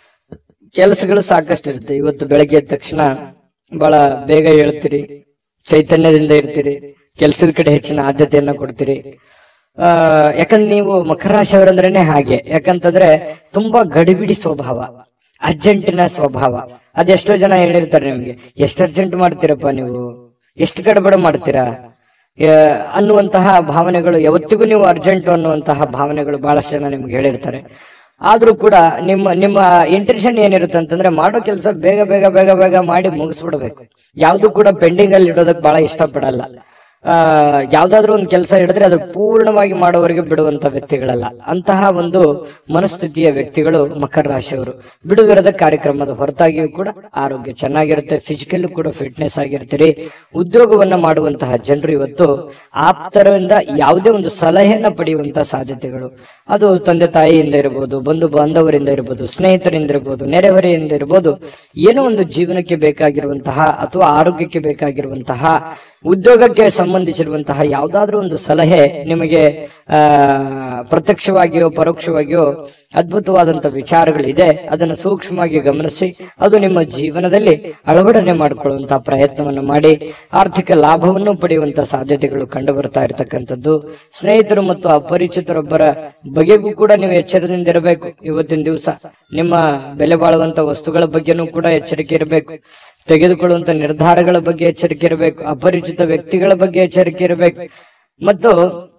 ಕೆಲಸಗಳು ಸಾಕಷ್ಟು ಇರುತ್ತೆ ಇವತ್ತು ಬೆಳಗ್ಗೆ ಎದ್ದ ತಕ್ಷಣ ಬಹಳ ಬೇಗ ಹೇಳ್ತೀರಿ ಚೈತನ್ಯದಿಂದ ಇರ್ತೀರಿ ಕೆಲಸದ ಕಡೆ ಹೆಚ್ಚಿನ ಆದ್ಯತೆಯನ್ನ ಕೊಡ್ತೀರಿ ಆ ಯಾಕಂದ್ರೆ ನೀವು ಮಕರ ರಾಶಿಯವರಂದ್ರೇನೆ ಹಾಗೆ ಯಾಕಂತಂದ್ರೆ ತುಂಬಾ ಗಡಿಬಿಡಿ ಸ್ವಭಾವ ಅರ್ಜೆಂಟಿನ ಸ್ವಭಾವ ಅದೆಷ್ಟೋ ಜನ ಹೇಳಿರ್ತಾರೆ ನಿಮ್ಗೆ ಎಷ್ಟು ಅರ್ಜೆಂಟ್ ಮಾಡ್ತೀರಪ್ಪ ನೀವು ಎಷ್ಟು ಗಡಬಡ ಮಾಡ್ತೀರಾ ಆ, ಅನ್ನುವಂತಹ ಭಾವನೆಗಳು ಯಾವತ್ತಿಗೂ ನೀವು ಅರ್ಜೆಂಟ್ ಅನ್ನುವಂತಹ ಭಾವನೆಗಳು ಬಹಳಷ್ಟು ಜನ ನಿಮ್ಗೆ ಹೇಳಿರ್ತಾರೆ ಆದ್ರೂ ಕೂಡ ನಿಮ್ಮ ನಿಮ್ಮ ಇಂಟೆನ್ಷನ್ ಏನಿರುತ್ತೆ ಅಂತಂದ್ರೆ ಮಾಡೋ ಕೆಲಸ ಬೇಗ ಬೇಗ ಬೇಗ ಬೇಗ ಮಾಡಿ ಮುಗಿಸ್ಬಿಡ್ಬೇಕು ಯಾವ್ದು ಕೂಡ ಪೆಂಡಿಂಗ್ ಅಲ್ಲಿ ಇಡೋದಕ್ಕೆ ಬಹಳ ಇಷ್ಟಪಡಲ್ಲ ಆ ಯಾವ್ದಾದ್ರು ಒಂದು ಕೆಲಸ ಹಿಡಿದ್ರೆ ಅದು ಪೂರ್ಣವಾಗಿ ಮಾಡೋವರೆಗೆ ಬಿಡುವಂತ ವ್ಯಕ್ತಿಗಳಲ್ಲ ಅಂತಹ ಒಂದು ಮನಸ್ಥಿತಿಯ ವ್ಯಕ್ತಿಗಳು ಮಕರ ರಾಶಿಯವರು ಬಿಡುವಿರದ ಕಾರ್ಯಕ್ರಮದ ಹೊರತಾಗಿಯೂ ಕೂಡ ಆರೋಗ್ಯ ಚೆನ್ನಾಗಿರುತ್ತೆ ಫಿಸಿಕಲ್ ಕೂಡ ಫಿಟ್ನೆಸ್ ಆಗಿರ್ತೀರಿ ಉದ್ಯೋಗವನ್ನ ಮಾಡುವಂತಹ ಜನರು ಇವತ್ತು ಆಪ್ತರಿಂದ ಯಾವುದೇ ಒಂದು ಸಲಹೆಯನ್ನ ಪಡೆಯುವಂತಹ ಸಾಧ್ಯತೆಗಳು ಅದು ತಂದೆ ತಾಯಿಯಿಂದ ಇರಬಹುದು ಬಂಧು ಬಾಂಧವರಿಂದ ಇರಬಹುದು ಸ್ನೇಹಿತರಿಂದ ಇರಬಹುದು ನೆರೆಹೊರೆಯಿಂದ ಇರಬಹುದು ಏನೋ ಒಂದು ಜೀವನಕ್ಕೆ ಬೇಕಾಗಿರುವಂತಹ ಅಥವಾ ಆರೋಗ್ಯಕ್ಕೆ ಬೇಕಾಗಿರುವಂತಹ ಉದ್ಯೋಗಕ್ಕೆ ಸಂಬಂಧಿಸಿರುವಂತಹ ಯಾವುದಾದ್ರೂ ಒಂದು ಸಲಹೆ ನಿಮಗೆ ಆ ಪ್ರತ್ಯಕ್ಷವಾಗಿಯೋ ಪರೋಕ್ಷವಾಗಿಯೋ ಅದ್ಭುತವಾದಂತ ವಿಚಾರಗಳಿದೆ ಅದನ್ನು ಸೂಕ್ಷ್ಮವಾಗಿ ಗಮನಿಸಿ ಅದು ನಿಮ್ಮ ಜೀವನದಲ್ಲಿ ಅಳವಡನೆ ಮಾಡಿಕೊಳ್ಳುವಂತಹ ಪ್ರಯತ್ನವನ್ನು ಮಾಡಿ ಆರ್ಥಿಕ ಲಾಭವನ್ನು ಪಡೆಯುವಂತಹ ಸಾಧ್ಯತೆಗಳು ಕಂಡು ಬರ್ತಾ ಇರತಕ್ಕಂಥದ್ದು ಸ್ನೇಹಿತರು ಮತ್ತು ಅಪರಿಚಿತರೊಬ್ಬರ ಬಗೆಗೂ ಕೂಡ ನೀವು ಎಚ್ಚರದಿಂದ ಇರಬೇಕು ಇವತ್ತಿನ ದಿವಸ ನಿಮ್ಮ ಬೆಲೆ ಬಾಳುವಂತ ವಸ್ತುಗಳ ಬಗ್ಗೆನೂ ಕೂಡ ಎಚ್ಚರಿಕೆ ಇರಬೇಕು ತೆಗೆದುಕೊಳ್ಳುವಂತ ನಿರ್ಧಾರಗಳ ಬಗ್ಗೆ ಎಚ್ಚರಿಕೆ ಇರಬೇಕು ಅಪರಿಚಿತ ವ್ಯಕ್ತಿಗಳ ಬಗ್ಗೆ ಎಚ್ಚರಿಕೆ ಇರಬೇಕು ಮತ್ತು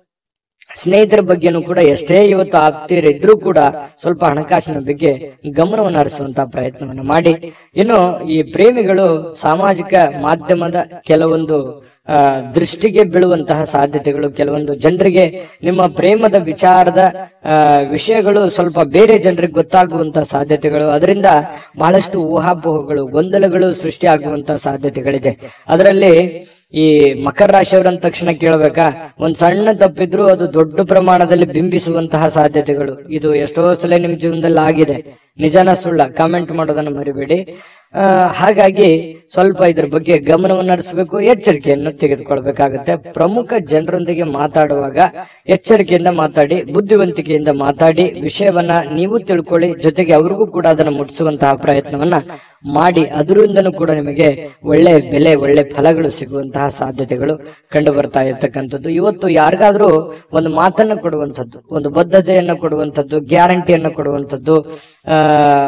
ಸ್ನೇಹಿತರ ಬಗ್ಗೆನೂ ಕೂಡ ಎಷ್ಟೇ ಇವತ್ತು ಆಗ್ತಿರಿದ್ರೂ ಕೂಡ ಸ್ವಲ್ಪ ಹಣಕಾಸಿನ ಬಗ್ಗೆ ಗಮನವನ್ನು ಹರಿಸುವಂತಹ ಪ್ರಯತ್ನವನ್ನು ಮಾಡಿ ಇನ್ನು ಈ ಪ್ರೇಮಿಗಳು ಸಾಮಾಜಿಕ ಮಾಧ್ಯಮದ ಕೆಲವೊಂದು ಆ, ದೃಷ್ಟಿಗೆ ಬೀಳುವಂತಹ ಸಾಧ್ಯತೆಗಳು ಕೆಲವೊಂದು ಜನರಿಗೆ ನಿಮ್ಮ ಪ್ರೇಮದ ವಿಚಾರದ ಆ, ವಿಷಯಗಳು ಸ್ವಲ್ಪ ಬೇರೆ ಜನರಿಗೆ ಗೊತ್ತಾಗುವಂತಹ ಸಾಧ್ಯತೆಗಳು ಅದರಿಂದ ಬಹಳಷ್ಟು ಊಹಾಪೋಹಗಳು ಗೊಂದಲಗಳು ಸೃಷ್ಟಿಯಾಗುವಂತಹ ಸಾಧ್ಯತೆಗಳಿದೆ ಅದರಲ್ಲಿ ಈ ಮಕರ ರಾಶಿಯವರಂದ ತಕ್ಷಣ ಕೇಳಬೇಕಾ ಒಂದ್ ಸಣ್ಣ ತಪ್ಪಿದ್ರು ಅದು ದೊಡ್ಡ ಪ್ರಮಾಣದಲ್ಲಿ ಬಿಂಬಿಸುವಂತಹ ಸಾಧ್ಯತೆಗಳು ಇದು ಎಷ್ಟೋ ಸಲ ನಿಮ್ ಜೀವನದಲ್ಲಿ ಆಗಿದೆ ನಿಜಾನ ಸುಳ್ಳ ಕಾಮೆಂಟ್ ಮಾಡೋದನ್ನ ಮರಿಬೇಡಿ ಆ, ಹಾಗಾಗಿ ಸ್ವಲ್ಪ ಇದ್ರ ಬಗ್ಗೆ ಗಮನವನ್ನು ಹರಿಸಬೇಕು ಎಚ್ಚರಿಕೆಯನ್ನು ತೆಗೆದುಕೊಳ್ಬೇಕಾಗುತ್ತೆ ಪ್ರಮುಖ ಜನರೊಂದಿಗೆ ಮಾತಾಡುವಾಗ ಎಚ್ಚರಿಕೆಯಿಂದ ಮಾತಾಡಿ ಬುದ್ಧಿವಂತಿಕೆಯಿಂದ ಮಾತಾಡಿ ವಿಷಯವನ್ನ ನೀವು ತಿಳ್ಕೊಳ್ಳಿ ಜೊತೆಗೆ ಅವ್ರಿಗೂ ಕೂಡ ಅದನ್ನು ಮುಟ್ಟಿಸುವಂತಹ ಪ್ರಯತ್ನವನ್ನ ಮಾಡಿ ಅದರಿಂದನೂ ಕೂಡ ನಿಮಗೆ ಒಳ್ಳೆ ಬೆಲೆ ಒಳ್ಳೆ ಫಲಗಳು ಸಿಗುವಂತಹ ಸಾಧ್ಯತೆಗಳು ಕಂಡು ಬರ್ತಾ ಇರ್ತಕ್ಕಂಥದ್ದು ಇವತ್ತು ಯಾರಿಗಾದ್ರೂ ಒಂದು ಮಾತನ್ನ ಕೊಡುವಂಥದ್ದು ಒಂದು ಬದ್ಧತೆಯನ್ನು ಕೊಡುವಂಥದ್ದು ಗ್ಯಾರಂಟಿಯನ್ನು ಕೊಡುವಂಥದ್ದು ಆ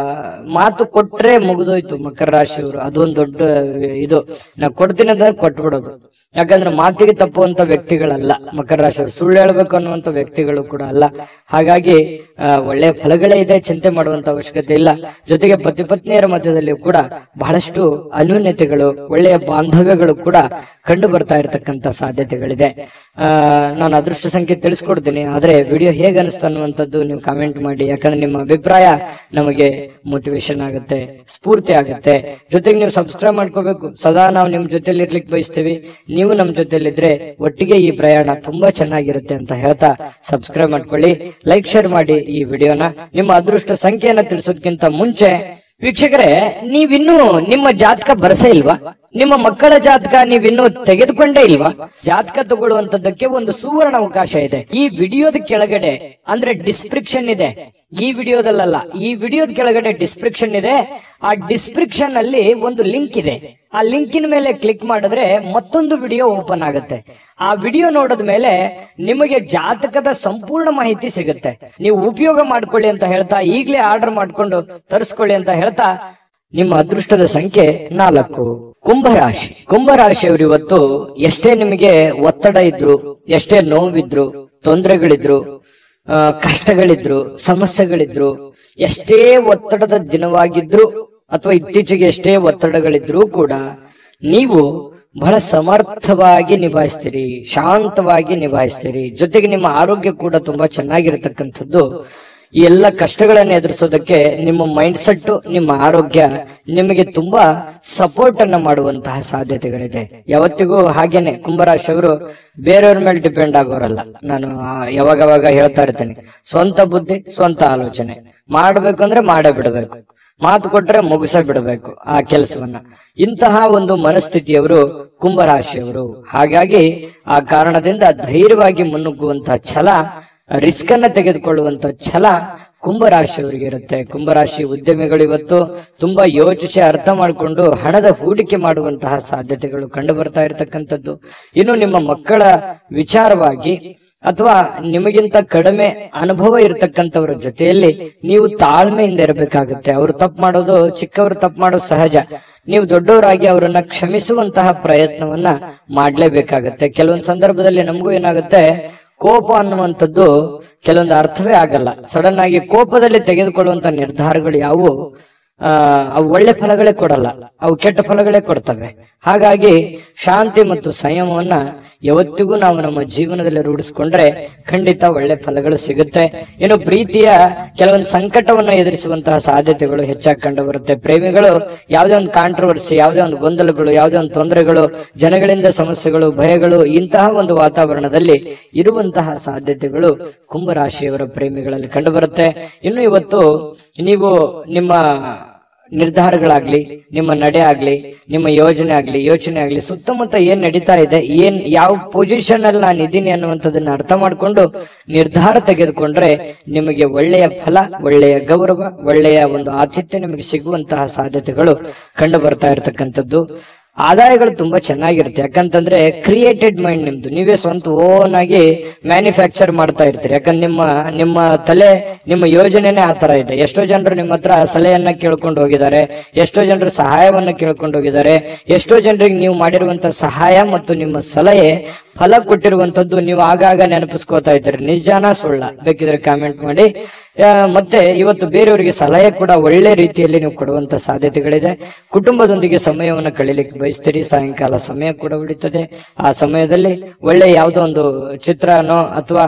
ಮಾತು ಕೊಟ್ರೆ ಮುಗಿದೋಯ್ತು ಮಕರ ರಾಶಿಯವರು ಅದೊಂದು ದೊಡ್ಡ ಇದು ನಾ ಕೊಡ್ತೀನಿ ಅಂದ್ರೆ ಕೊಟ್ಬಿಡೋದು ಯಾಕಂದ್ರೆ ಮಾತಿಗೆ ತಪ್ಪುವಂತ ವ್ಯಕ್ತಿಗಳಲ್ಲ ಮಕರ ರಾಶಿಯವರು ಸುಳ್ಳು ಹೇಳ್ಬೇಕು ಅನ್ನುವಂತ ವ್ಯಕ್ತಿಗಳು ಕೂಡ ಅಲ್ಲ ಹಾಗಾಗಿ ಆ, ಒಳ್ಳೆಯ ಫಲಗಳೇ ಇದೆ ಚಿಂತೆ ಮಾಡುವಂತ ಅವಶ್ಯಕತೆ ಇಲ್ಲ ಜೊತೆಗೆ ಪತಿ ಪತ್ನಿಯರ ಮಧ್ಯದಲ್ಲಿ ಕೂಡ ಬಹಳಷ್ಟು ಅನ್ಯೂನ್ಯತೆಗಳು ಒಳ್ಳೆಯ ಬಾಂಧವ್ಯಗಳು ಕೂಡ ಕಂಡು ಬರ್ತಾ ಇರತಕ್ಕಂತ ಸಾಧ್ಯತೆಗಳಿದೆ ಆ, ನಾನು ಅದೃಷ್ಟ ಸಂಖ್ಯೆ ತಿಳಿಸ್ಕೊಡ್ತೀನಿ ಆದ್ರೆ ವಿಡಿಯೋ ಹೇಗೆ ಅನಿಸ್ತು ಅನ್ನುವಂಥದ್ದು ನೀವು ಕಾಮೆಂಟ್ ಮಾಡಿ ಯಾಕಂದ್ರೆ ನಿಮ್ಮ ಅಭಿಪ್ರಾಯ ನಮಗೆ ಮೋಟಿವೇಶನ್ ಆಗುತ್ತೆ ಸ್ಫೂರ್ತಿ ಆಗುತ್ತೆ ಜೊತೆಗೆ ನೀವು ಸಬ್ಸ್ಕ್ರೈಬ್ ಮಾಡ್ಕೋಬೇಕು ಸದಾ ನಾವು ನಿಮ್ ಜೊತೆಲಿ ಇರ್ಲಿಕ್ಕೆ ಬಯಸ್ತೀವಿ ನೀವು ನಮ್ ಜೊತೆಲಿದ್ರೆ ಒಟ್ಟಿಗೆ ಈ ಪ್ರಯಾಣ ತುಂಬಾ ಚೆನ್ನಾಗಿರುತ್ತೆ ಅಂತ ಹೇಳ್ತಾ ಸಬ್ಸ್ಕ್ರೈಬ್ ಮಾಡ್ಕೊಳ್ಳಿ ಲೈಕ್ ಶೇರ್ ಮಾಡಿ ಈ ವಿಡಿಯೋನ ನಿಮ್ಮ ಅದೃಷ್ಟ ಸಂಖ್ಯೆಯನ್ನ ತಿಳಿಸೋದಕ್ಕಿಂತ ಮುಂಚೆ ವೀಕ್ಷಕರೇ ನೀವಿನ್ನೂ ನಿಮ್ಮ ಜಾತಕ ಬರಸೇ ಇಲ್ವಾ ನಿಮ್ಮ ಮಕ್ಕಳ ಜಾತಕ ನೀವಿನ್ನೂ ತೆಗೆದುಕೊಂಡೇ ಇಲ್ವಾ ಜಾತಕ ತಗೊಳ್ಳುವಂತದ್ದಕ್ಕೆ ಒಂದು ಸುವರ್ಣ ಅವಕಾಶ ಇದೆ ಈ ವಿಡಿಯೋದ ಕೆಳಗಡೆ ಅಂದ್ರೆ ಡಿಸ್ಕ್ರಿಪ್ಷನ್ ಇದೆ ಈ ವಿಡಿಯೋದಲ್ಲ ಈ ವಿಡಿಯೋದ ಕೆಳಗಡೆ ಡಿಸ್ಕ್ರಿಪ್ಷನ್ ಇದೆ ಆ ಡಿಸ್ಕ್ರಿಪ್ಷನ್ ಅಲ್ಲಿ ಒಂದು ಲಿಂಕ್ ಇದೆ ಆ ಲಿಂಕಿನ ಮೇಲೆ ಕ್ಲಿಕ್ ಮಾಡಿದ್ರೆ ಮತ್ತೊಂದು ವಿಡಿಯೋ ಓಪನ್ ಆಗುತ್ತೆ ಆ ವಿಡಿಯೋ ನೋಡಿದ ಮೇಲೆ ನಿಮಗೆ ಜಾತಕದ ಸಂಪೂರ್ಣ ಮಾಹಿತಿ ಸಿಗುತ್ತೆ ನೀವು ಉಪಯೋಗ ಮಾಡ್ಕೊಳ್ಳಿ ಅಂತ ಹೇಳ್ತಾ ಈಗಲೇ ಆರ್ಡರ್ ಮಾಡ್ಕೊಂಡು ತರಿಸ್ಕೊಳ್ಳಿ ಅಂತ ಹೇಳ್ತಾ ನಿಮ್ಮ ಅದೃಷ್ಟದ ಸಂಖ್ಯೆ ನಾಲ್ಕು ಕುಂಭರಾಶಿ ಕುಂಭರಾಶಿಯವರು ಇವತ್ತು ಎಷ್ಟೇ ನಿಮಗೆ ಒತ್ತಡ ಇದ್ರು ಎಷ್ಟೇ ನೋವಿದ್ರು ತೊಂದರೆಗಳಿದ್ರು ಆ, ಕಷ್ಟಗಳಿದ್ರು ಸಮಸ್ಯೆಗಳಿದ್ರು ಎಷ್ಟೇ ಒತ್ತಡದ ದಿನವಾಗಿದ್ರು ಅಥವಾ ಇತ್ತೀಚೆಗೆ ಎಷ್ಟೇ ಒತ್ತಡಗಳಿದ್ರೂ ಕೂಡ ನೀವು ಬಹಳ ಸಮರ್ಥವಾಗಿ ನಿಭಾಯಿಸ್ತೀರಿ ಶಾಂತವಾಗಿ ನಿಭಾಯಿಸ್ತೀರಿ ಜೊತೆಗೆ ನಿಮ್ಮ ಆರೋಗ್ಯ ಕೂಡ ತುಂಬಾ ಚೆನ್ನಾಗಿರತಕ್ಕಂಥದ್ದು ಈ ಎಲ್ಲ ಕಷ್ಟಗಳನ್ನು ಎದುರಿಸೋದಕ್ಕೆ ನಿಮ್ಮ ಮೈಂಡ್ ಸೆಟ್ ನಿಮ್ಮ ಆರೋಗ್ಯ ನಿಮಗೆ ತುಂಬಾ ಸಪೋರ್ಟ್ ಅನ್ನ ಮಾಡುವಂತಹ ಸಾಧ್ಯತೆಗಳಿದೆ ಯಾವತ್ತಿಗೂ ಹಾಗೇನೆ ಕುಂಭರಾಶಿಯವರು ಬೇರೆಯವ್ರ ಮೇಲೆ ಡಿಪೆಂಡ್ ಆಗೋರಲ್ಲ ನಾನು ಆ, ಯಾವಾಗವಾಗ ಹೇಳ್ತಾ ಇರ್ತೇನೆ ಸ್ವಂತ ಬುದ್ಧಿ ಸ್ವಂತ ಆಲೋಚನೆ ಮಾಡ್ಬೇಕಂದ್ರೆ ಮಾಡೇ ಬಿಡಬೇಕು ಮಾತು ಕೊಟ್ರೆ ಮುಗಿಸ ಬಿಡಬೇಕು ಆ ಕೆಲಸವನ್ನ ಇಂತಹ ಒಂದು ಮನಸ್ಥಿತಿಯವರು ಕುಂಭರಾಶಿಯವರು ಹಾಗಾಗಿ ಆ ಕಾರಣದಿಂದ ಧೈರ್ಯವಾಗಿ ಮುನ್ನುಗ್ಗುವಂತಹ ಛಲ ರಿಸ್ಕ್ ಅನ್ನ ತೆಗೆದುಕೊಳ್ಳುವಂತ ಛಲ ಕುಂಭರಾಶಿಯವರಿಗೆ ಇರುತ್ತೆ ಕುಂಭರಾಶಿ ಉದ್ಯಮಿಗಳು ಇವತ್ತು ತುಂಬಾ ಯೋಚಿಸಿ ಅರ್ಥ ಮಾಡಿಕೊಂಡು ಹಣದ ಹೂಡಿಕೆ ಮಾಡುವಂತಹ ಸಾಧ್ಯತೆಗಳು ಕಂಡು ಬರ್ತಾ ಇರತಕ್ಕಂಥದ್ದು ಇನ್ನು ನಿಮ್ಮ ಮಕ್ಕಳ ವಿಚಾರವಾಗಿ ಅಥವಾ ನಿಮಗಿಂತ ಕಡಿಮೆ ಅನುಭವ ಇರತಕ್ಕಂಥವ್ರ ಜೊತೆಯಲ್ಲಿ ನೀವು ತಾಳ್ಮೆಯಿಂದ ಇರಬೇಕಾಗುತ್ತೆ ಅವರು ತಪ್ಪು ಮಾಡೋದು ಚಿಕ್ಕವರು ತಪ್ಪು ಮಾಡೋದು ಸಹಜ ನೀವು ದೊಡ್ಡವರಾಗಿ ಅವರನ್ನ ಕ್ಷಮಿಸುವಂತಹ ಪ್ರಯತ್ನವನ್ನ ಮಾಡ್ಲೇಬೇಕಾಗತ್ತೆ ಕೆಲವೊಂದು ಸಂದರ್ಭದಲ್ಲಿ ನಮಗೂ ಏನಾಗುತ್ತೆ ಕೋಪ ಅನ್ನುವಂಥದ್ದು ಕೆಲವೊಂದು ಅರ್ಥವೇ ಆಗಲ್ಲ ಸಡನ್ ಆಗಿ ಕೋಪದಲ್ಲಿ ತೆಗೆದುಕೊಳ್ಳುವಂತ ನಿರ್ಧಾರಗಳು ಯಾವುವು ಆ ಅವು ಒಳ್ಳೆ ಫಲಗಳೇ ಕೊಡಲ್ಲ ಅವು ಕೆಟ್ಟ ಫಲಗಳೇ ಕೊಡ್ತವೆ ಹಾಗಾಗಿ ಶಾಂತಿ ಮತ್ತು ಸಂಯಮವನ್ನ ಯಾವತ್ತಿಗೂ ನಾವು ನಮ್ಮ ಜೀವನದಲ್ಲಿ ರೂಢಿಸ್ಕೊಂಡ್ರೆ ಖಂಡಿತ ಒಳ್ಳೆ ಫಲಗಳು ಸಿಗುತ್ತೆ ಇನ್ನು ಪ್ರೀತಿಯ ಕೆಲವೊಂದು ಸಂಕಟವನ್ನ ಎದುರಿಸುವಂತಹ ಸಾಧ್ಯತೆಗಳು ಹೆಚ್ಚಾಗಿ ಕಂಡು ಬರುತ್ತೆ ಪ್ರೇಮಿಗಳು ಯಾವುದೇ ಒಂದು ಕಾಂಟ್ರವರ್ಸಿ ಯಾವುದೇ ಒಂದು ಗೊಂದಲಗಳು ಯಾವುದೇ ಒಂದು ತೊಂದರೆಗಳು ಜನಗಳಿಂದ ಸಮಸ್ಯೆಗಳು ಭಯಗಳು ಇಂತಹ ಒಂದು ವಾತಾವರಣದಲ್ಲಿ ಇರುವಂತಹ ಸಾಧ್ಯತೆಗಳು ಕುಂಭರಾಶಿಯವರ ಪ್ರೇಮಿಗಳಲ್ಲಿ ಕಂಡು ಬರುತ್ತೆ ಇನ್ನು ಇವತ್ತು ನೀವು ನಿಮ್ಮ ನಿರ್ಧಾರಗಳಾಗ್ಲಿ ನಿಮ್ಮ ನಡೆ ಆಗ್ಲಿ ನಿಮ್ಮ ಯೋಜನೆ ಆಗ್ಲಿ ಯೋಚನೆ ಆಗ್ಲಿ ಸುತ್ತಮುತ್ತ ಏನ್ ನಡೀತಾ ಇದೆ ಏನ್ ಯಾವ ಪೊಸಿಷನ್ ಅಲ್ಲಿ ನಾನು ಇದ್ದೀನಿ ಅನ್ನುವಂಥದ್ದನ್ನ ಅರ್ಥ ಮಾಡ್ಕೊಂಡು ನಿರ್ಧಾರ ತೆಗೆದುಕೊಂಡ್ರೆ ನಿಮಗೆ ಒಳ್ಳೆಯ ಫಲ ಒಳ್ಳೆಯ ಗೌರವ ಒಳ್ಳೆಯ ಒಂದು ಆತಿಥ್ಯ ನಿಮಗೆ ಸಿಗುವಂತಹ ಸಾಧ್ಯತೆಗಳು ಕಂಡು ಬರ್ತಾ ಇರತಕ್ಕಂಥದ್ದು ಆದಾಯಗಳು ತುಂಬಾ ಚೆನ್ನಾಗಿರುತ್ತೆ ಯಾಕಂತಂದ್ರೆ ಕ್ರಿಯೇಟೆಡ್ ಮೈಂಡ್ ನಿಮ್ದು ನೀವೇ ಸ್ವಂತ ಓನ್ ಆಗಿ ಮ್ಯಾನುಫ್ಯಾಕ್ಚರ್ ಮಾಡ್ತಾ ಇರ್ತೀರಿ ಯಾಕಂದ್ರೆ ನಿಮ್ಮ ನಿಮ್ಮ ತಲೆ ನಿಮ್ಮ ಯೋಜನೆನೇ ಆ ತರ ಇದೆ ಎಷ್ಟೋ ಜನರು ನಿಮ್ಮ ಹತ್ರ ಸಲಹೆಯನ್ನ ಕೇಳ್ಕೊಂಡು ಹೋಗಿದ್ದಾರೆ ಎಷ್ಟೋ ಜನರು ಸಹಾಯವನ್ನ ಕೇಳ್ಕೊಂಡು ಹೋಗಿದ್ದಾರೆ ಎಷ್ಟೋ ಜನರಿಗೆ ನೀವು ಮಾಡಿರುವಂತ ಸಹಾಯ ಮತ್ತು ನಿಮ್ಮ ಸಲಹೆ ಫಲ ಕೊಟ್ಟಿರುವಂತದ್ದು ನೀವು ಆಗಾಗ ನೆನಪಿಸ್ಕೋತಾ ಇದ್ದೀರಿ ನಿಜಾನ ಸುಳ್ಳ ಬೇಕಿದ್ರೆ ಕಾಮೆಂಟ್ ಮಾಡಿ ಆ, ಮತ್ತೆ ಇವತ್ತು ಬೇರೆಯವರಿಗೆ ಸಲಹೆ ಕೂಡ ಒಳ್ಳೆ ರೀತಿಯಲ್ಲಿ ನೀವು ಕೊಡುವಂತ ಸಾಧ್ಯತೆಗಳಿದೆ ಕುಟುಂಬದೊಂದಿಗೆ ಸಮಯವನ್ನು ಕಳೀಲಿಕ್ಕೆ ಬಯಸ್ತೀರಿ ಸಾಯಂಕಾಲ ಸಮಯ ಕೂಡ ಉಳಿತದೆ ಆ ಸಮಯದಲ್ಲಿ ಒಳ್ಳೆ ಯಾವುದೋ ಒಂದು ಚಿತ್ರನೋ ಅಥವಾ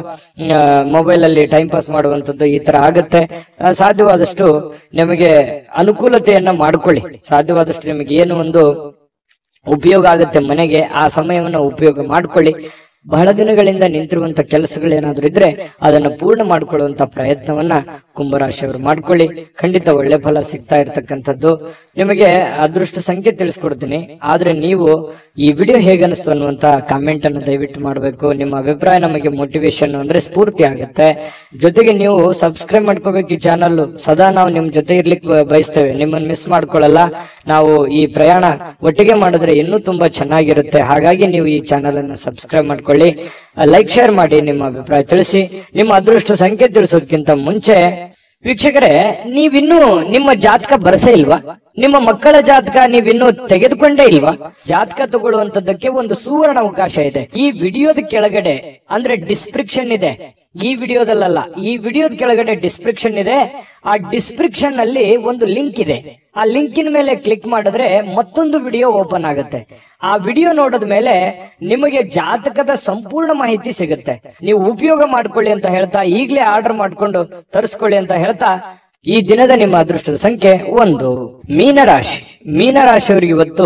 ಮೊಬೈಲ್ ಅಲ್ಲಿ ಟೈಮ್ ಪಾಸ್ ಮಾಡುವಂತದ್ದು ಈ ತರ ಆಗುತ್ತೆ ಆ, ಸಾಧ್ಯವಾದಷ್ಟು ನಿಮಗೆ ಅನುಕೂಲತೆಯನ್ನ ಮಾಡ್ಕೊಳ್ಳಿ ಸಾಧ್ಯವಾದಷ್ಟು ನಿಮಗೆ ಏನು ಒಂದು ಉಪಯೋಗ ಆಗುತ್ತೆ ಮನೆಗೆ ಆ ಸಮಯವನ್ನು ಉಪಯೋಗ ಮಾಡ್ಕೊಳ್ಳಿ ಬಹಳ ದಿನಗಳಿಂದ ನಿಂತಿರುವಂತ ಕೆಲಸಗಳು ಏನಾದ್ರೂ ಇದ್ರೆ ಅದನ್ನ ಪೂರ್ಣ ಮಾಡಿಕೊಳ್ಳುವಂತ ಪ್ರಯತ್ನವನ್ನ ಕುಂಭರಾಶಿಯವರು ಮಾಡ್ಕೊಳ್ಳಿ ಖಂಡಿತ ಒಳ್ಳೆ ಫಲ ಸಿಗ್ತಾ ಇರ್ತಕ್ಕಂಥದ್ದು ನಿಮಗೆ ಅದೃಷ್ಟ ಸಂಖ್ಯೆ ತಿಳಿಸ್ಕೊಡ್ತೀನಿ ಆದ್ರೆ ನೀವು ಈ ವಿಡಿಯೋ ಹೇಗನ್ನಿಸ್ತು ಅನ್ನುವಂತ ಕಾಮೆಂಟ್ ಅನ್ನು ದಯವಿಟ್ಟು ಮಾಡಬೇಕು ನಿಮ್ಮ ಅಭಿಪ್ರಾಯ ನಮಗೆ ಮೋಟಿವೇಶನ್ ಅಂದ್ರೆ ಸ್ಫೂರ್ತಿ ಆಗುತ್ತೆ ಜೊತೆಗೆ ನೀವು ಸಬ್ಸ್ಕ್ರೈಬ್ ಮಾಡ್ಕೋಬೇಕು ಈ ಚಾನಲ್ ಸದಾ ನಾವು ನಿಮ್ ಜೊತೆ ಇರ್ಲಿಕ್ಕೆ ಬ- ಬಯಸ್ತೇವೆ ನಿಮ್ಮನ್ನ ಮಿಸ್ ಮಾಡ್ಕೊಳ್ಳಲ್ಲ ನಾವು ಈ ಪ್ರಯಾಣ ಒಟ್ಟಿಗೆ ಮಾಡಿದ್ರೆ ಇನ್ನೂ ತುಂಬಾ ಚೆನ್ನಾಗಿರುತ್ತೆ ಹಾಗಾಗಿ ನೀವು ಈ ಚಾನಲ್ ಅನ್ನು ಸಬ್ಸ್ಕ್ರೈಬ್ ಮಾಡ್ಕೊಳ್ಳಿ ಲೈಕ್ ಶೇರ್ ಮಾಡಿ ನಿಮ್ಮ ಅಭಿಪ್ರಾಯ ತಿಳಿಸಿ ನಿಮ್ಮ ಅದೃಷ್ಟ ಸಂಖ್ಯೆ ತಿಳಿಸೋದಕ್ಕಿಂತ ಮುಂಚೆ ವೀಕ್ಷಕರೇ ನೀವಿನ್ನೂ ನಿಮ್ಮ ಜಾತಕ ಬರಸೇ ಇಲ್ವಾ ನಿಮ್ಮ ಮಕ್ಕಳ ಜಾತಕ ನೀವಿನ್ನೂ ತೆಗೆದುಕೊಂಡೇ ಇಲ್ವಾ ಜಾತಕ ತಗೊಳ್ಳುವಂತದ್ದಕ್ಕೆ ಒಂದು ಸುವರ್ಣ ಅವಕಾಶ ಇದೆ ಈ ವಿಡಿಯೋದ ಕೆಳಗಡೆ ಅಂದ್ರೆ ಡಿಸ್ಕ್ರಿಪ್ಷನ್ ಇದೆ ಈ ವಿಡಿಯೋದಲ್ಲ ಈ ವಿಡಿಯೋದ ಕೆಳಗಡೆ ಡಿಸ್ಕ್ರಿಪ್ಷನ್ ಇದೆ ಆ ಡಿಸ್ಕ್ರಿಪ್ಷನ್ ನಲ್ಲಿ ಒಂದು ಲಿಂಕ್ ಇದೆ ಆ ಲಿಂಕಿನ ಮೇಲೆ ಕ್ಲಿಕ್ ಮಾಡಿದ್ರೆ ಮತ್ತೊಂದು ವಿಡಿಯೋ ಓಪನ್ ಆಗುತ್ತೆ ಆ ವಿಡಿಯೋ ನೋಡಿದ ಮೇಲೆ ನಿಮಗೆ ಜಾತಕದ ಸಂಪೂರ್ಣ ಮಾಹಿತಿ ಸಿಗುತ್ತೆ ನೀವು ಉಪಯೋಗ ಮಾಡ್ಕೊಳ್ಳಿ ಅಂತ ಹೇಳ್ತಾ ಈಗಲೇ ಆರ್ಡರ್ ಮಾಡ್ಕೊಂಡು ತರಿಸ್ಕೊಳ್ಳಿ ಅಂತ ಹೇಳ್ತಾ ಈ ದಿನದ ನಿಮ್ಮ ಅದೃಷ್ಟದ ಸಂಖ್ಯೆ ಒಂದು ಮೀನರಾಶಿ ಮೀನರಾಶಿಯವರಿಗೆ ಇವತ್ತು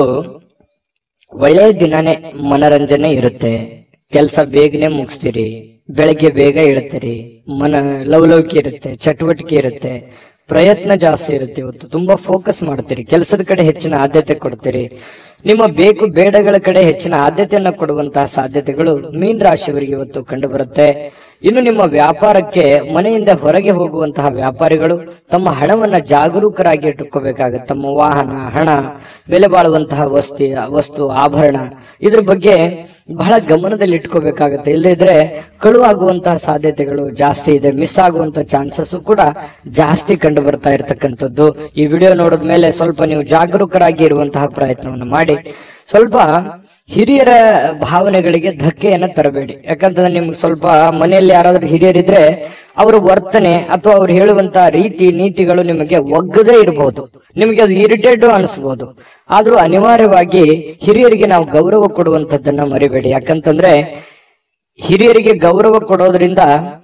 ಒಳ್ಳೆಯ ದಿನನೇ ಮನರಂಜನೆ ಇರುತ್ತೆ ಕೆಲಸ ಬೇಗನೆ ಮುಗಿಸ್ತೀರಿ ಬೆಳಗ್ಗೆ ಬೇಗ ಇಳ್ತೀರಿ ಮನ ಲವಲವಿಕೆ ಇರುತ್ತೆ ಚಟುವಟಿಕೆ ಇರುತ್ತೆ ಪ್ರಯತ್ನ ಜಾಸ್ತಿ ಇರುತ್ತೆ ಇವತ್ತು ತುಂಬಾ ಫೋಕಸ್ ಮಾಡ್ತೀರಿ ಕೆಲಸದ ಕಡೆ ಹೆಚ್ಚಿನ ಆದ್ಯತೆ ಕೊಡ್ತೀರಿ ನಿಮ್ಮ ಬೇಕು ಬೇಡಗಳ ಕಡೆ ಹೆಚ್ಚಿನ ಆದ್ಯತೆಯನ್ನ ಕೊಡುವಂತಹ ಸಾಧ್ಯತೆಗಳು ಮೀನ್ ರಾಶಿಯವರಿಗೆ ಇವತ್ತು ಕಂಡು ಬರುತ್ತೆ ಇನ್ನು ನಿಮ್ಮ ವ್ಯಾಪಾರಕ್ಕೆ ಮನೆಯಿಂದ ಹೊರಗೆ ಹೋಗುವಂತಹ ವ್ಯಾಪಾರಿಗಳು ತಮ್ಮ ಹಣವನ್ನ ಜಾಗರೂಕರಾಗಿ ಇಟ್ಟುಕೋಬೇಕಾಗುತ್ತೆ ತಮ್ಮ ವಾಹನ ಹಣ ಬೆಲೆ ಬಾಳುವಂತಹ ವಸ್ತು ವಸ್ತು ಆಭರಣ ಇದ್ರ ಬಗ್ಗೆ ಬಹಳ ಗಮನದಲ್ಲಿ ಇಟ್ಕೋಬೇಕಾಗುತ್ತೆ ಇಲ್ಲದೇ ಇದ್ರೆ ಕಳುವಾಗುವಂತಹ ಸಾಧ್ಯತೆಗಳು ಜಾಸ್ತಿ ಇದೆ ಮಿಸ್ ಆಗುವಂತ ಚಾನ್ಸಸ್ ಕೂಡ ಜಾಸ್ತಿ ಕಂಡು ಬರ್ತಾ ಇರತಕ್ಕಂಥದ್ದು ಈ ವಿಡಿಯೋ ನೋಡಿದ ಮೇಲೆ ಸ್ವಲ್ಪ ನೀವು ಜಾಗರೂಕರಾಗಿ ಇರುವಂತಹ ಪ್ರಯತ್ನವನ್ನು ಮಾಡಿ ಸ್ವಲ್ಪ ಹಿರಿಯರ ಭಾವನೆಗಳಿಗೆ ಧಕ್ಕೆಯನ್ನ ತರಬೇಡಿ ಯಾಕಂತಂದ್ರೆ ನಿಮ್ಗೆ ಸ್ವಲ್ಪ ಮನೆಯಲ್ಲಿ ಯಾರಾದ್ರೂ ಹಿರಿಯರಿದ್ರೆ ಅವರ ವರ್ತನೆ ಅಥವಾ ಅವ್ರು ಹೇಳುವಂತ ರೀತಿ ನೀತಿಗಳು ನಿಮಗೆ ಒಗ್ಗದೇ ಇರಬಹುದು ನಿಮಗೆ ಅದು ಇರಿಟೇಟ್ ಅನಿಸ್ಬೋದು ಆದ್ರೂ ಅನಿವಾರ್ಯವಾಗಿ ಹಿರಿಯರಿಗೆ ನಾವು ಗೌರವ ಕೊಡುವಂತದ್ದನ್ನ ಮರಿಬೇಡಿ ಯಾಕಂತಂದ್ರೆ ಹಿರಿಯರಿಗೆ ಗೌರವ ಕೊಡೋದ್ರಿಂದ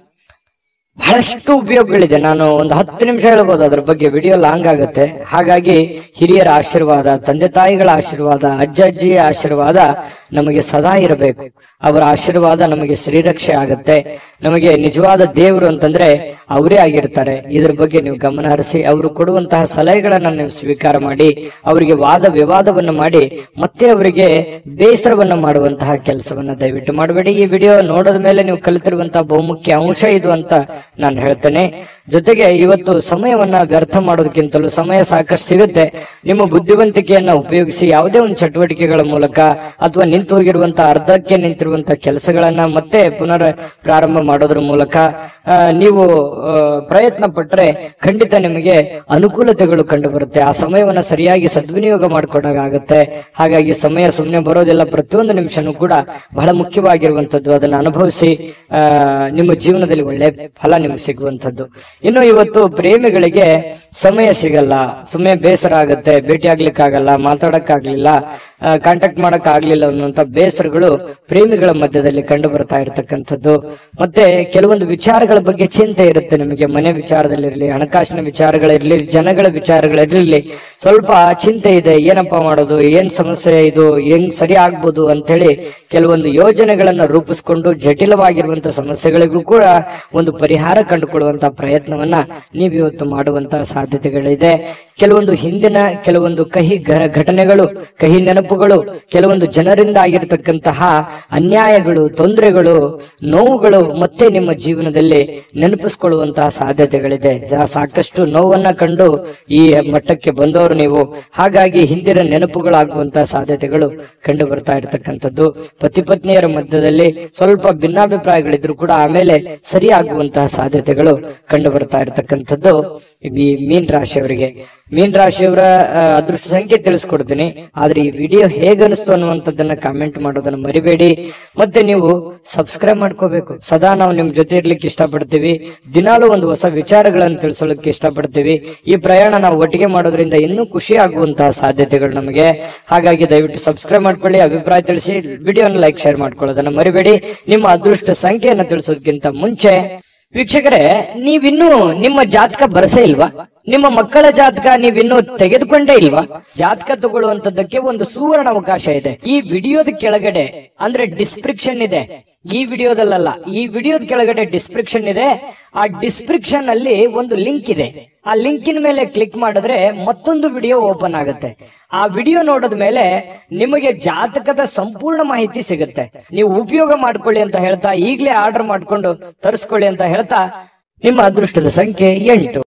ಬಹಳಷ್ಟು ಉಪಯೋಗಗಳಿದೆ ನಾನು ಒಂದು ಹತ್ತು ನಿಮಿಷ ಹೇಳ್ಬೋದು ಅದ್ರ ಬಗ್ಗೆ ವಿಡಿಯೋ ಲಾಂಗ್ ಆಗುತ್ತೆ ಹಾಗಾಗಿ ಹಿರಿಯರ ಆಶೀರ್ವಾದ ತಂದೆ ತಾಯಿಗಳ ಆಶೀರ್ವಾದ ಅಜ್ಜ ಅಜ್ಜಿಯ ಆಶೀರ್ವಾದ ನಮಗೆ ಸದಾ ಇರಬೇಕು ಅವರ ಆಶೀರ್ವಾದ ನಮಗೆ ಶ್ರೀರಕ್ಷೆ ಆಗುತ್ತೆ ನಮಗೆ ನಿಜವಾದ ದೇವರು ಅಂತಂದ್ರೆ ಅವರೇ ಆಗಿರ್ತಾರೆ ಇದ್ರ ಬಗ್ಗೆ ನೀವು ಗಮನ ಹರಿಸಿ ಅವರು ಕೊಡುವಂತಹ ಸಲಹೆಗಳನ್ನ ನೀವು ಸ್ವೀಕಾರ ಮಾಡಿ ಅವರಿಗೆ ವಾದ ವಿವಾದವನ್ನ ಮಾಡಿ ಮತ್ತೆ ಅವರಿಗೆ ಬೇಸರವನ್ನ ಮಾಡುವಂತಹ ಕೆಲಸವನ್ನ ದಯವಿಟ್ಟು ಮಾಡಬೇಡಿ ಈ ವಿಡಿಯೋ ನೋಡಿದ ಮೇಲೆ ನೀವು ಕಲಿತಿರುವಂತಹ ಬಹುಮುಖ್ಯ ಅಂಶ ಇದು ಅಂತ ನಾನು ಹೇಳ್ತೇನೆ ಜೊತೆಗೆ ಇವತ್ತು ಸಮಯವನ್ನ ವ್ಯರ್ಥ ಮಾಡೋದಕ್ಕಿಂತಲೂ ಸಮಯ ಸಾಕಷ್ಟು ಸಿಗುತ್ತೆ ನಿಮ್ಮ ಬುದ್ಧಿವಂತಿಕೆಯನ್ನ ಉಪಯೋಗಿಸಿ ಯಾವುದೇ ಒಂದು ಚಟುವಟಿಕೆಗಳ ಮೂಲಕ ಅಥವಾ ನಿಂತು ಹೋಗಿರುವಂತಹ ಅರ್ಧಕ್ಕೆ ನಿಂತಿರುವಂತಹ ಕೆಲಸಗಳನ್ನ ಮತ್ತೆ ಪುನರ್ ಪ್ರಾರಂಭ ಮಾಡೋದ್ರ ಮೂಲಕ ಆ, ನೀವು ಆ, ಪ್ರಯತ್ನ ಪಟ್ರೆ ಖಂಡಿತ ನಿಮಗೆ ಅನುಕೂಲತೆಗಳು ಕಂಡು ಬರುತ್ತೆ ಆ ಸಮಯವನ್ನ ಸರಿಯಾಗಿ ಸದ್ವಿನಿಯೋಗ ಮಾಡ್ಕೊಂಡಾಗುತ್ತೆ ಹಾಗಾಗಿ ಸಮಯ ಸುಮ್ಮನೆ ಬರೋದಿಲ್ಲ ಪ್ರತಿಯೊಂದು ನಿಮಿಷನೂ ಕೂಡ ಬಹಳ ಮುಖ್ಯವಾಗಿರುವಂತದ್ದು ಅದನ್ನ ಅನುಭವಿಸಿ ಆ, ನಿಮ್ಮ ಜೀವನದಲ್ಲಿ ಒಳ್ಳೆ ಫಲ ನಿಮ್ಗೆ ಸಿಗುವಂತದ್ದು ಇನ್ನು ಇವತ್ತು ಪ್ರೇಮಿಗಳಿಗೆ ಸಮಯ ಸಿಗಲ್ಲ ಸುಮ್ಮನೆ ಬೇಸರ ಆಗುತ್ತೆ ಭೇಟಿ ಆಗ್ಲಿಕ್ಕಾಗಲ್ಲ ಮಾತಾಡಕ್ಕಾಗ್ಲಿಲ್ಲ ಕಾಂಟ್ಯಾಕ್ಟ್ ಮಾಡಕ್ ಆಗ್ಲಿಲ್ಲ ಅನ್ನುವಂತ ಬೇಸರಗಳು ಪ್ರೇಮಿಗಳ ಮಧ್ಯದಲ್ಲಿ ಕಂಡು ಬರ್ತಾ ಇರತಕ್ಕಂಥದ್ದು ಮತ್ತೆ ಕೆಲವೊಂದು ವಿಚಾರಗಳ ಬಗ್ಗೆ ಚಿಂತೆ ಇರುತ್ತೆ ನಿಮಗೆ ಮನೆ ವಿಚಾರದಲ್ಲಿರ್ಲಿ ಹಣಕಾಸಿನ ವಿಚಾರಗಳಿರ್ಲಿ ಜನಗಳ ವಿಚಾರಗಳಿರ್ಲಿ ಸ್ವಲ್ಪ ಚಿಂತೆ ಇದೆ ಏನಪ್ಪಾ ಮಾಡೋದು ಏನ್ ಸಮಸ್ಯೆ ಇದು ಹೆಂಗ್ ಸರಿ ಆಗ್ಬೋದು ಅಂತೇಳಿ ಕೆಲವೊಂದು ಯೋಜನೆಗಳನ್ನ ರೂಪಿಸ್ಕೊಂಡು ಜಟಿಲವಾಗಿರುವಂತಹ ಸಮಸ್ಯೆಗಳಿಗೂ ಕೂಡ ಒಂದು ಪರಿಹಾರ ಕಂಡುಕೊಳ್ಳುವಂತಹ ಪ್ರಯತ್ನವನ್ನ ನೀವು ಇವತ್ತು ಮಾಡುವಂತಹ ಸಾಧ್ಯತೆಗಳಿದೆ ಕೆಲವೊಂದು ಹಿಂದಿನ ಕೆಲವೊಂದು ಕಹಿ ಘ- ಘಟನೆಗಳು ಕಹಿ ನೆನಪುಗಳು ಕೆಲವೊಂದು ಜನರಿಂದ ಆಗಿರತಕ್ಕಂತಹ ಅನ್ಯಾಯಗಳು ತೊಂದರೆಗಳು ನೋವುಗಳು ಮತ್ತೆ ನಿಮ್ಮ ಜೀವನದಲ್ಲಿ ನೆನಪಿಸ್ಕೊಳ್ಳುವಂತಹ ಸಾಧ್ಯತೆಗಳಿದೆ ಜಾ- ಸಾಕಷ್ಟು ನೋವನ್ನ ಕಂಡು ಈ ಮಟ್ಟಕ್ಕೆ ಬಂದವರು ನೀವು ಹಾಗಾಗಿ ಹಿಂದಿನ ನೆನಪುಗಳಾಗುವಂತಹ ಸಾಧ್ಯತೆಗಳು ಕಂಡು ಬರ್ತಾ ಇರತಕ್ಕಂಥದ್ದು ಪತಿ ಪತ್ನಿಯರ ಮಧ್ಯದಲ್ಲಿ ಸ್ವಲ್ಪ ಭಿನ್ನಾಭಿಪ್ರಾಯಗಳಿದ್ರು ಕೂಡ ಆಮೇಲೆ ಸರಿಯಾಗುವಂತಹ ಸಾಧ್ಯತೆಗಳು ಕಂಡು ಬರ್ತಾ ಇರತಕ್ಕಂಥದ್ದು ಈ ಮೀನ್ ರಾಶಿಯವರಿಗೆ ಮೀನ್ ರಾಶಿಯವರ ಆ, ಅದೃಷ್ಟ ಸಂಖ್ಯೆ ತಿಳಿಸ್ಕೊಡ್ತೀನಿ ಆದ್ರೆ ಈ ವಿಡಿಯೋ ಹೇಗೆ ಅನಿಸ್ತು ಅನ್ನುವಂಥದ್ದನ್ನ ಕಾಮೆಂಟ್ ಮಾಡೋದನ್ನ ಮರಿಬೇಡಿ ಮತ್ತೆ ನೀವು ಸಬ್ಸ್ಕ್ರೈಬ್ ಮಾಡ್ಕೋಬೇಕು ಸದಾ ನಾವು ನಿಮ್ ಜೊತೆ ಇರ್ಲಿಕ್ಕೆ ಇಷ್ಟಪಡ್ತೀವಿ ದಿನಾಲೂ ಒಂದು ಹೊಸ ವಿಚಾರಗಳನ್ನು ತಿಳಿಸೋದಕ್ಕೆ ಇಷ್ಟಪಡ್ತೀವಿ ಈ ಪ್ರಯಾಣ ನಾವು ಒಟ್ಟಿಗೆ ಮಾಡೋದ್ರಿಂದ ಇನ್ನೂ ಖುಷಿ ಆಗುವಂತಹ ಸಾಧ್ಯತೆಗಳು ನಮಗೆ ಹಾಗಾಗಿ ದಯವಿಟ್ಟು ಸಬ್ಸ್ಕ್ರೈಬ್ ಮಾಡ್ಕೊಳ್ಳಿ ಅಭಿಪ್ರಾಯ ತಿಳಿಸಿ ವಿಡಿಯೋನ ಲೈಕ್ ಶೇರ್ ಮಾಡ್ಕೊಳ್ಳೋದನ್ನ ಮರಿಬೇಡಿ ನಿಮ್ಮ ಅದೃಷ್ಟ ಸಂಖ್ಯೆಯನ್ನ ತಿಳಿಸೋದಕ್ಕಿಂತ ಮುಂಚೆ ವೀಕ್ಷಕರೇ ನೀವಿನ್ನೂ ನಿಮ್ಮ ಜಾತಕ ಬರಸೇ ಇಲ್ವಾ ನಿಮ್ಮ ಮಕ್ಕಳ ಜಾತಕ ನೀವಿನ್ನೂ ತೆಗೆದುಕೊಂಡೇ ಇಲ್ವಾ ಜಾತಕ ತಗೊಳ್ಳುವಂತದ್ದಕ್ಕೆ ಒಂದು ಸುವರ್ಣ ಅವಕಾಶ ಇದೆ ಈ ವಿಡಿಯೋದ ಕೆಳಗಡೆ ಅಂದ್ರೆ ಡಿಸ್ಕ್ರಿಪ್ಷನ್ ಇದೆ ಈ ವಿಡಿಯೋದಲ್ಲ ಈ ವಿಡಿಯೋದ ಕೆಳಗಡೆ ಡಿಸ್ಕ್ರಿಪ್ಷನ್ ಇದೆ ಆ ಡಿಸ್ಕ್ರಿಪ್ಷನ್ ಅಲ್ಲಿ ಒಂದು ಲಿಂಕ್ ಇದೆ ಆ ಲಿಂಕಿನ ಮೇಲೆ ಕ್ಲಿಕ್ ಮಾಡಿದ್ರೆ ಮತ್ತೊಂದು ವಿಡಿಯೋ ಓಪನ್ ಆಗುತ್ತೆ ಆ ವಿಡಿಯೋ ನೋಡಿದ ಮೇಲೆ ನಿಮಗೆ ಜಾತಕದ ಸಂಪೂರ್ಣ ಮಾಹಿತಿ ಸಿಗುತ್ತೆ ನೀವು ಉಪಯೋಗ ಮಾಡ್ಕೊಳ್ಳಿ ಅಂತ ಹೇಳ್ತಾ ಈಗಲೇ ಆರ್ಡರ್ ಮಾಡ್ಕೊಂಡು ತರಿಸ್ಕೊಳ್ಳಿ ಅಂತ ಹೇಳ್ತಾ ನಿಮ್ಮ ಅದೃಷ್ಟದ ಸಂಖ್ಯೆ ಎಂಟು